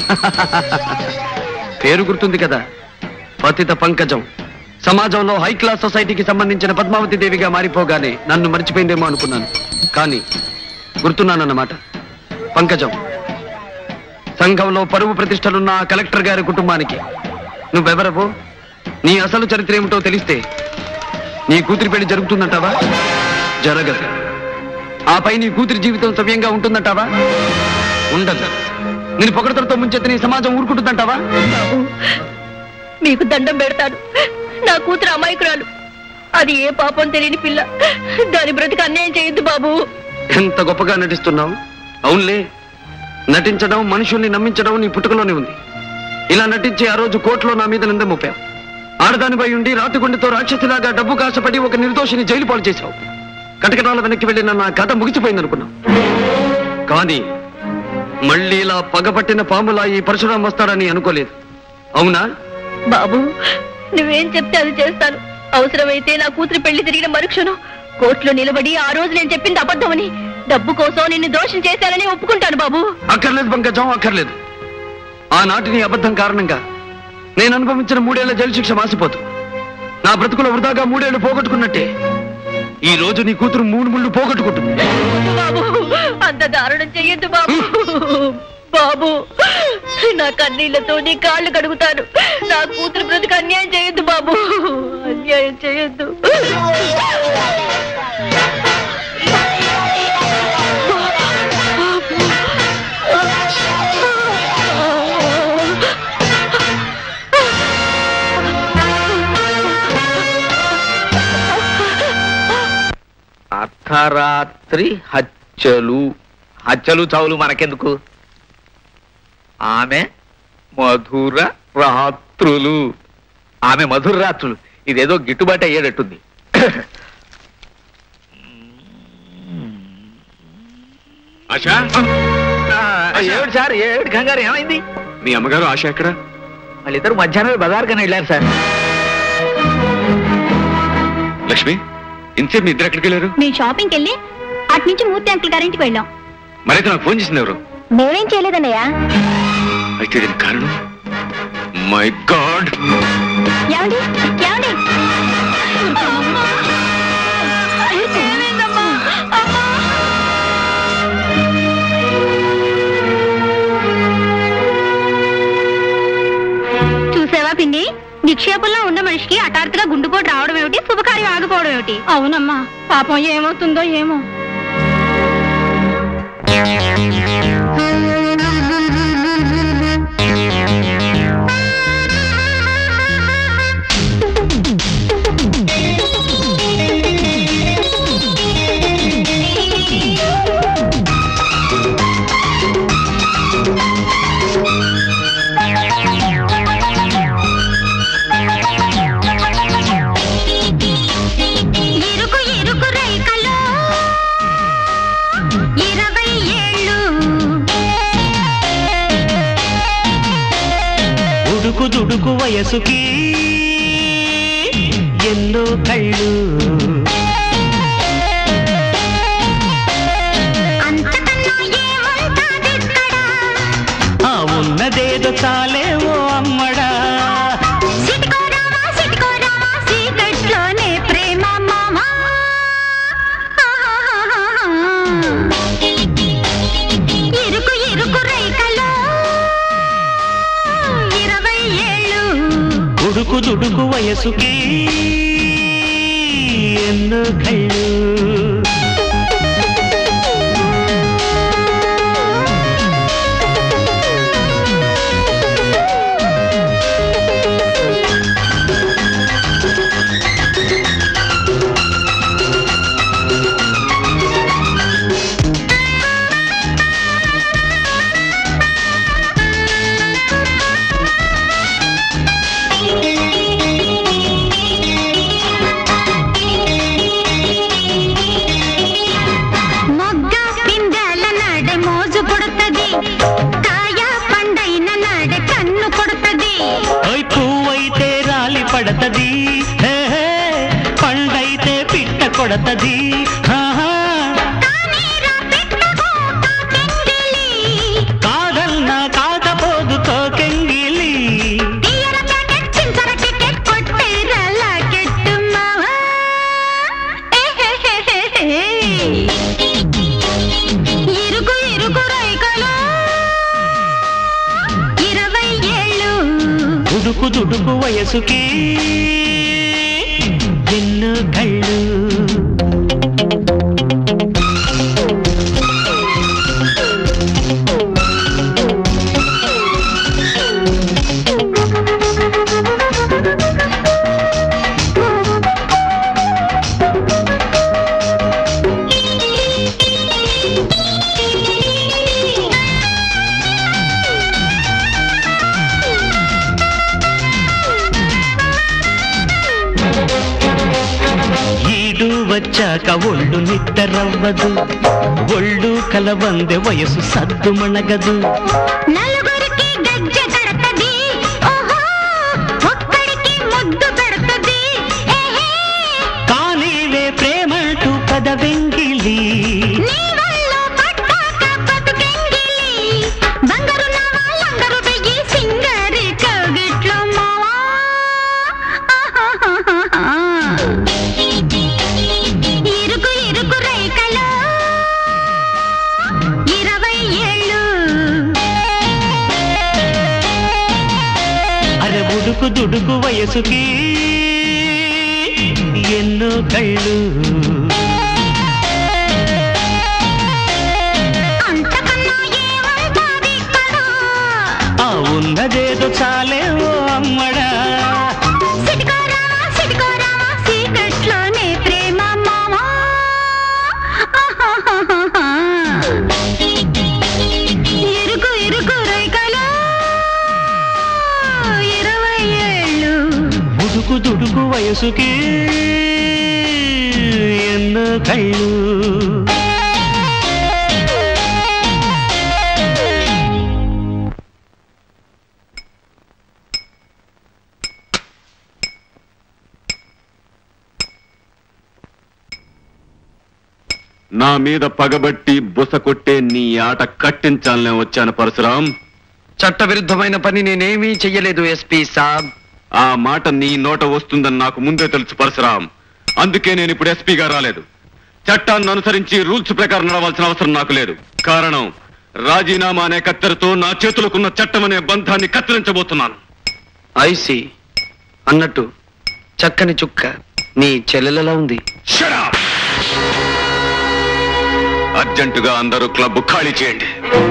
పేరు గుర్తుంది కదా పతిత పంకజం సమాజంలో హై క్లాస్ సొసైటీకి సంబంధించిన పద్మావతి దేవిగా మారిపోగానే నన్ను మర్చిపోయిందేమో అనుకున్నాను కానీ గుర్తున్నానన్నమాట పంకజం సంఘంలో పరువు ప్రతిష్టలున్న ఆ కలెక్టర్ గారి కుటుంబానికి నువ్వెవరవు నీ అసలు చరిత్ర ఏమిటో తెలిస్తే నీ కూతురి పెళ్లి జరుగుతుందంటావా జరగదు ఆపై నీ కూతురి జీవితం సవ్యంగా ఉంటుందంటావా ఉండదు నేను పొగడతలతో ముంచెత్తి నీ సమాజం ఊరుకుంటుందంటావా బాబు మీకు దండం పెడతాడు నా కూతురు అమాయకురాలు అది ఏ పాపం తెలియని పిల్ల దాని బ్రతికి అన్యాయం చేయొద్దు బాబు ఎంత గొప్పగా నటిస్తున్నావు అవునులే నటించడం మనుషుల్ని నమ్మించడం నీ పుట్టుకలోనే ఉంది ఇలా నటించి ఆ రోజు కోర్టులో నా మీద నింద మోపావు ఆడదానిపై ఉండి రాతిగుండెతో రాక్షసిలాగా డబ్బు కాసపడి ఒక నిర్దోషిని జైలు పాలు చేశావు కటకటాల వెనక్కి వెళ్ళిన నా కథ ముగిసిపోయిందనుకున్నావు కానీ మళ్ళీ ఇలా పగపట్టిన పాములా ఈ పరశురాం వస్తాడని అనుకోలేదు అవునా బాబు నువ్వేం చెప్తే అది చేస్తాను అవసరమైతే నా కూతురు పెళ్లి జరిగిన మరుక్షణం కోర్టులో నిలబడి ఆ రోజు నేను చెప్పింది అబద్ధమని డబ్బు కోసం నిన్ను దోషం చేశానని ఒప్పుకుంటాను బాబు అక్కర్లేదు పంకజం అక్కర్లేదు ఆనాటి నీ అబద్ధం కారణంగా నేను అనుభవించిన మూడేళ్ల జైలు శిక్ష మాసిపోతు నా బ్రతుకులో వృధాగా మూడేళ్లు పోగొట్టుకున్నట్టే ఈ రోజు నీ కూతురు మూడు ముళ్ళు పోగొట్టుకుంటుంది బాబు అంత దారుణం చెయ్యొద్దు బాబు బాబు నా కన్నీళ్లతో నీ కాళ్ళు కడుగుతాను నా కూతురు బ్రతుకు అన్యాయం చేయొద్దు బాబు అన్యాయం చేయొద్దు అర్ధరాత్రి హత్యలు హత్యలు చావులు మనకెందుకు ఆమె మధుర రాత్రులు ఆమె మధుర రాత్రులు ఇదేదో గిట్టుబాటు అయ్యేటట్టుంది ఆశా ఆ, ఏమిటి సార్ ఏమిటి కంగారు ఏమైంది మీ అమ్మగారు ఆశ ఎక్కడ వాళ్ళిద్దరు మధ్యాహ్నం బజార్కని వెళ్ళారు సార్ లక్ష్మి ఇంతసేపు మీ ఇద్దరు ఎక్కడికి వెళ్ళారు మేము షాపింగ్కి వెళ్ళి అటు నుంచి మూర్తి అంకుల్ గారింటికి వెళ్ళాం మరైతే నాకు ఫోన్ చేసింది ఎవరు మేమేం చేయలేదన్నయ్య అయితే దీనికి కారణం మై గాడ్ ఏమండి ఏమండి చూసావా పిండి నిక్షేపంలో ఉన్న మనిషికి హఠాత్తుగా గుండుపోటు రావడం ఏమిటి శుభకార్యం ఆగిపోవడం ఏమిటి అవునమ్మా పాపం ఏమవుతుందో ఏమో ఇరుకు ఇరుకు రైకలో ఇరవై ఏళ్ళు ఉడుకు దుడుకు వయసుకి ఎన్నో కళ్ళు అంతకన్నా ఏముంటాదిక్కడ ఆ ఉన్నదేదో చాలే ఓ అమ్మడా సిటికోరామా సిటికోరామా సీక్రెట్స్లోనే ప్రేమ మామా ఇరుకు ఇరుకు రైకలో ఇరవై ఏళ్ళు ఉడుకు దుడుకు వయసుకి ఎన్నో కళ్ళు మొగ్గ పిందెల నడె మోజు పుడుతది కాయ పండైన నడె కన్ను కొడుతది ఓయ్ పువ్వైతే రాలి పడతది హే హే, పండైతే పిట్ట కొడతది ఆహా. కాదన్నా కాకపోదు తోకెంగిలి తీయర ప్యాకెట్ చింతర టికెట్ కొట్టేర లాకెట్ మావా ఏహేహేహే. ఇరుకు ఇరుకు రైకలో ఇరవై ఏళ్ళు ఉడుకు దుడుకు వయసుకి ఎన్నో కళ్ళు ఈడు వచ్చాక ఒళ్ళు నిద్దరవ్వదు ఒళ్ళు కలవందె వయసు సద్దు మణగదు నలుగురికి గజ్జ కడతది ఓహో ఒక్కడికి ముద్దు పెడతది ఏహే కానీవే ప్రేమంటూ పద వెంగిలి నీ వల్ల పట్టాక బతుకెంగిలి బంగారు నావా లంగరు వెయ్యి సింగరి కగిట్లో మావా ఆహాహాహా. ఇరుకు ఇరుకు రైకలో ఇరవై ఏళ్ళు అరే ఉడుకు దుడుకు వయసుకి ఎన్నో కళ్ళు అంతకన్నా ఏముంటాది ఇక్కడ ఆ ఉన్నదేదో చాలే ఓ అమ్మడా సిటికోరామా సిటికోరామా సీక్రెట్స్లోనే ప్రేమ మామా ఆహాహాహా. ఉడుకు దుడుకు వయసుకి ఎన్నో కళ్ళు నా మీద పగబట్టి బుస కొట్టే నీ ఆట కట్టించాలనే వచ్చాను పరశురాం చట్టవిరుద్ధమైన పని నేనేమీ చెయ్యలేదు ఎస్పీ సాబ్ ఆ మాట నీ నోట వస్తుందని నాకు ముందే తెలుసు పరశురాం అందుకే నేను ఇప్పుడు ఎస్పీగా రాలేదు చట్టాన్ని అనుసరించి రూల్స్ ప్రకారం నడవాల్సిన అవసరం నాకు లేదు కారణం రాజీనామా అనే కత్తెరతో నా చేతులకున్న చట్టం అనే బంధాన్ని కత్తిరించబోతున్నాను ఐసి అన్నట్టు చక్కని చుక్క నీ చెల్లెలలా ఉంది అర్జెంటుగా అందరూ క్లబ్ ఖాళీ చేయండి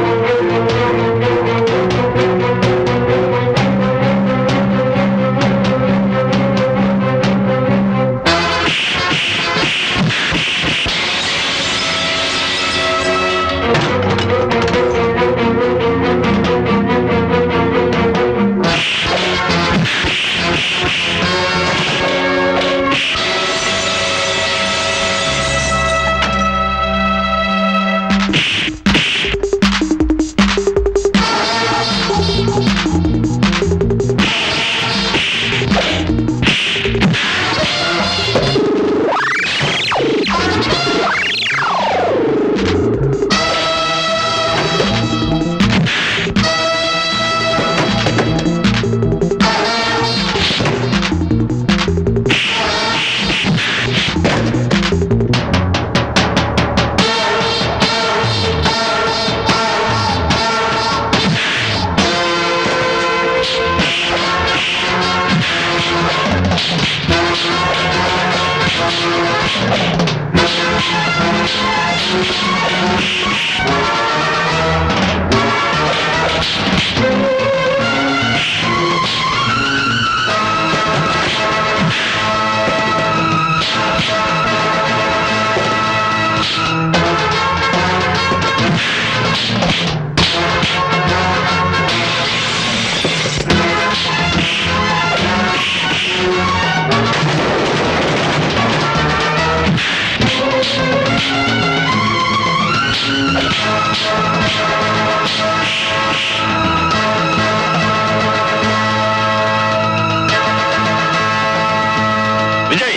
విజయ్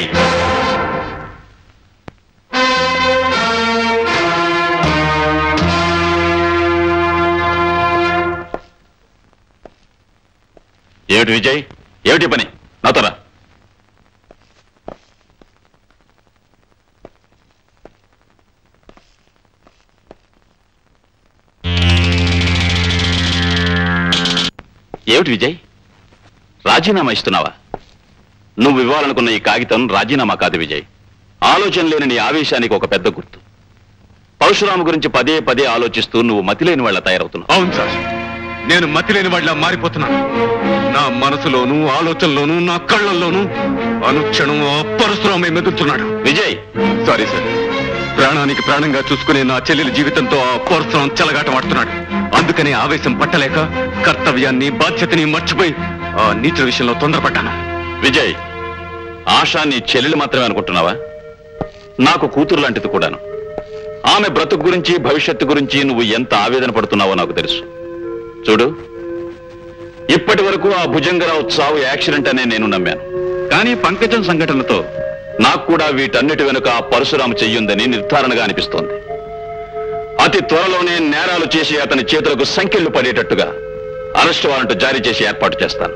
ఏమిటి విజయ్ ఏమిటి పని నాతోరా ఏమిటి విజయ్ రాజీనామా ఇస్తున్నావా నువ్వు ఇవ్వాలనుకున్న ఈ కాగితం రాజీనామా కాదు విజయ్ ఆలోచన లేని నీ ఆవేశానికి ఒక పెద్ద గుర్తు పరశురాము గురించి పదే పదే ఆలోచిస్తూ నువ్వు మతిలేని వాళ్ళ తయారవుతున్నావు అవును సార్ నేను మతి లేని వాళ్ళ మారిపోతున్నాను నా మనసులోను ఆలోచనలోను నా కళ్ళల్లోనూ అనుక్షణం ఆ పరశురామే మెదులుతున్నాడు విజయ్ సారీ సార్ ప్రాణానికి ప్రాణంగా చూసుకునే నా చెల్లెలి జీవితంతో ఆ పరశురాం చెలగాటమాడుతున్నాడు అందుకనే ఆవేశం పట్టలేక కర్తవ్యాన్ని బాధ్యతని మర్చిపోయి ఆ నీచ విషయంలో తొందరపడ్డాను విజయ్ ఆశా నీ చెల్లెలు మాత్రమే అనుకుంటున్నావా నాకు కూతురు లాంటిది కూడాను ఆమె బ్రతుకు గురించి భవిష్యత్తు గురించి నువ్వు ఎంత ఆవేదన పడుతున్నావో నాకు తెలుసు చూడు ఇప్పటి వరకు ఆ భుజంగరావు చావు యాక్సిడెంట్ అనే నేను నమ్మాను కానీ పంకజం సంఘటనతో నాకు కూడా వీటన్నిటి వెనుక ఆ పరశురాము చెయ్యుందని నిర్ధారణగా అనిపిస్తోంది అతి త్వరలోనే నేరాలు చేసి అతని చేతులకు సంఖ్యలు పడేటట్టుగా అరెస్ట్ వారెంట్ జారీ చేసి ఏర్పాటు చేస్తాను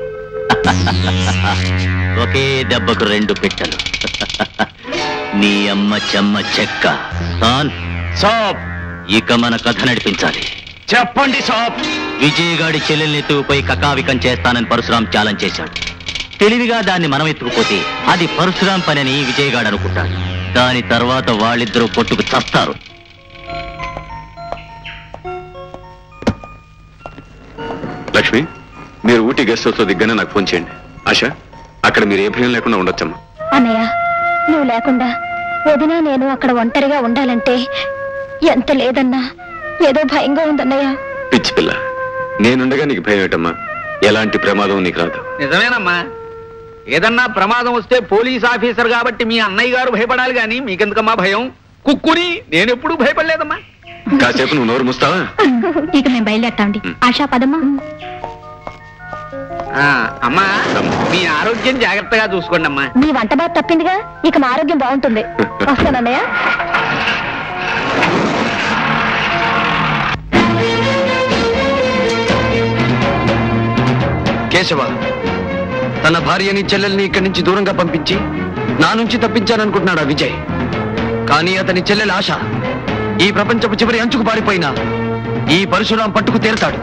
ఒకే దెబ్బకు రెండు పిట్టలు నీ అమ్మ చెమ్మ చెక్క సాన్ సాప్ ఇక మన కథ నడిపించాలి చెప్పండి సాబ్ విజయగాడి చెల్లెల్ని ఎత్తుకుపై కకావికం చేస్తానని పరశురాం ఛాలెంజ్ చేశాడు తెలివిగా దాన్ని మనం ఎత్తుకుపోతే అది పరశురాం పనని విజయగాడు అనుకుంటాడు దాని తర్వాత వాళ్ళిద్దరూ కొట్టుకు చస్తారు లక్ష్మి మీరు ఊటీ గెస్ట్ హౌస్ దిగ్గానే నాకు ఫోన్ చేయండి ఆశ అక్కడ మీరు ఏ భయం లేకుండా ఉండొచ్చమ్మా అన్నయ్య నువ్వు లేకుండా వదిన నేను అక్కడ ఒంటరిగా ఉండాలంటే ఎంత లేదన్నా ఏదో భయంగా ఉందన్నయ్య పిచ్చి పిల్ల నేనుండగా నీకు భయం ఏంటమ్మా ఎలాంటి ప్రమాదం నీకు రాదు నిజమేనమ్మా ఏదన్నా ప్రమాదం వస్తే పోలీస్ ఆఫీసర్ కాబట్టి మీ అన్నయ్య గారు భయపడాలి గాని మీకెందుకమ్మా భయం కుక్కుని నేను ఎప్పుడూ భయపడలేదమ్మా కాసేపు నువ్వు నోరు ముస్తావా ఇక మేము బయలుదేరతామండి ఆశా పదమ్మా ఆ, అమ్మా మీ ఆరోగ్యం జాగ్రత్తగా చూసుకోండి అమ్మా మీ వంట బాధ తప్పిందిగా ఇక మా ఆరోగ్యం బాగుంటుంది వస్తానన్నయ్య కేశవ తన భార్యని చెల్లెల్ని ఇక్కడి నుంచి దూరంగా పంపించి నా నుంచి తప్పించాననుకుంటున్నాడు ఆ విజయ్ కానీ అతని చెల్లెల ఆశ ఈ ప్రపంచపు చివరి అంచుకు పారిపోయినా ఈ పరశురాం పట్టుకు తీరతాడు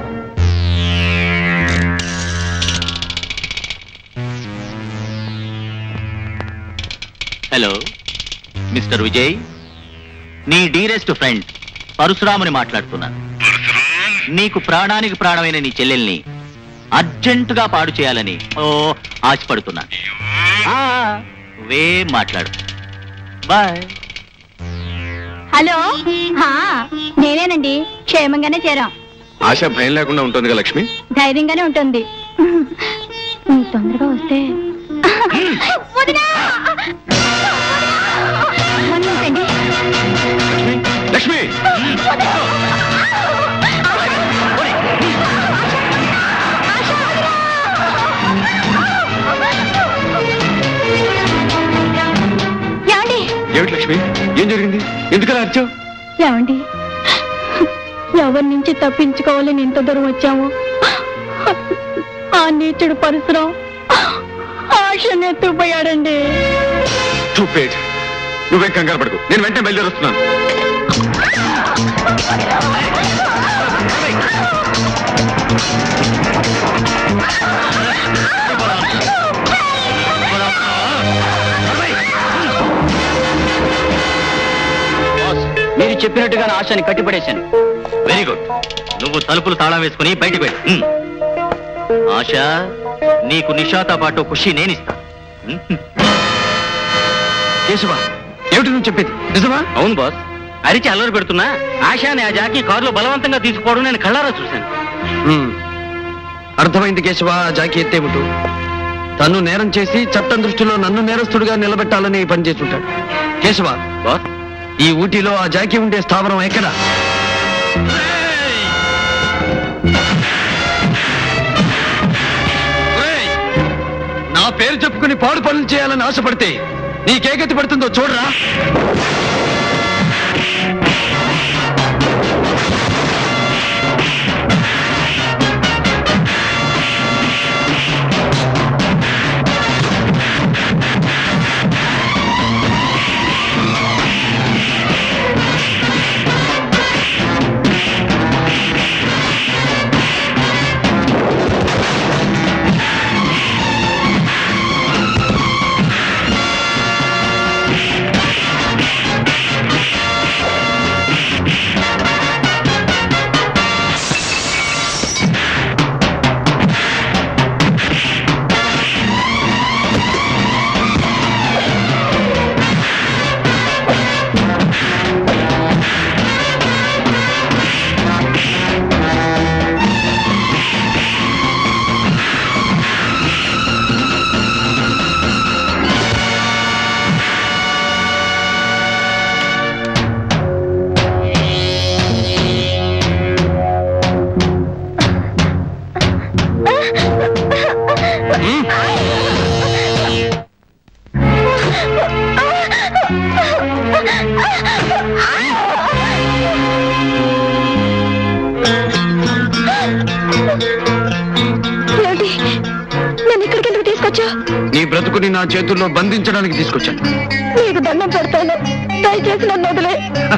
హలో మిస్టర్ విజయ్ నీ డీరెస్ట్ ఫ్రెండ్ పరశురాముని మాట్లాడుతున్నాను నీకు ప్రాణానికి ప్రాణమైన నీ చెల్లెల్ని అర్జెంటుగా పాడు చేయాలని ఓ ఆశపడుతున్నాను ఆ, నువ్వేం మాట్లాడు బాయ్ హలో హా, నేనేనండి క్షేమంగానే చేరాం ఆశ భయం లేకుండా ఉంటుంది కదా లక్ష్మి ధైర్యంగానే ఉంటుంది మీరు తొందరగా వస్తే వదినా! మన్నించండి. లక్ష్మి ఏమండి ఏమిటి లక్ష్మి ఏం జరిగింది ఎందుకలా అర్చావు ఏమండి ఎవరి నుంచి తప్పించుకోవాలని ఇంత దూరం వచ్చాము ఆ నీచుడు పరిసరం ఆశను ఎత్తుకుపోయాడండి చూపేట్ నువ్వే కంగారు పడకు నేను వెంటనే బయలుదేరొస్తున్నాను మీరు చెప్పినట్టుగా ఆశని కట్టిపడేశాను వెరీ గుడ్ నువ్వు తలుపులు తాళం వేసుకుని బయటికి వెళ్ళు ఉమ్. ఆశ నీకు నిషాతో పాటు ఖుషి నేనిస్తా కేశవ ఏమిటి నువ్వు చెప్పేది నిజమా అవును బాస్ అరిచి అల్లరి పెడుతున్నా ఆశాని ఆ జాకీ కారులో బలవంతంగా తీసుకుపోవడం నేను కళ్ళారా చూశాను హ్మ్. అర్థమైంది కేశవ ఆ జాకి ఎత్తేమిటు తను నేరం చేసి చట్టం దృష్టిలో నన్ను నేరస్తుడిగా నిలబెట్టాలని పనిచేసి ఉంటాడు కేశవ బాస్ ఈ ఊటీలో ఆ జాకి ఉండే స్థావరం ఎక్కడ ఒరేయ్! నా పేరు చెప్పుకుని పాడు పనులు చేయాలని ఆశపడితే నీకే గతి పడుతుందో చూడరా ఏమిటి నన్ను ఇక్కడికి ఎందుకు తీసుకొచ్చా నీ బ్రతుకుని నా చేతుల్లో బంధించడానికి తీసుకొచ్చాను నీకు దండం పెడతాను దయచేసి నన్ను వదిలే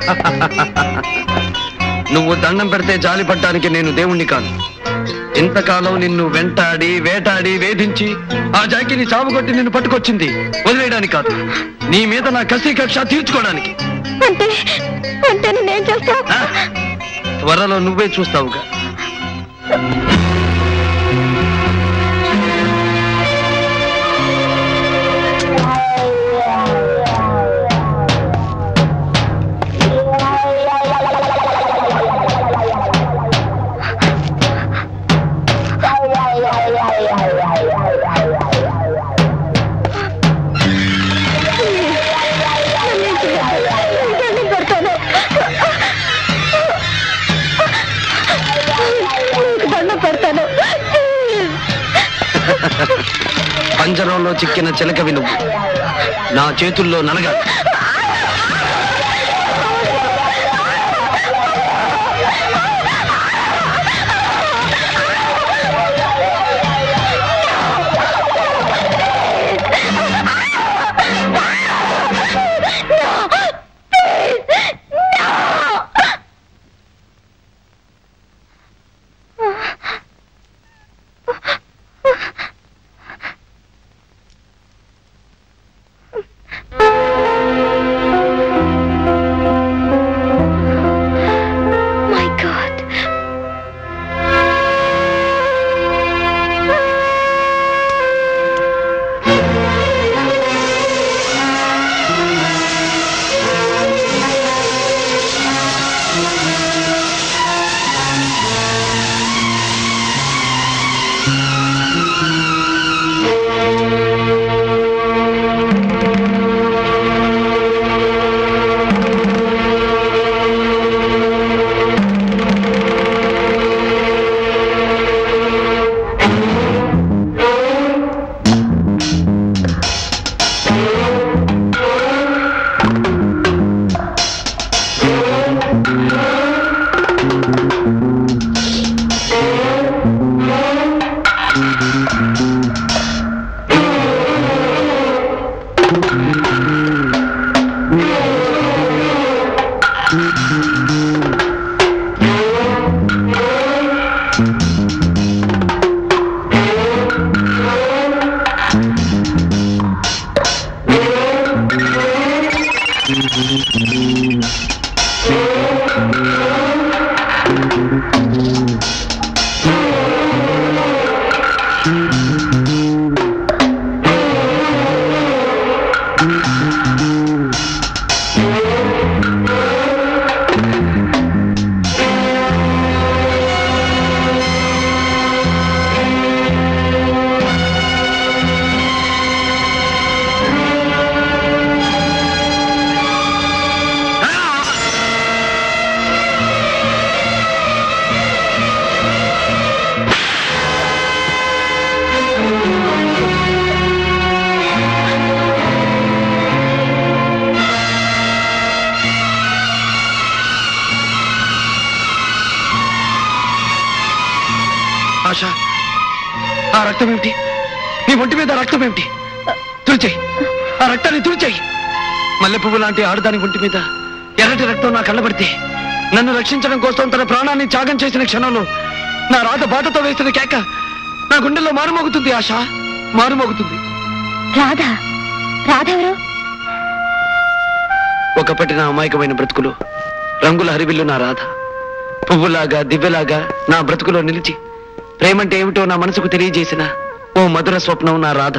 నువ్వు దండం పెడితే జాలి పడ్డానికి నేను దేవుణ్ణి కాను ఇంతకాలం నిన్ను వెంటాడి వేటాడి వేధించి ఆ జాకిని చావుకొట్టి నిన్ను పట్టుకొచ్చింది వదిలేయడానికి కాదు నీ మీద నా కసి కక్ష తీర్చుకోవడానికి అంటే అంటే నేనేం చేస్తావు త్వరలో నువ్వే చూస్తావుగా వలలో చిక్కిన చిలకవి నువ్వు నా చేతుల్లో నలగా మై గాడ్ ఆశ ఆ రక్తం ఏమిటి నీ ఒంటి మీద రక్తం ఏమిటి తుడిచేయి ఆ రక్తాన్ని తుడిచేయి మల్లె పువ్వు లాంటి ఆడదాని ఒంటి మీద ఎర్రటి రక్తం నా కళ్ళబడితే నన్ను రక్షించడం కోసం తన ప్రాణాన్ని త్యాగం చేసిన క్షణంలో నా రాత బాటతో వేసిన కేక నా గుండెల్లో మారుమోగుతుంది ఆశ మారుమోగుతుంది రాధా రాధా ఎవరు ఒకప్పటి నా అమాయకమైన బ్రతుకులు రంగుల హరివిల్లు నా రాధ పువ్వులాగా దివ్యలాగా నా బ్రతుకులో నిలిచి ప్రేమంటే ఏమిటో నా మనసుకు తెలియజేసిన ఓ మధుర స్వప్నం నా రాధ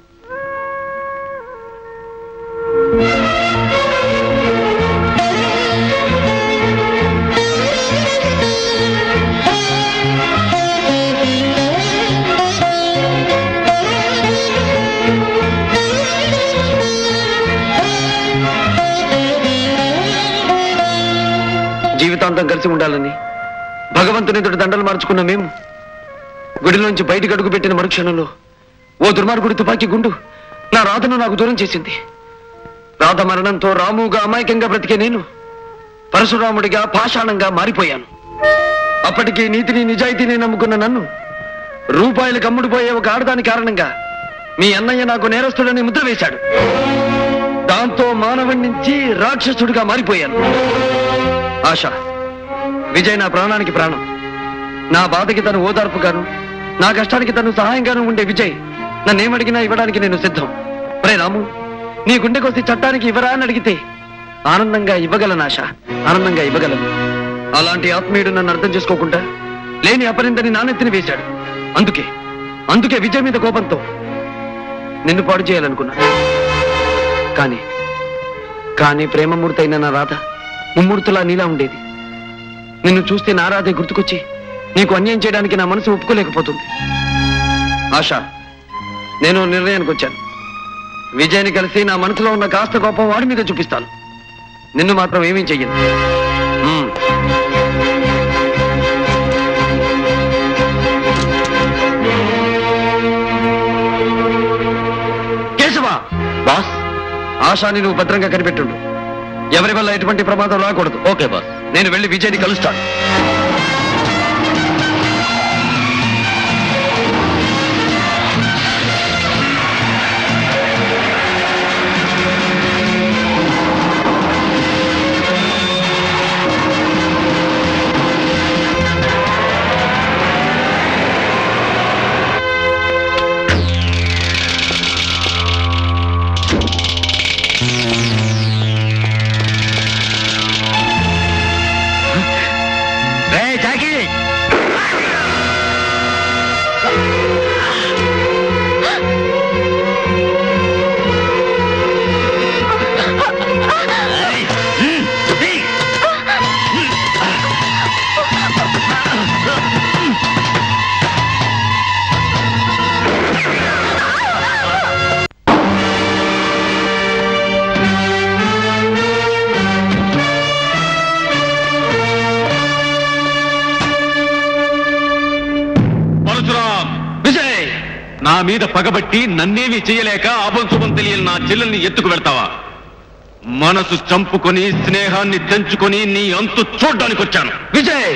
జీవితాంతం కలిసి ఉండాలని భగవంతుని ఎదుటి దండలు మార్చుకున్న మేము గుడిలోంచి బయటికి అడుగు పెట్టిన మరుక్షణంలో ఓ దుర్మార్గుడి తుపాకీ గుండు నా రాధను నాకు దూరం చేసింది రాధ మరణంతో రాముగా అమాయకంగా బ్రతికే నేను పరశురాముడిగా పాషాణంగా మారిపోయాను అప్పటికి నీతిని నిజాయితీని నమ్ముకున్న నన్ను రూపాయలకు అమ్ముడుపోయే ఒక ఆడదాని కారణంగా మీ అన్నయ్య నాకు నేరస్తుడని ముద్ర వేశాడు దాంతో మానవుడి నుంచి రాక్షసుడిగా మారిపోయాను ఆశ విజయ్ నా ప్రాణానికి ప్రాణం నా బాధకి తను ఓదార్పుగాను నా కష్టానికి తను సహాయంగాను ఉండే విజయ్ నన్నేమడిగినా ఇవ్వడానికి నేను సిద్ధం రే రాము నీ గుండెకొస్తే చట్టానికి ఇవ్వరా అని అడిగితే ఆనందంగా ఇవ్వగలను ఆశ ఆనందంగా ఇవ్వగలను అలాంటి ఆత్మీయుడు నన్ను అర్థం చేసుకోకుండా లేని అపరిందని నానెత్తిని వేశాడు అందుకే అందుకే విజయ్ మీద కోపంతో నిన్ను పాడు చేయాలనుకున్నా కానీ కానీ ప్రేమమూర్తి అయిన నా రాధ ముమ్మూర్తులా నీలా ఉండేది నిన్ను చూస్తే నా రాధే గుర్తుకొచ్చి నీకు అన్యాయం చేయడానికి నా మనసు ఒప్పుకోలేకపోతుంది ఆశ నేను నిర్ణయానికి వచ్చాను విజయ్ని కలిసి నా మనసులో ఉన్న కాస్త కోపం వాడి మీద చూపిస్తాను నిన్ను మాత్రం ఏమీ చెయ్యను మ్మ్. బాస్ ఆశాని నువ్వు భద్రంగా కనిపెట్టుండు ఎవరి వల్ల ఎటువంటి ప్రమాదం రాకూడదు ఓకే బాస్ నేను వెళ్ళి విజయ్ని కలుస్తాను జాకీ పరశురాం విజయ్ నా మీద పగబట్టి నన్నేమీ చేయలేక అభంశుభం తెలియని నా చెల్లెల్ని ఎత్తుకు వెళ్తావా మనసు చంపుకొని స్నేహాన్ని తెంచుకొని నీ అంతు చూడ్డానికి వచ్చాను విజయ్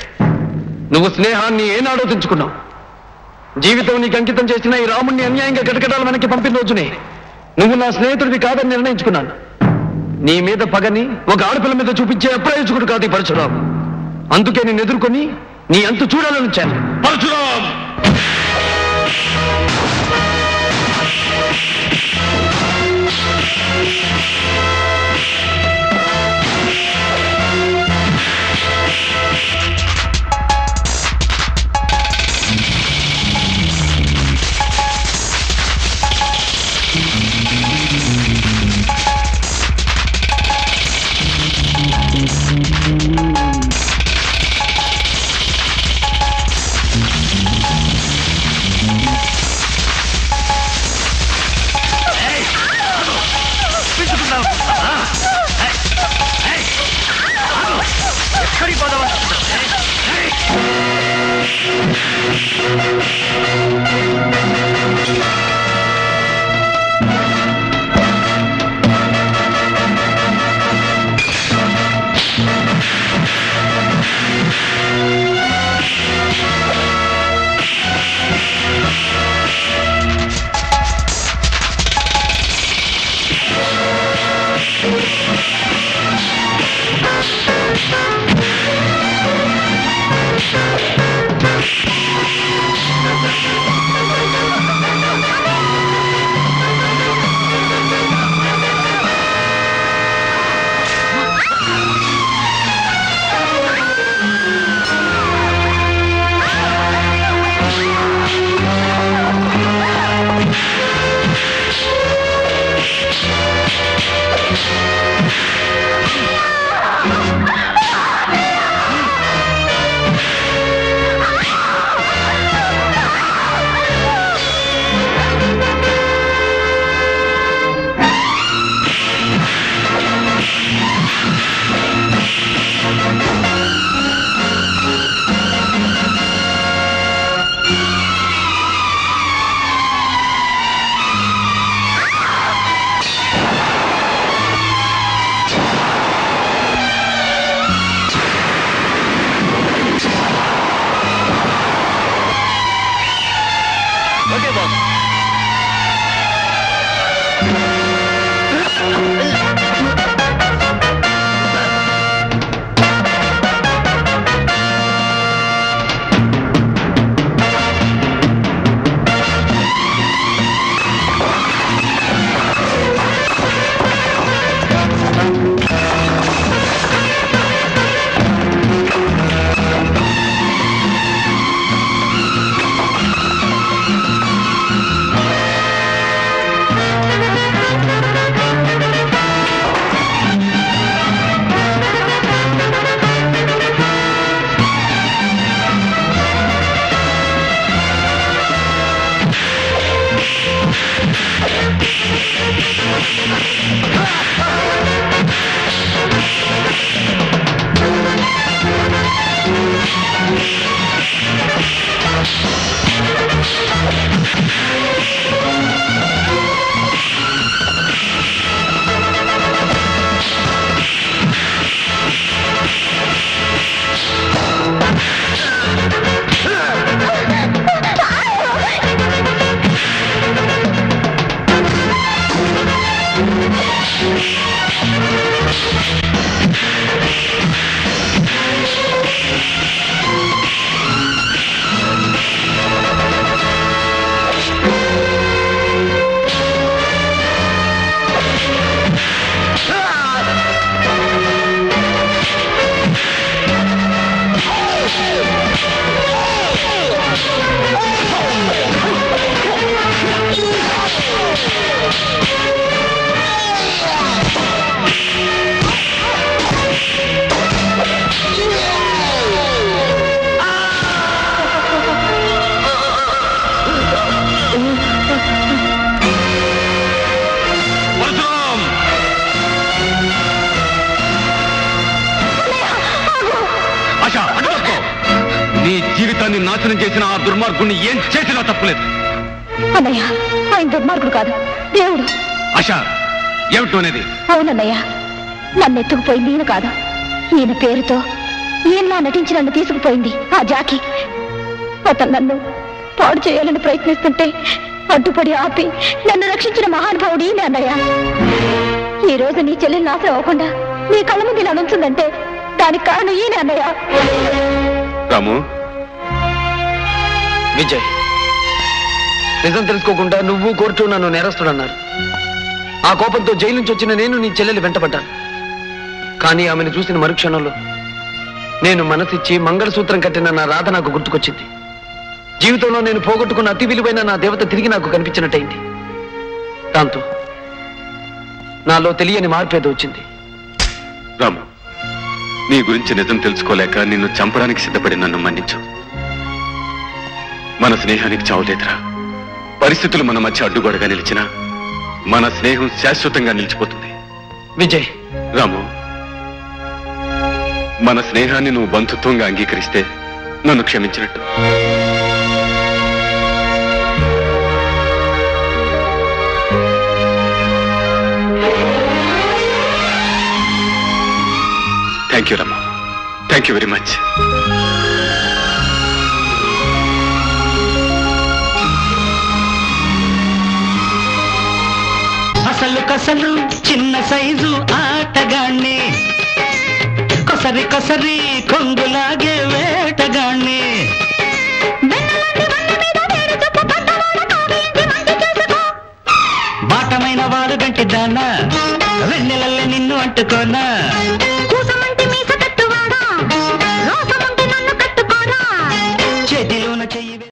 నువ్వు స్నేహాన్ని ఏనాడో తెంచుకున్నావు జీవితం నీకు అంకితం చేసిన ఈ రాముణ్ణి అన్యాయంగా గటగటాల వెనక్కి పంపిన రోజునే నువ్వు నా స్నేహితుడివి కాదని నిర్ణయించుకున్నాను నీ మీద పగని ఒక ఆడపిల్ల మీద చూపించే అప్రయోజకుడు కాదు ఈ పరశురాం అందుకే నేను ఎదుర్కొని నీ అంతు చూడాలని వచ్చాను పరశురాం ఆ నాశనం చేసిన ఆ దుర్మార్గుణ్ణి ఏం చేసినా తప్పులేదు అన్నయ్య ఆయన దుర్మార్గుడు కాదు దేవుడు ఆశ ఏమిటో అనేది అవునన్నయ్య నన్ను ఎత్తుకుపోయింది ఈయన కాదు ఈయన పేరుతో ఈయనలా నటించి నన్ను తీసుకుపోయింది ఆ జాకి అతను నన్ను పాడు చేయాలని ప్రయత్నిస్తుంటే అడ్డుపడి ఆపి నన్ను రక్షించిన మహానుభావుడు ఈయన అన్నయ్య ఈ రోజు నీ చెల్లెలు నాశనం అవ్వకుండా నీ కళ్ళ ముందు ఇలా నుంచుందంటే దానికి కారణం ఈయన అన్నయ్య రాము విజయ్ నిజం తెలుసుకోకుండా నువ్వు కోర్టు నన్ను నేరస్తుడన్నారు ఆ కోపంతో జైలు నుంచి వచ్చిన నేను నీ చెల్లెలు వెంటపడ్డాను కానీ ఆమెను చూసిన మరుక్షణంలో నేను మనసిచ్చి మంగళసూత్రం కట్టిన నా రాధ నాకు గుర్తుకొచ్చింది జీవితంలో నేను పోగొట్టుకున్న అతి విలువైన నా దేవత తిరిగి నాకు కనిపించినట్టయింది దాంతో నాలో తెలియని మార్పేదో వచ్చింది రాము నీ గురించి నిజం తెలుసుకోలేక నిన్ను చంపడానికి సిద్ధపడి నన్ను మన్నించు మన స్నేహానికి చావులేదురా పరిస్థితులు మన మధ్య అడ్డుగోడగా నిలిచినా మన స్నేహం శాశ్వతంగా నిలిచిపోతుంది విజయ్ రాము మన స్నేహాన్ని నువ్వు బంధుత్వంగా అంగీకరిస్తే నన్ను క్షమించినట్టు థ్యాంక్ యూ రమ్మా థ్యాంక్ యూ వెరీ మచ్ అసలు కసలు చిన్న సైజు ఆటగాణ్ణి కొసరి కొసరి కొంగులాగే వేటగాణ్ణి బాటమైన వారు గంటి దానా వెన్నెలల్లే నిన్ను అంటుకోనా